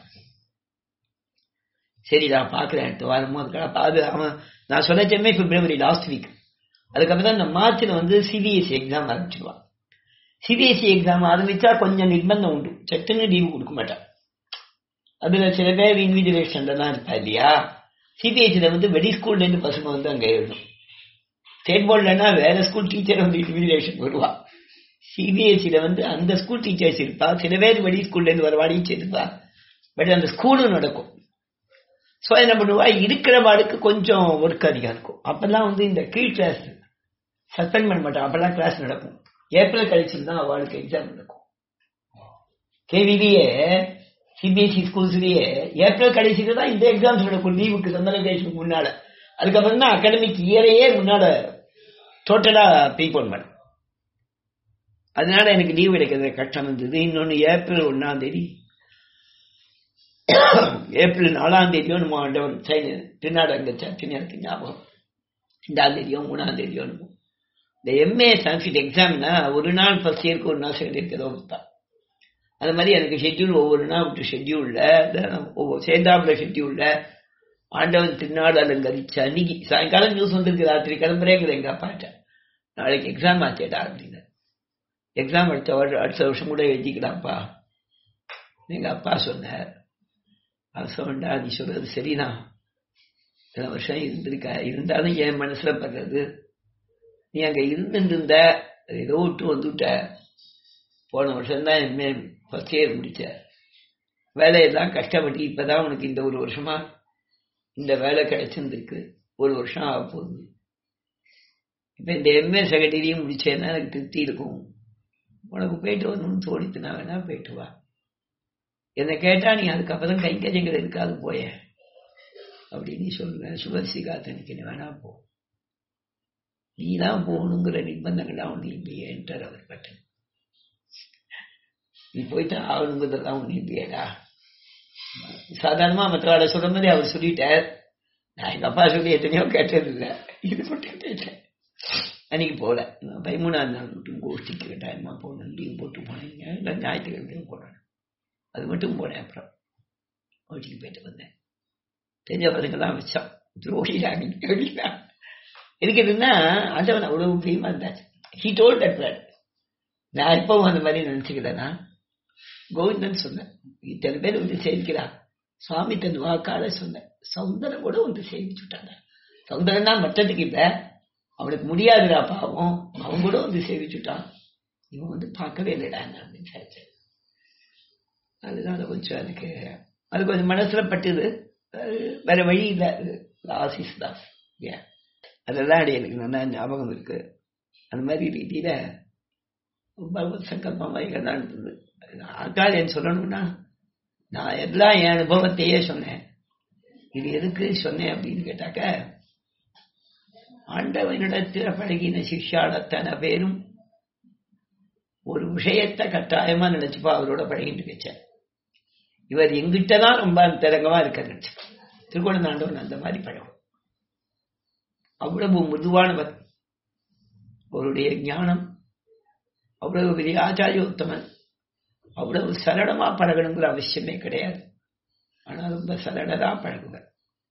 சரி நான் பாக்குறேன் அடுத்த வாரமும் அதுக்காக அது அவன் நான் சொல்லச்சமே பிப்ரவரி லாஸ்ட் வீக் அதுக்கப்புறம் தான் இந்த மார்ச்ல வந்து சிபிஎஸ்சி எக்ஸாம் ஆரம்பிச்சிருவான் சிபிஎஸ்சி எக்ஸாம் ஆரம்பிச்சா கொஞ்சம் நிர்பந்தம் உண்டு சட்டுன்னு லீவு கொடுக்க மாட்டான் அதுல சில பேர் இன்விஜிலேஷன்ல தான் இருப்பா இல்லையா சிபிஎஸ்சியில வந்து வெடி ஸ்கூல்ல இருந்து பசங்க வந்து அங்க எழுதணும் ஸ்டேட் போர்ட்லன்னா வேற ஸ்கூல் டீச்சர் வந்து இன்விஜிலேஷன் வருவா சிபிஎஸ்சியில வந்து அந்த ஸ்கூல் டீச்சர்ஸ் இருப்பா சில பேர் வெடி ஸ்கூல்ல இருந்து வரவாடிச்சு இருப்பா பட் அந்த ஸ்கூலும் நடக்கும் ஸோ என்ன பண்ணுவா இருக்கிற பாடுக்கு கொஞ்சம் ஒர்க் அதிகம் இருக்கும் அப்பெல்லாம் வந்து இந்த கீழ் கிளாஸ் சஸ்பெண்ட் பண்ண மாட்டான் அப்பெல்லாம் கிளாஸ் நடக்கும் ஏப்ரல் கழிச்சு தான் அவளுக்கு எக்ஸாம் நடக்கும் கேவிபிஏ சிபிஎஸ்சி ஸ்கூல்ஸ்லயே ஏப்ரல் கடைசியில தான் இந்த எக்ஸாம்ஸ் நடக்கும் லீவுக்கு சந்தரகேஷனுக்கு முன்னால அதுக்கப்புறம் தான் அகாடமிக் இயரையே முன்னால டோட்டலா ப்ரீபோன் பண்ண அதனால எனக்கு லீவ் கிடைக்கிறது கஷ்டம் இருந்தது இன்னொன்னு ஏப்ரல் ஒன்னாம் தேதி ஏப்ரல் நாலாம் தேதியோ நம்ம ஆண்டவன் சைன திருநாடு அங்க சர்ச்சுன்னு எனக்கு ஞாபகம் ரெண்டாம் தேதியோ மூணாம் தேதியோ என்னமோ இந்த எம்ஏ சன்ஸ்கிரிட் எக்ஸாம்னா ஒரு நாள் ஃபர்ஸ்ட் இயருக்கு ஒரு நாள் செகண்ட் இயருக்கு ஏதோ கொடுத்தான் அது மாதிரி எனக்கு ஷெட்யூல் ஒவ்வொரு நாள் விட்டு ஷெட்யூல்ல ஒவ்வொரு சேர்ந்தாப்புல ஷெட்யூல்ல ஆண்டவன் திருநாடு அலங்கரிச்ச அன்னைக்கு சாயங்காலம் நியூஸ் வந்திருக்கு ராத்திரி கிளம்புறேங்குது எங்க அப்பாட்ட நாளைக்கு எக்ஸாம் ஆச்சேடா அப்படின்னு எக்ஸாம் அடுத்த வருஷம் அடுத்த வருஷம் கூட எழுதிக்கலாம்ப்பா எங்க அப்பா சொன்னார் அவசரம்டா நீ சொல்றது சரிதான் இத்தனை வருஷம் இருந்திருக்க இருந்தாலும் என் மனசுல படுறது நீ அங்க இருந்துட்டு இருந்த ஏதோ விட்டு வந்துட்ட போன வருஷம் தான் எம்ஏ ஃபர்ஸ்ட் இயர் முடிச்ச வேலையெல்லாம் கஷ்டப்பட்டு இப்பதான் உனக்கு இந்த ஒரு வருஷமா இந்த வேலை கிடைச்சிருந்திருக்கு ஒரு வருஷம் ஆக போகுது இப்ப இந்த எம்ஏ செகண்டரியும் முடிச்சேன்னா எனக்கு திருப்தி இருக்கும் உனக்கு போயிட்டு வரணும்னு தோணித்துனா வேணா போயிட்டு வா என்னை கேட்டா நீ அதுக்கப்புறம் கை கஜங்கள் இருக்காது போய அப்படின்னு சொல்லுவேன் சுபர்சி காத்தனுக்கு வேணா போ நீ தான் போகணுங்கிற நிர்பந்தங்கள்லாம் ஒண்ணு இல்லையேன்றார் அவர் பட்டன் நீ போயிட்டு ஆகணுங்கிறதெல்லாம் ஒண்ணு இல்லையேடா சாதாரணமா மற்றவாட சொல்ற மாதிரி அவர் சொல்லிட்டார் நான் எங்க அப்பா சொல்லி எத்தனையோ கேட்டது இல்லை இது மட்டும் கேட்டேன் அன்னைக்கு போல பதிமூணாம் நாள் மட்டும் கோஷ்டிக்கு கட்டாயமா போகணும் லீவ் போட்டு போனீங்க இல்லை ஞாயிற்றுக்கிழமையும் போனேன் அது மட்டும் போனேன் அப்புறம் கோச்சிக்கு போயிட்டு வந்தேன் தெரிஞ்ச பசங்கெல்லாம் வச்சான் துரோகிடாங்க அப்படின்னா இருக்குதுன்னா ஆண்டவன் அவ்வளவு பிரியமா இருந்தாச்சு ஹி டோல் தட் வேர்ட் நான் எப்பவும் அந்த மாதிரி நினைச்சுக்கிறேன்னா கோவிந்தன் சொன்னேன் இத்தனை பேர் வந்து சேவிக்கிறான் சுவாமி தன் வாக்கால சொன்னேன் சௌந்தரம் கூட வந்து சேவிச்சுட்டாங்க சௌந்தரம்னா மற்றதுக்கு இல்ல அவனுக்கு முடியாதுடா பாவம் அவன் கூட வந்து சேவிச்சுட்டான் இவன் வந்து பார்க்கவே இல்லைடா அப்படின்னு நினைச்சேன் அதனால கொஞ்சம் எனக்கு அது கொஞ்சம் மனசுல பட்டுது வேற வழி இல்லை ஆசிஸ் தாஸ் அதெல்லாம் எனக்கு நல்லா ஞாபகம் இருக்கு அந்த மாதிரி ரீதியில பகவத் சங்கல்பம் தான் இருந்தது ஆச்சாரியன் சொல்லணும்னா நான் எல்லாம் என் அனுபவத்தையே சொன்னேன் இது எதுக்கு சொன்னேன் அப்படின்னு கேட்டாக்க ஆண்டவனிடத்தில் பழகின சிஷ்யாடத்தன பேரும் ஒரு விஷயத்தை கட்டாயமா நினைச்சுப்பா அவரோட பழகிட்டு வச்சேன் இவர் எங்கிட்டதான் ரொம்ப திறங்கமா இருக்க நினைச்சு திருக்கோணந்தாண்டவன் அந்த மாதிரி பழகும் அவ்வளவு மிருதுவானவர் அவருடைய ஞானம் அவ்வளவு பெரிய ஆச்சாரியோத்தமன் அவ்வளவு சரளமா பழகணுங்கிற அவசியமே கிடையாது ஆனா ரொம்ப சரளரா பழகுவர்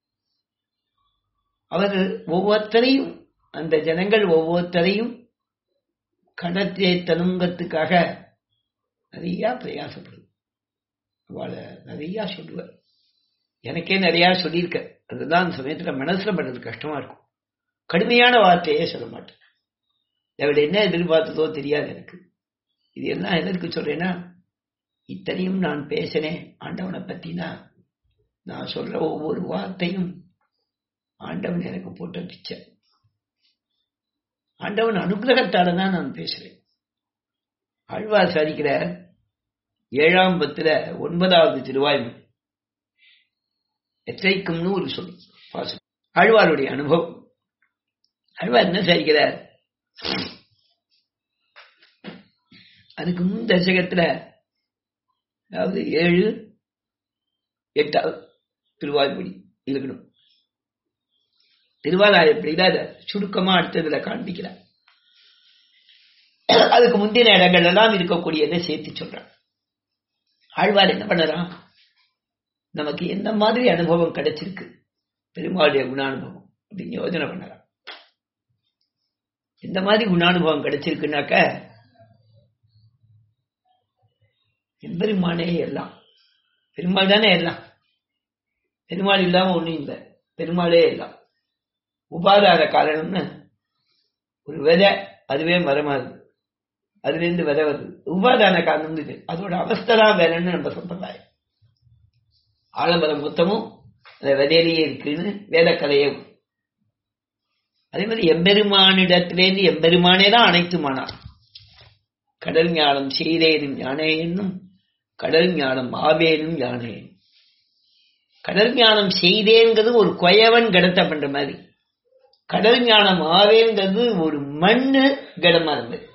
அவர் ஒவ்வொருத்தரையும் அந்த ஜனங்கள் ஒவ்வொருத்தரையும் கடத்தேத்தனுங்கிறதுக்காக நிறைய பிரயாசப்படும் அவளை நிறைய சொல்லுவார் எனக்கே நிறைய சொல்லியிருக்க அதுதான் அந்த சமயத்துல மனசுல படுறது கஷ்டமா இருக்கும் கடுமையான வார்த்தையே சொல்ல மாட்டேன் அவள் என்ன எதிர்பார்த்ததோ தெரியாது எனக்கு இது எல்லாம் எதற்கு சொல்றேன்னா இத்தனையும் நான் பேசினேன் ஆண்டவனை பத்தினா நான் சொல்ற ஒவ்வொரு வார்த்தையும் ஆண்டவன் எனக்கு போட்ட பிச்சை ஆண்டவன் அனுகிரகத்தால தான் நான் பேசுறேன் ஆழ்வார் சாதிக்கிற ஏழாம் பத்துல ஒன்பதாவது திருவாய்மொழி எச்சரிக்கும்னு ஒரு சொல் பாசம் ஆழ்வாருடைய அனுபவம் ஆழ்வார் என்ன சாதிக்கிறார் அதுக்கு முன் தசகத்துல அதாவது ஏழு எட்டாவது திருவாய்மொழி இருக்கணும் திருவாலாயப்படிதான் அதை சுருக்கமா அடுத்ததுல காண்பிக்கிறார் அதுக்கு முந்தின இடங்கள் எல்லாம் இருக்கக்கூடியதை சேர்த்து சொல்றான் ஆழ்வார் என்ன பண்ணறான் நமக்கு எந்த மாதிரி அனுபவம் கிடைச்சிருக்கு பெருமாளுடைய குணானுபவம் அப்படின்னு யோஜனை பண்ணலாம் எந்த மாதிரி குணானுபவம் கிடைச்சிருக்குனாக்க எம்பெருமானே எல்லாம் பெருமாள் தானே எல்லாம் பெருமாள் இல்லாம ஒண்ணும் இல்லை பெருமாளே எல்லாம் உபாதார காரணம்னு ஒரு விதை அதுவே மரமாகுது அதுல இருந்து விதை வருது உபாதான காரணம் இது அதோட அவஸ்தை தான் வேலைன்னு நம்ம சம்பிரதாயம் ஆலமரம் மொத்தமும் அந்த விதையிலேயே இருக்குன்னு வேதக்கதையே அதே மாதிரி எம்பெருமானிடத்திலேருந்து எம்பெருமானே தான் அனைத்துமானார் கடல் ஞானம் செய்தேனும் யானே என்னும் கடல் ஞானம் ஆவேனும் யானே கடல் ஞானம் செய்தேங்கிறது ஒரு கொயவன் கடத்த பண்ற மாதிரி கடல் ஞானம் ஆவேங்கிறது ஒரு மண்ணு கடமா இருந்தது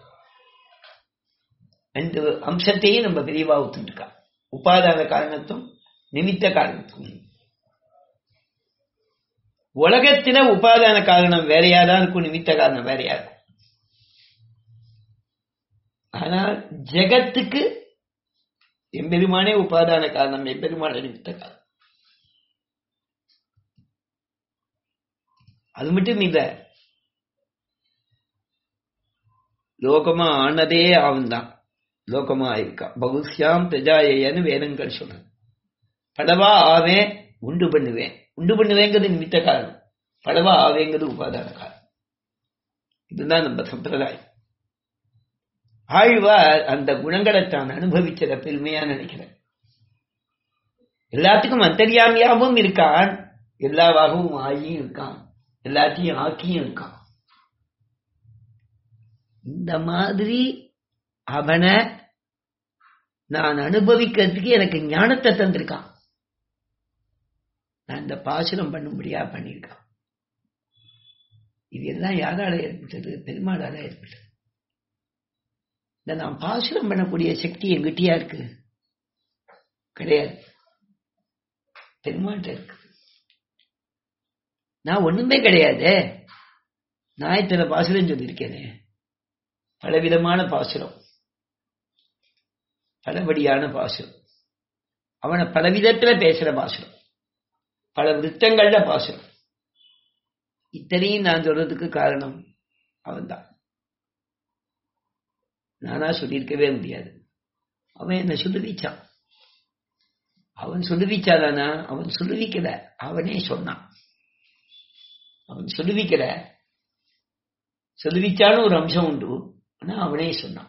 ரெண்டு அம்சத்தையும் நம்ம பெரியவா ஒத்துருக்கா உபாதான காரணத்தும் நிமித்த காரணத்தும் உலகத்தில உபாதான காரணம் வேறையா தான் இருக்கும் நிமித்த காரணம் வேறையா இருக்கும் ஆனால் ஜெகத்துக்கு எம்பெருமானே உபாதான காரணம் எம்பெருமான நிமித்த காரணம் அது மட்டும் இல்ல லோகமா ஆனதே அவன் தான் லோகமா இருக்கா பகுஸ்யாம் பிரஜாயன்னு வேதங்கள் சொல்றேன் படவா ஆவேன் உண்டு பண்ணுவேன் உண்டு பண்ணுவேங்கிறது நிமித்த காரணம் படவா ஆவேங்கிறது உபாதான காரணம் இதுதான் நம்ம சம்பிரதாயம் ஆழ்வார் அந்த குணங்களை தான் அனுபவிச்சத பெருமையா நினைக்கிறேன் எல்லாத்துக்கும் அந்தரியாமியாகவும் இருக்கான் எல்லாவாகவும் ஆகியும் இருக்கான் எல்லாத்தையும் ஆக்கியும் இருக்கான் இந்த மாதிரி அவனை நான் அனுபவிக்கிறதுக்கு எனக்கு ஞானத்தை தந்திருக்கான் நான் இந்த பாசனம் பண்ணும்படியா பண்ணியிருக்கான் இது எல்லாம் யாரால ஏற்பட்டது பெருமாளால ஏற்பட்டது இந்த நான் பாசனம் பண்ணக்கூடிய சக்தி எங்கிட்டயா இருக்கு கிடையாது பெருமாள்கிட்ட இருக்கு நான் ஒண்ணுமே கிடையாது நான் இத்தனை பாசுரம் சொல்லியிருக்கேனே பலவிதமான பாசுரம் பலபடியான பாசுரம் அவனை பலவிதத்துல பேசுற பாசுரம் பல விருத்தங்கள்ல பாசுரம் இத்தனையும் நான் சொல்றதுக்கு காரணம் அவன்தான் நானா சொல்லியிருக்கவே முடியாது அவன் என்ன சொல்லுவிச்சான் அவன் சொல்லுவிச்சாதானா அவன் சொல்லுவிக்கல அவனே சொன்னான் அவன் சொல்லுவிக்கல சொல்லுவிச்சான்னு ஒரு அம்சம் உண்டு ஆனா அவனே சொன்னான்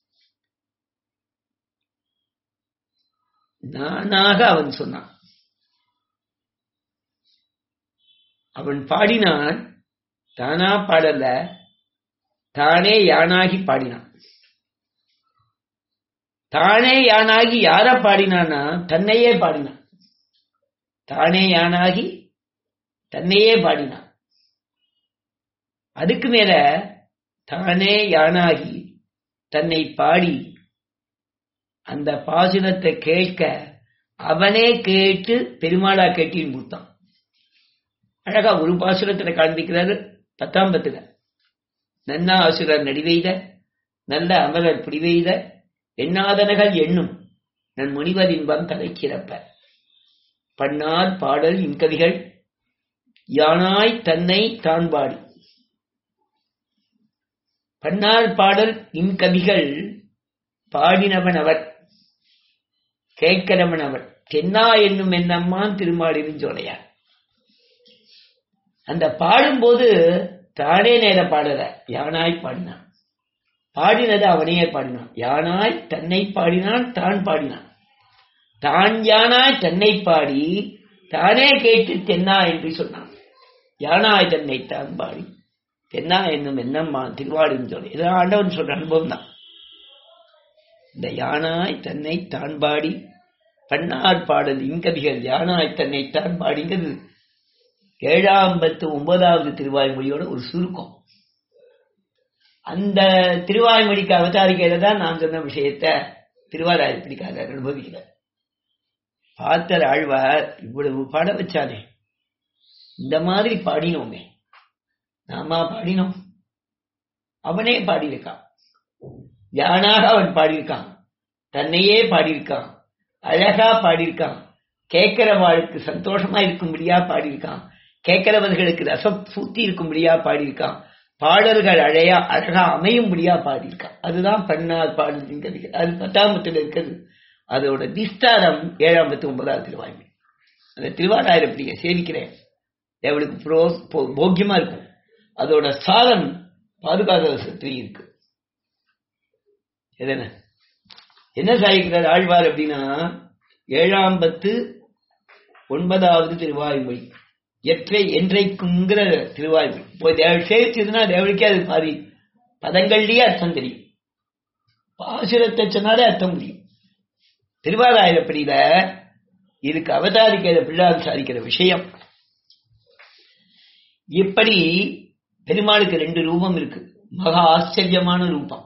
நானாக அவன் சொன்னான் அவன் பாடினான் தானா பாடல தானே யானாகி பாடினான் தானே யானாகி யார பாடினானா தன்னையே பாடினான் தானே யானாகி தன்னையே பாடினான் அதுக்கு மேல தானே யானாகி தன்னை பாடி அந்த பாசுரத்தை கேட்க அவனே கேட்டு பெருமாளா கேட்டின்னு கொடுத்தான் அழகா ஒரு பாசுரத்துல காண்பிக்கிறாரு பத்தாம் பத்துல நன்னா ஆசுரர் நடிவெய்த நல்ல அமரர் பிடிவெய்த எண்ணாதனகள் எண்ணும் நன் முனிவர் இன்பம் தலைக்கிறப்ப பண்ணால் பாடல் இன்கவிகள் யானாய் தன்னை தான் பாடி பன்னாள் பாடல் இன்கவிகள் பாடினவன் அவர் கேட்கிறவன் அவர் தென்னா என்னும் என்னம்மான் திருமாலின் சோலையார் அந்த பாடும்போது தானே நேர பாடல யானாய் பாடினான் பாடினது அவனையே பாடினான் யானாய் தன்னை பாடினான் தான் பாடினான் தான் யானாய் தன்னை பாடி தானே கேட்டு தென்னா என்று சொன்னான் யானாய் தன்னை தான் பாடி தென்னா என்னும் என்னம்மா திருவாடின்னு சொல்லி இதான் ஆண்டவன் சொல்ற அனுபவம் தான் இந்த யானாய் தன்னை தான் பாடி பன்னார் பாடல் இங்கதிகள் யானாய் தன்னை தான் பாடிங்கிறது ஏழாம் பத்து ஒன்பதாவது திருவாய்மொழியோட ஒரு சுருக்கம் அந்த திருவாய்மொழிக்கு அவதாரிக்கையில தான் நான் சொன்ன விஷயத்த திருவாராய் பிடிக்காத அனுபவிக்கிறார் பார்த்தர் ஆழ்வார் இவ்வளவு பாட வச்சானே இந்த மாதிரி பாடினோமே நாம பாடினோம் அவனே பாடியிருக்கான் யானாக அவன் பாடியிருக்கான் தன்னையே பாடியிருக்கான் அழகா பாடியிருக்கான் கேட்கிறவாளுக்கு சந்தோஷமா இருக்கும்படியா பாடியிருக்கான் கேட்கிறவர்களுக்கு ரசம் சூத்தி இருக்கும்படியா பாடியிருக்கான் பாடல்கள் அழையா அழகா அமையும்படியா பாடியிருக்கான் அதுதான் பண்ணார் பாடல்ங்கிறது அது பத்தாம் பத்துல இருக்கிறது அதோட விஸ்தாரம் ஏழாம் பத்து ஒன்பதாவது திருவாய்மை அந்த திருவாராயிரப்படியை சேவிக்கிறேன் எவளுக்கு ப்ரோ போ- போக்கியமா இருக்கும் அதோட சாரம் பாதுகாத சத்திரி இருக்கு எதன என்ன சாதிக்கிறார் ஆழ்வார் அப்படின்னா ஏழாம் பத்து ஒன்பதாவது திருவாய்மொழி எற்றை என்றைக்குங்கிற திருவாய்மொழி இப்போ தேவ சேவிச்சதுன்னா தேவனுக்கே அது பாதி பதங்கள்லயே அர்த்தம் தெரியும் பாசுரத்தை சொன்னாலே அர்த்தம் முடியும் திருவாராயிரப்படியில இதுக்கு அவதாரிக்கிற பிள்ளால் சாதிக்கிற விஷயம் இப்படி பெருமாளுக்கு ரெண்டு ரூபம் இருக்கு மகா ஆச்சரியமான ரூபம்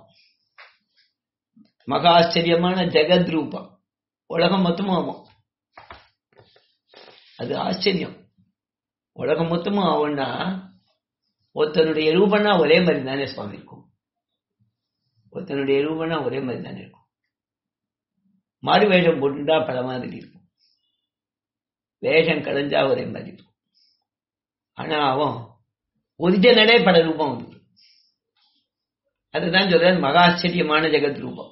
மகா ஆச்சரியமான ஜெகத் ரூபம் உலகம் மொத்தமும் ஆகும் அது ஆச்சரியம் உலகம் மொத்தமும் ஆகும்னா ஒருத்தனுடைய ரூபம்னா ஒரே மாதிரி தானே சுவாமி இருக்கும் ஒருத்தனுடைய ரூபம்னா ஒரே மாதிரி தானே இருக்கும் மாறு வேஷம் போட்டுட்டா பல மாதிரி இருக்கும் வேஷம் கலைஞ்சா ஒரே மாதிரி இருக்கும் ஆனா அவன் ஒரிஜினலே பல ரூபம் உண்டு அதுதான் சொல்றேன் மகாச்சரியமான ஜெகத் ரூபம்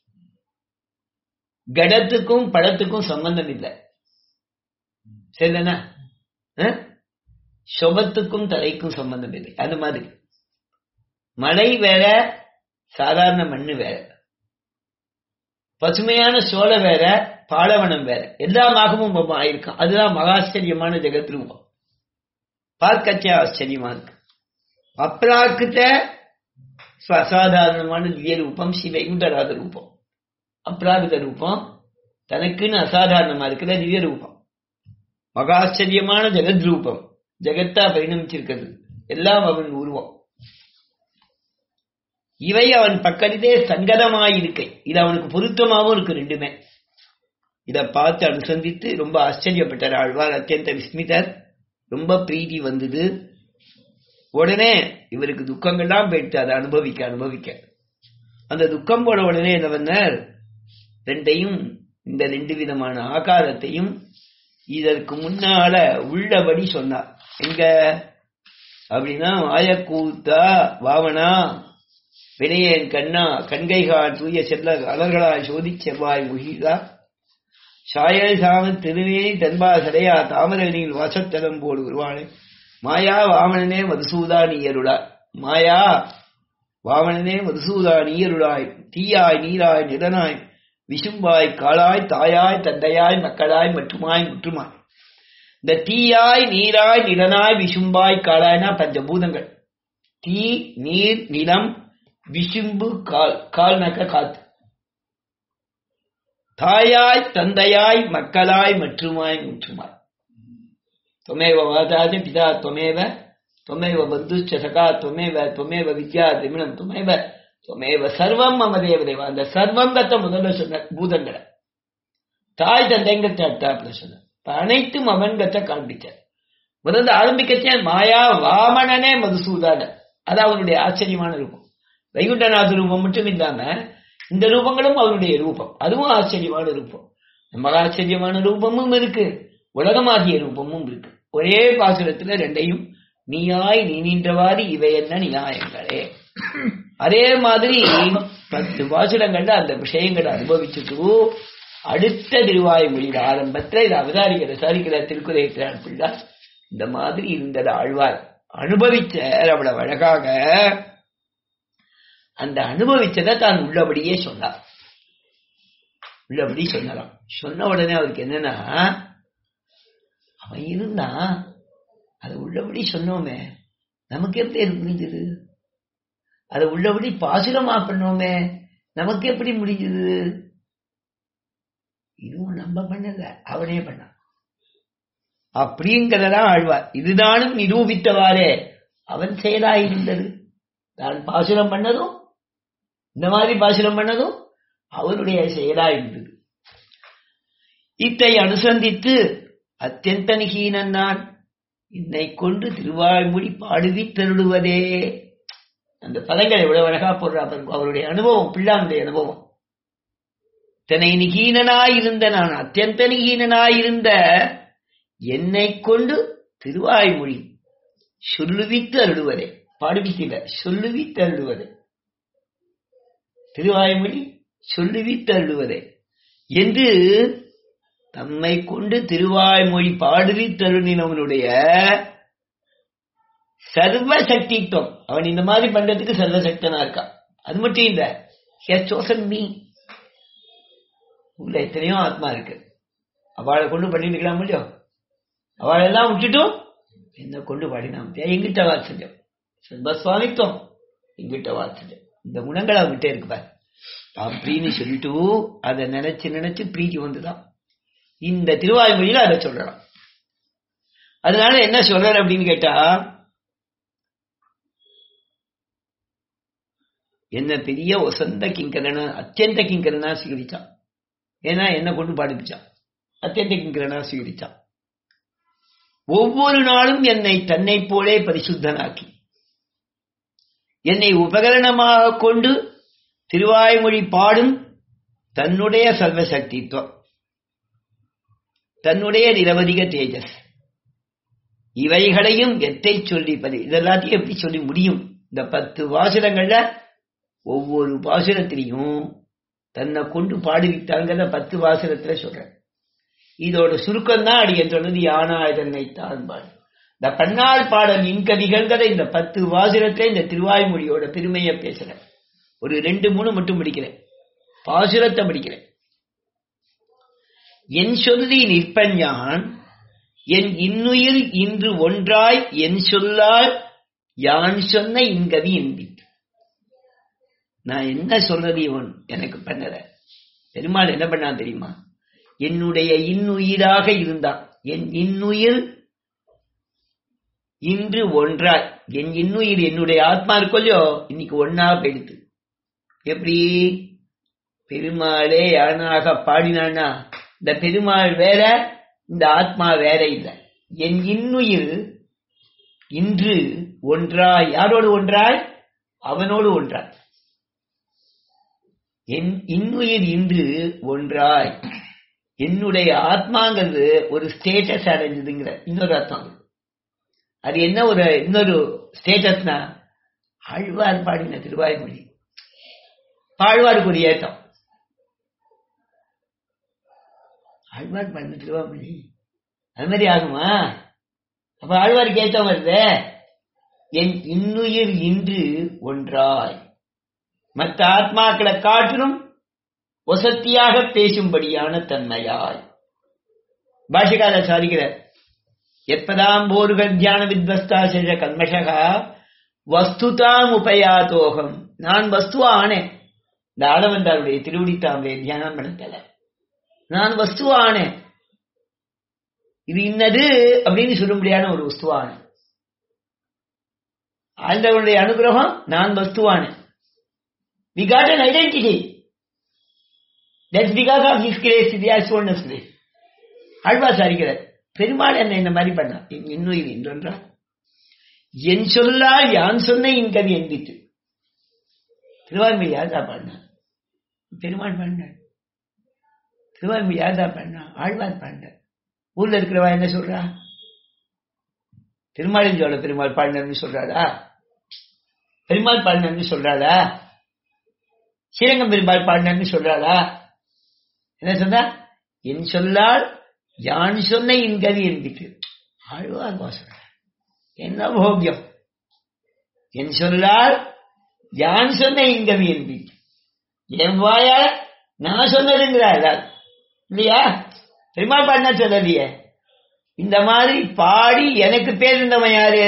கடத்துக்கும் பழத்துக்கும் சம்பந்தம் இல்லை சரிதானா அஹ்? சொபத்துக்கும் தலைக்கும் சம்பந்தம் இல்லை அது மாதிரி மலை வேற சாதாரண மண்ணு வேற பசுமையான சோள வேற பாலவனம் வேற எல்லா மாகமும் ரொம்ப ஆயிருக்கும் அதுதான் மகாச்சரியமான ஜெகத் ரூபம் பார்க்கச்சே ஆச்சரியமா இருக்கு அப்ராக்கிட்ட அசாதாரணமான திவ்ய ரூபம் சிவைகுண்டராத ரூபம் அப்ராகித ரூபம் தனக்குன்னு அசாதாரணமா இருக்கிற திவ்ய ரூபம் மகாச்சரியமான ஜெகத் ரூபம் ஜெகத்தா பரிணமிச்சிருக்கிறது எல்லாம் அவன் உருவம் இவை அவன் பக்கத்திலே சங்கதமாயிருக்கை இது அவனுக்கு பொருத்தமாகவும் இருக்கு ரெண்டுமே இத பார்த்து அனுசந்தித்து ரொம்ப ஆச்சரியப்பட்டார் ஆழ்வார் அத்தியந்த விஸ்மிதர் ரொம்ப பிரீதி வந்தது உடனே இவருக்கு துக்கங்கள்லாம் போயிட்டு அதை அனுபவிக்க அனுபவிக்க அந்த துக்கம் போட உடனே என்ன பண்ணார் ரெண்டையும் இந்த ரெண்டு விதமான ஆகாரத்தையும் இதற்கு முன்னால உள்ளபடி சொன்னார் எங்க அப்படின்னா மாயக்கூத்தா வாவனா வினயன் கண்ணா கண்கைகான் தூய செல்ல அலர்களாய் சோதி செவ்வாய் முகிதா சாயல் சாமன் திருவேணி தன்பா சடையா தாமரணியில் வாசத்தலம் போடு வருவானே மாயா வாமனனே மதுசூதா நீயருளா மாயா வாமனனே மதுசூதா நீயருளாய் தீயாய் நீராய் நிலனாய் விசும்பாய் காளாய் தாயாய் தந்தையாய் மக்களாய் மற்றுமாய் முற்றுமாய் இந்த தீயாய் நீராய் நிலனாய் விசும்பாய் காளாய்னா பஞ்சபூதங்கள் தீ நீர் நிலம் விசும்பு கால் கால்னாக்க காத்து தாயாய் தந்தையாய் மக்களாய் மற்றுமாய் முற்றுமாய் त्वमेव माता च पिता त्वमेव त्वमेव बन्धुश्च सखा त्वमेव त्वमेव विद्या திமிழம் त्वमेव त्वमेव சர்வம் மம தேவதேவா அந்த சர்வங்கத்தை முதல்ல சொன்ன பூதங்களை தாய் தந்தைங்கத்தை அடுத்தாப்புல சொன்ன இப்ப அனைத்தும் அவன்கத்தை காண்பிச்சார் முதல்ல ஆரம்பிக்கச்சே மாயா வாமனனே மதுசூதான அது அவனுடைய ஆச்சரியமான ரூபம் வைகுண்டநாத ரூபம் மட்டும் இல்லாம இந்த ரூபங்களும் அவனுடைய ரூபம் அதுவும் ஆச்சரியமான ரூபம் மகா ஆச்சரியமான ரூபமும் இருக்கு உலகமாகிய ரூபமும் இருக்கு ஒரே பாசுரத்துல ரெண்டையும் நீயாய் நீ நின்றவாறு இவை என்ன நியாயங்களே அதே மாதிரி பத்து பாசுரங்கள்ல அந்த விஷயங்களை அனுபவிச்சுட்டு அடுத்த திருவாயுமொழியில ஆரம்பத்துல இது அவதாரிக்கிற சாரிக்கிற திருக்குறைக்கிறார் பிள்ளை இந்த மாதிரி இருந்தது ஆழ்வார் அனுபவிச்ச அவ்வளவு அழகாக அந்த அனுபவிச்சதை தான் உள்ளபடியே சொன்னார் உள்ளபடி சொல்லலாம் சொன்ன உடனே அவருக்கு என்னன்னா அவன் இருந்தான் அதை உள்ளபடி சொன்னோமே நமக்கு எப்படி அது புரிஞ்சது அதை உள்ளபடி பாசுரமா பண்ணோமே நமக்கு எப்படி முடிஞ்சது இதுவும் நம்ம பண்ணல அவனே பண்ணான் அப்படிங்கிறதான் ஆழ்வார் இதுதானும் நிரூபித்தவாறே அவன் செயலாயிருந்தது தான் பாசுரம் பண்ணதும் இந்த மாதிரி பாசுரம் பண்ணதும் அவருடைய செயலா இருந்தது இத்தை அனுசந்தித்து அத்தியந்த நிகீனன் நான் என்னை கொண்டு திருவாய்மொழி பாடுவி தருடுவதே அந்த பதங்களை எவ்வளவு அழகா போடுறா பாருங்க அவருடைய அனுபவம் பிள்ளானுடைய அனுபவம் தன்னை நிகீனனாயிருந்த நான் அத்தியந்த நிகீனனாயிருந்த என்னை கொண்டு திருவாய்மொழி சொல்லுவித்து அருடுவதே பாடுவித்தில சொல்லுவித்து அருடுவதே திருவாய்மொழி சொல்லுவித்து அருடுவதே என்று தம்மை கொண்டு திருவாய்மொழி பாடுவி தருணினவனுடைய சர்வ சக்தித்துவம் அவன் இந்த மாதிரி பண்றதுக்கு சர்வசக்தனா இருக்கான் அது மட்டும் இல்ல சோசன் மீ உள்ள எத்தனையோ ஆத்மா இருக்கு அவளை கொண்டு பண்ணிட்டு இருக்கலாம் முடியும் அவளை எல்லாம் விட்டுட்டும் என்ன கொண்டு பாடினாம் எங்கிட்ட வாத்சல்யம் சர்வஸ்வாமித்துவம் எங்கிட்ட வாத்சல்யம் இந்த குணங்கள் அவங்கிட்ட இருக்கு பாரு அப்படின்னு சொல்லிட்டு அதை நினைச்சு நினைச்சு பிரீத்தி வந்துதான் இந்த திருவாய்மொழியில அதை சொல்றான் அதனால என்ன சொல்றாரு அப்படின்னு கேட்டா என்ன பெரிய ஒசந்த கிங்கரனா அத்தியந்த கிங்கரனா சுகரிச்சான் ஏன்னா என்ன கொண்டு பாடிப்பிச்சான் அத்தியந்த கிங்கரனா சுகரிச்சான் ஒவ்வொரு நாளும் என்னை தன்னை போலே பரிசுத்தனாக்கி என்னை உபகரணமாக கொண்டு திருவாய்மொழி பாடும் தன்னுடைய சர்வசக்தித்துவம் தன்னுடைய நிரவதிக தேஜஸ் இவைகளையும் எத்தை சொல்லிப்பது இதெல்லாத்தையும் எப்படி சொல்லி முடியும் இந்த பத்து வாசனங்கள்ல ஒவ்வொரு பாசுரத்திலையும் தன்னை கொண்டு பாடுவித்தாங்கிறத பத்து வாசனத்துல சொல்றேன் இதோட சுருக்கம் தான் அடி சொன்னது யானாய் தன்னை தான் பாடு இந்த பன்னாள் பாடல் இன்கவிகள்கிற இந்த பத்து வாசுரத்துல இந்த திருவாய்மொழியோட பெருமையை பேசுறேன் ஒரு ரெண்டு மூணு மட்டும் படிக்கிறேன் பாசுரத்தை படிக்கிறேன் என் சொல்லி நிற்பஞ்சான் என் இன்னுயிர் இன்று ஒன்றாய் என் சொல்லால் யான் சொன்ன இன்கவி என்பித்து நான் என்ன சொல்றது இவன் எனக்கு பண்ணல பெருமாள் என்ன பண்ணா தெரியுமா என்னுடைய இன்னுயிராக இருந்தான் என் இன்னுயிர் இன்று ஒன்றாய் என் இன்னுயிர் என்னுடைய ஆத்மா இருக்கொல்லையோ இன்னைக்கு ஒன்னா போயிடுது எப்படி பெருமாளே யானாக பாடினானா இந்த பெருமாள் வேற இந்த ஆத்மா வேற இல்லை என் இன்னுயிர் இன்று ஒன்றாய் யாரோடு ஒன்றாய் அவனோடு ஒன்றாய் என் இன்னுயிர் இன்று ஒன்றாய் என்னுடைய ஆத்மாங்கிறது ஒரு ஸ்டேட்டஸ் அடைஞ்சதுங்கிற இன்னொரு அர்த்தம் அது என்ன ஒரு இன்னொரு ஸ்டேட்டஸ்னா ஆழ்வார் பாடின திருவாய்மொழி ஆழ்வாருக்கு ஒரு ஏற்றம் ஆழ்வார் பாடின திருவாய்மொழி அது மாதிரி ஆகுமா அப்ப ஆழ்வாருக்கு ஏற்றம் வருது என் இன்னுயிர் இன்று ஒன்றாய் மற்ற ஆத்மாக்களை காட்டிலும் வசத்தியாக பேசும்படியான தன்மையாய் பாஷிகார சாதிக்கிறார் எப்பதாம் போருகள் தியான வித்வஸ்தா சென்ற கல்மஷகா வஸ்துதாம் உபயாதோகம் நான் வஸ்துவா ஆனேன் இந்த ஆளவந்தாருடைய திருவடித்தாம்பே தியானம் பண்ணல நான் வஸ்துவா ஆனேன் இது இன்னது அப்படின்னு சொல்ல முடியாத ஒரு வஸ்துவான ஆண்டவனுடைய அனுகிரகம் நான் வஸ்துவானேன் we got an identity. That's because of his grace, the assuredness grace. Alvar சாரிக்கிறார் Perumal என்ன இந்த மாதிரி பண்ணா இன்னும் இது என்றா என் சொல்லால் யான் சொன்ன இன் கவி என்பித்து திருவான்மை யார்தா பாடினா பெருமாள் பாடினார் திருவான்மை யார்தா பாடினா ஆழ்வார் பாடினார் ஊர்ல இருக்கிறவா என்ன சொல்றா திருமாலிஞ்சோட பெருமாள் பாடினு சொல்றாளா பெருமாள் பாடினு சொல்றாளா ஸ்ரீரங்கம் பெருமாள் பாடினு சொல்றாளா என்ன சொன்னா என் சொல்லால் யான் சொன்ன இன்கவி என்பிட்டு ஆழ்வார் சொல்ற என்ன போகியம் என் சொல்லால் யான் சொன்ன இன்கவி என்பிட்டு என் வாயால் நான் சொன்னதுங்கிறார் இல்லையா பெருமாள் பாடினா சொல்லலையே இந்த மாதிரி பாடி எனக்கு பேர் இருந்தவன் யாரு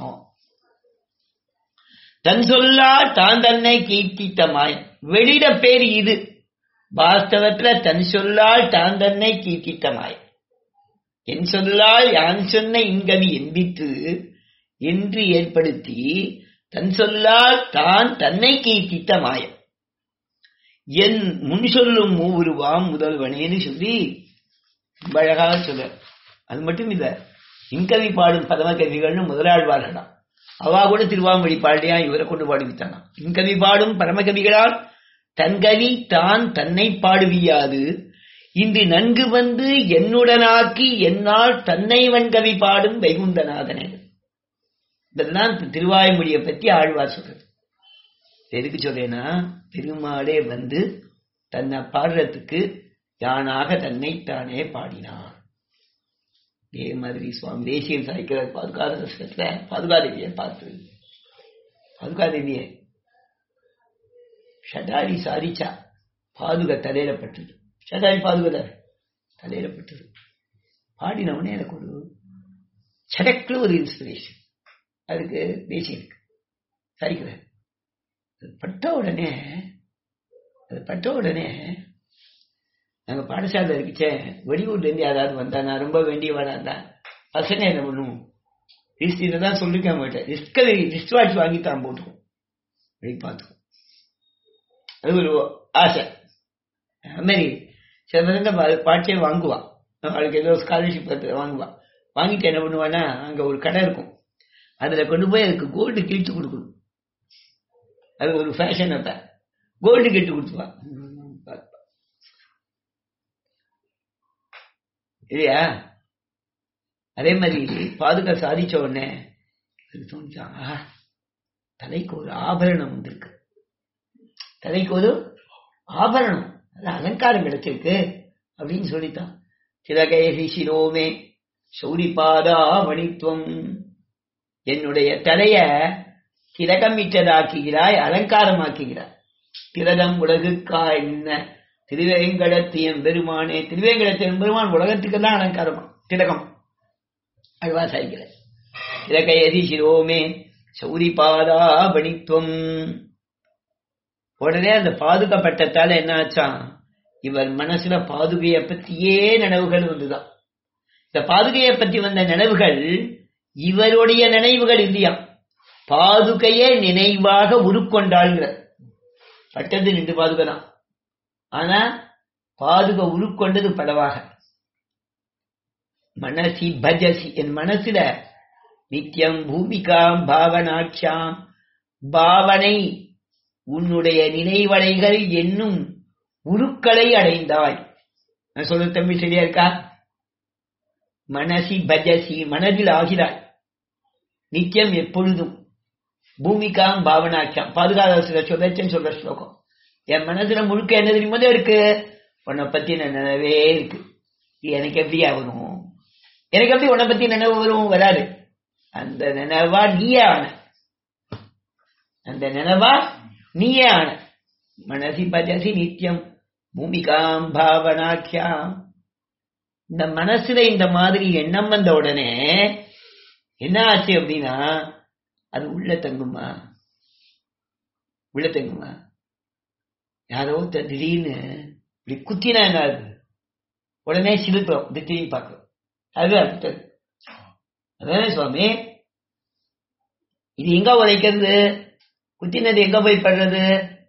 தன் சொல்லா தான் தன்னை கீர்த்தித்த மாயம் வெளியிட பேர் இது வாஸ்தவத்துல தன் சொல்லால் தான் தன்னை கீர்த்தித்த மாயம் என் சொல்லால் யான் சொன்ன இங்கவி என்பித்து என்று ஏற்படுத்தி தன் சொல்லால் தான் தன்னை கீர்த்தித்த மாயம் என் முன் சொல்லும் மூவுருவாம் முதல்வனேன்னு சொல்லி ரொம்ப அழகாக சொல்ற அது மட்டும் இல்ல இன்கவி பாடும் பதம கவிகள்னு முதலாழ்வார்களாம் அவா கூட திருவாமொழி பாடியா இவரை கொண்டு பாடுவித்தானா இன்கவி பாடும் பரமகவிகளால் தன் கவி தான் தன்னை பாடுவியாது இன்று நன்கு வந்து என்னுடனாக்கி என்னால் தன்னை வன்கவி பாடும் வைகுந்தநாதனே இதெல்லாம் திருவாய்மொழியை பத்தி ஆழ்வார் சொல்றது எதுக்கு சொல்றேன்னா பெருமாளே வந்து தன்னை பாடுறதுக்கு யானாக தன்னைத்தானே பாடினான் இதே மாதிரி சுவாமி தேசியம் சாய்க்கிற பாதுகாத ரசத்துல பாதுகாதேவியை பார்த்து பாதுகாதேவியை ஷடாரி சாதிச்சா பாதுக தலையில பட்டது ஷடாரி பாதுகத தலையில பட்டது பாடினவனே எனக்கு ஒரு சடக்குல ஒரு இன்ஸ்பிரேஷன் அதுக்கு தேசியம் இருக்கு சாய்க்கிறார் அது பட்ட உடனே அது பட்ட உடனே நாங்க பாடசாலை இருக்குச்சே வெளியூர்ல இருந்து யாராவது வந்தா நான் ரொம்ப வேண்டியவனா இருந்தா பசங்க என்ன பண்ணுவோம் லிஸ்ட் தான் சொல்லிருக்கேன் மாட்டேன் லிஸ்ட் லிஸ்ட் வாட்ச் வாங்கி தான் போட்டுக்கும் வெளி பார்த்துக்கும் அது ஒரு ஆசை அது மாதிரி சில பசங்க பாட்டியே வாங்குவா அவளுக்கு ஏதோ ஸ்காலர்ஷிப் வாங்குவா வாங்கிட்டு என்ன பண்ணுவான்னா அங்க ஒரு கடை இருக்கும் அதுல கொண்டு போய் அதுக்கு கோல்டு கிழித்து கொடுக்கணும் அது ஒரு ஃபேஷன் அப்ப கோல்டு கிட்டு கொடுத்துவா இல்லையா அதே மாதிரி பாதுகா சாதிச்ச உடனே தோணிச்சான் தலைக்கு ஒரு ஆபரணம் வந்திருக்கு தலைக்கு ஒரு ஆபரணம் அது அலங்காரம் கிடைச்சிருக்கு அப்படின்னு சொல்லித்தான் திலகேசி சிரோமே சௌரிபாதா மணித்துவம் என்னுடைய தலைய திலகமிட்டதாக்குகிறாய் அலங்காரமாக்குகிறாய் திலகம் உலகுக்கா என்ன திருவேங்கடத்தியம் பெருமானே திருவேங்கடத்தியம் பெருமான் உலகத்துக்கு தான் அலங்காரமா திலகம் அழ்வா சாய்க்கிற திலகையதி சிரோமே சௌரிபாதா பணித்துவம் உடனே அந்த பாதுகாப்பட்டத்தால என்ன ஆச்சான் இவர் மனசுல பாதுகையை பத்தியே நினைவுகள் வந்துதான் இந்த பாதுகையை பத்தி வந்த நினைவுகள் இவருடைய நினைவுகள் இல்லையா பாதுகையே நினைவாக உருக்கொண்டாள்ங்கிற பட்டது நின்று பாதுகை தான் ஆனா பாதுகை உருக்கொண்டது பலவாக மனசி பஜசி என் மனசுல நித்தியம் பூமிகாம் பாவனாட்சியாம் பாவனை உன்னுடைய நினைவலைகள் என்னும் உருக்களை அடைந்தாய் நான் சொல்ற தம்பி சரியா இருக்கா மனசி பஜசி மனதில் ஆகிறாய் நித்தியம் எப்பொழுதும் பூமிக்காம் பாவனாக்கியம் பாதுகாத சொல்றச்சன் சொல்ற ஸ்லோகம் என் மனசுல முழுக்க என்ன தெரியுமோ இருக்கு உன்னை பத்தி நினைவே இருக்கு எனக்கு எப்படியா வரும் எனக்கு எப்படி உன்னை பத்தி நினைவு வரும் வராது அந்த நினைவா நீயே ஆன அந்த நினைவா நீயே ஆன மனசி பஜசி நித்தியம் பூமிகாம் பாவனாக்கியாம் இந்த மனசுல இந்த மாதிரி எண்ணம் வந்த உடனே என்ன ஆச்சு அப்படின்னா அது உள்ள தங்குமா உள்ள தங்குமா யாரோ திடீர்னு இப்படி குத்தினா என்ன ஆகுது உடனே சிலுக்கிறோம் இப்படி திரும்பி பார்க்கிறோம் அது அடுத்தது அதானே சுவாமி இது எங்க உதைக்கிறது குத்தினது எங்க போய் படுறது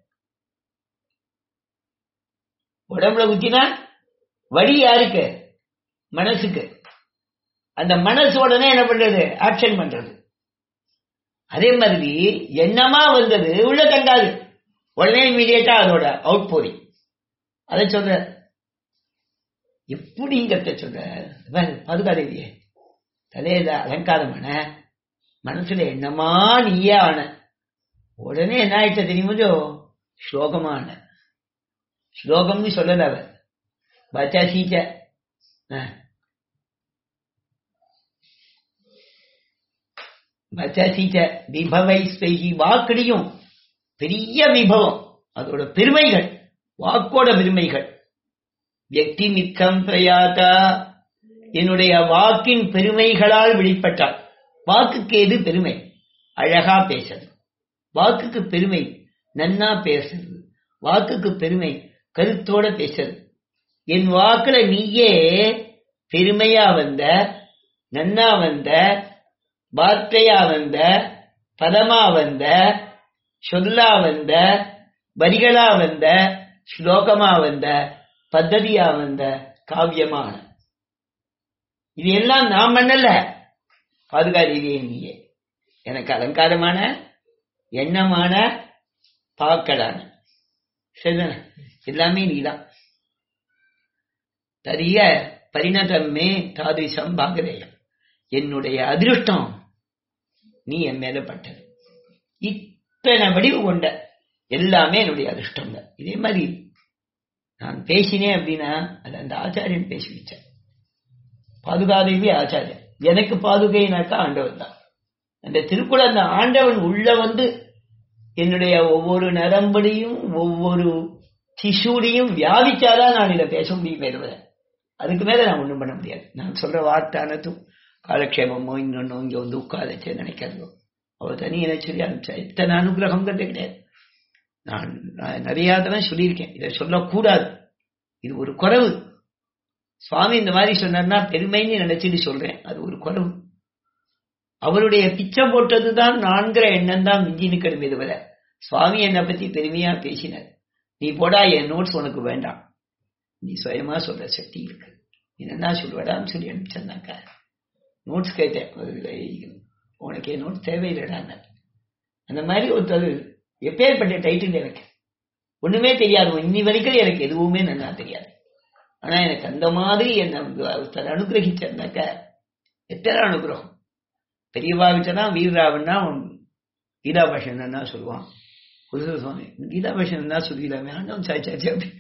உடம்புல குத்தினா வழி யாருக்கு மனசுக்கு அந்த மனசு உடனே என்ன பண்றது ஆக்ஷன் பண்றது அதே மாதிரி எண்ணமா வந்தது உள்ள தங்காது உடனே இமீடியட்டா அதோட அவுட் போரிங் அதை சொல்ற எப்படிங்கிறத சொல்ற பாதுகாதேவியே தலையில அலங்காரமான மனசுல என்னமா நீயே ஆன உடனே என்ன ஆயிட்ட தெரியுமோ ஸ்லோகமான ஸ்லோகம்னு சொல்லல அவ பச்சா சீச்ச பச்சா சீச்ச விபவை ஸ்வைகி வாக்கடியும் பெரிய விபவம் அதோட பெருமைகள் வாக்கோட பெருமைகள் வெக்தி மிக்கம் பிரயாதா என்னுடைய வாக்கின் பெருமைகளால் வெளிப்பட்டாள் வாக்குக்கு எது பெருமை அழகா பேசுறது வாக்குக்கு பெருமை நன்னா பேசுறது வாக்குக்கு பெருமை கருத்தோட பேசுறது என் வாக்குல நீயே பெருமையா வந்த நன்னா வந்த வார்த்தையா வந்த பதமா வந்த சொல்லா வந்த வரிகளா வந்த ஸ்லோகமா வந்த பத்ததியா வந்த காவியமான இது எல்லாம் நான் பண்ணல பாதுகாதேவியே நீயே எனக்கு அலங்காரமான எண்ணமான பாக்கலான சரிதானே எல்லாமே நீதான் தரிய பரிணதமே தாதிசம் பாகதேயம் என்னுடைய அதிருஷ்டம் நீ என் மேல பட்டது இத்தனை வடிவு கொண்ட எல்லாமே என்னுடைய அதிர்ஷ்டம் தான் இதே மாதிரி நான் பேசினேன் அப்படின்னா அது அந்த ஆச்சாரியன் பேசி வச்சேன் பாதுகாதேவி ஆச்சாரியன் எனக்கு பாதுகைனாக்கா ஆண்டவன் தான் அந்த திருக்குறள் அந்த ஆண்டவன் உள்ள வந்து என்னுடைய ஒவ்வொரு நரம்படியும் ஒவ்வொரு திசூடியும் வியாபிச்சாதான் நான் இதை பேச முடியுமே தவிர அதுக்கு மேல நான் ஒண்ணும் பண்ண முடியாது நான் சொல்ற வார்த்தை அனைத்தும் காலக்ஷேமமோ இன்னொன்னோ இங்க வந்து உட்காரச்சே நினைக்கிறதோ அவர் தனி என்ன சொல்லி அனுப்பிச்சா இத்தனை அனுகிரகங்கிறது கிடையாது நான் நான் நிறைய தடவை சொல்லியிருக்கேன் இதை சொல்லக்கூடாது இது ஒரு குறைவு சுவாமி இந்த மாதிரி சொன்னார்னா பெருமைன்னு நினைச்சுட்டு சொல்றேன் அது ஒரு குறைவு அவருடைய பிச்சை போட்டதுதான் நான்கிற எண்ணம் தான் மிஞ்சி நிற்கணுமே தவிர சுவாமி என்னை பத்தி பெருமையா பேசினார் நீ போடா என் நோட்ஸ் உனக்கு வேண்டாம் நீ சுயமா சொல்ற சக்தி இருக்கு நீ என்ன சொல்வடான்னு சொல்லி அனுப்பிச்சிருந்தாக்க நோட்ஸ் கேட்டேன் அதுல உனக்கு என் நோட்ஸ் தேவையில்லைடான்னு அந்த மாதிரி ஒருத்தர் எப்பேற்பட்ட டைட்டில் எனக்கு ஒண்ணுமே தெரியாது இன்னி வரைக்கும் எனக்கு எதுவுமே நல்லா தெரியாது ஆனா எனக்கு அந்த மாதிரி என்ன ஒருத்தர் அனுகிரகிச்சிருந்தாக்க எத்தனை அனுகிரகம் பெரியவா வச்சனா வீரராவன்னா கீதா பாஷன் என்ன சொல்லுவான் புதுசு சுவாமி கீதா பாஷன் என்ன சொல்லிக்கலாமே ஆண்டவன் சாச்சாச்சு அப்படி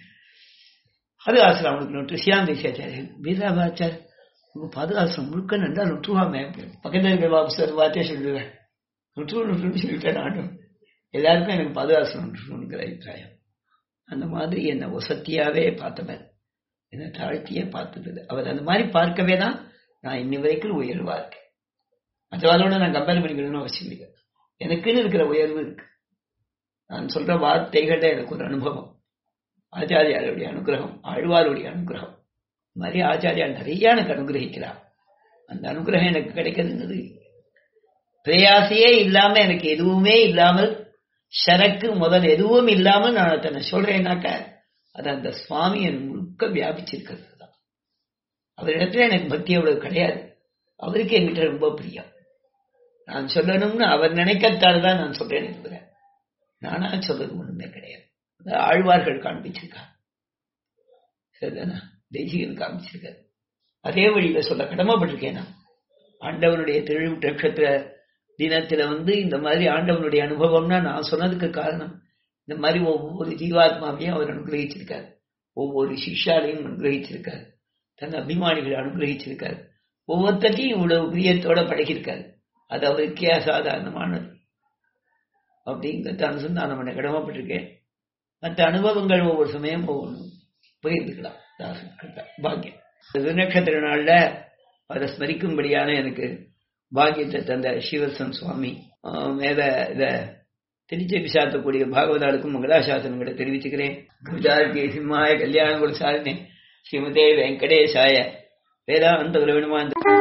அது ஆசிரம் அவனுக்கு நொட்டு சியாந்தி சாச்சாரி வீரராவாச்சார் உங்க பாதுகாசம் முழுக்க நன்றா நொட்டுவாமே பக்கத்தில் இருக்கிற பாபு சார் வார்த்தையே சொல்லுவேன் நொட்டு நொட்டுன்னு சொல்லிட்டேன் ஆண்டவன் எல்லாருக்கும் எனக்கு பாதுகாசம் நொட்டுங்கிற அபிப்பிராயம் அந்த மாதிரி என்னை ஒசத்தியாவே பார்த்தவன் என்னை தாழ்த்தியே பார்த்தது அவர் அந்த மாதிரி பார்க்கவே தான் நான் இன்னி வரைக்கும் உயர்வா இருக்கேன் மற்றவாளோட நான் கம்பேர் பண்ணிக்கணும்னு அவசியம் இல்லை எனக்குன்னு இருக்கிற உயர்வு இருக்கு நான் சொல்ற வார்த்தைகள்ல எனக்கு ஒரு அனுபவம் ஆச்சாரியாருடைய அனுகிரகம் ஆழ்வாருடைய அனுகிரகம் இந்த மாதிரி ஆச்சாரியார் நிறைய எனக்கு அனுகிரகிக்கிறார் அந்த அனுகிரகம் எனக்கு கிடைக்கிறது பிரயாசையே இல்லாம எனக்கு எதுவுமே இல்லாமல் சரக்கு முதல் எதுவும் இல்லாமல் நான் தன்னை சொல்றேன்னாக்க அது அந்த சுவாமி என் முழுக்க வியாபிச்சிருக்கிறது தான் அவரிடத்துல எனக்கு பக்தி அவ்வளவு கிடையாது அவருக்கு என்கிட்ட ரொம்ப பிரியம் நான் சொல்லணும்னு அவர் நினைக்கத்தால் தான் நான் சொல்றேன் இருக்கிறேன் நானா சொல்றது ஒண்ணுமே கிடையாது ஆழ்வார்கள் காண்பிச்சிருக்கார் சரிதானா தேசிகன் காமிச்சிருக்காரு அதே வழியில சொல்ல கடமைப்பட்டிருக்கேன் நான் ஆண்டவனுடைய திரு நட்சத்திர தினத்துல வந்து இந்த மாதிரி ஆண்டவனுடைய அனுபவம்னா நான் சொன்னதுக்கு காரணம் இந்த மாதிரி ஒவ்வொரு ஜீவாத்மாவையும் அவர் அனுகிரகிச்சிருக்காரு ஒவ்வொரு சிஷ்யாலையும் அனுகிரகிச்சிருக்காரு தன் அபிமானிகளை அனுகிரகிச்சிருக்காரு ஒவ்வொருத்தையும் இவ்வளவு பிரியத்தோட பழகியிருக்காரு அது அவருக்கே அசாதாரணமானது அப்படிங்கிறத அனுசந்தானம் பண்ண கடமைப்பட்டிருக்கேன் மற்ற அனுபவங்கள் ஒவ்வொரு சமயம் ஒவ்வொன்று பகிர்ந்துக்கலாம் பாக்கியம் திருநட்சத்திர நாள்ல அதை ஸ்மரிக்கும்படியான எனக்கு பாக்கியத்தை தந்த சிவசன் சுவாமி மேல இத திருச்சி சாத்தக்கூடிய பாகவதாளுக்கும் மங்களாசாசனங்களை தெரிவிச்சுக்கிறேன் குஜாரதி சிம்மாய கல்யாண குலசாலினி ஸ்ரீமதே வெங்கடேசாய வேதாந்த விடுமா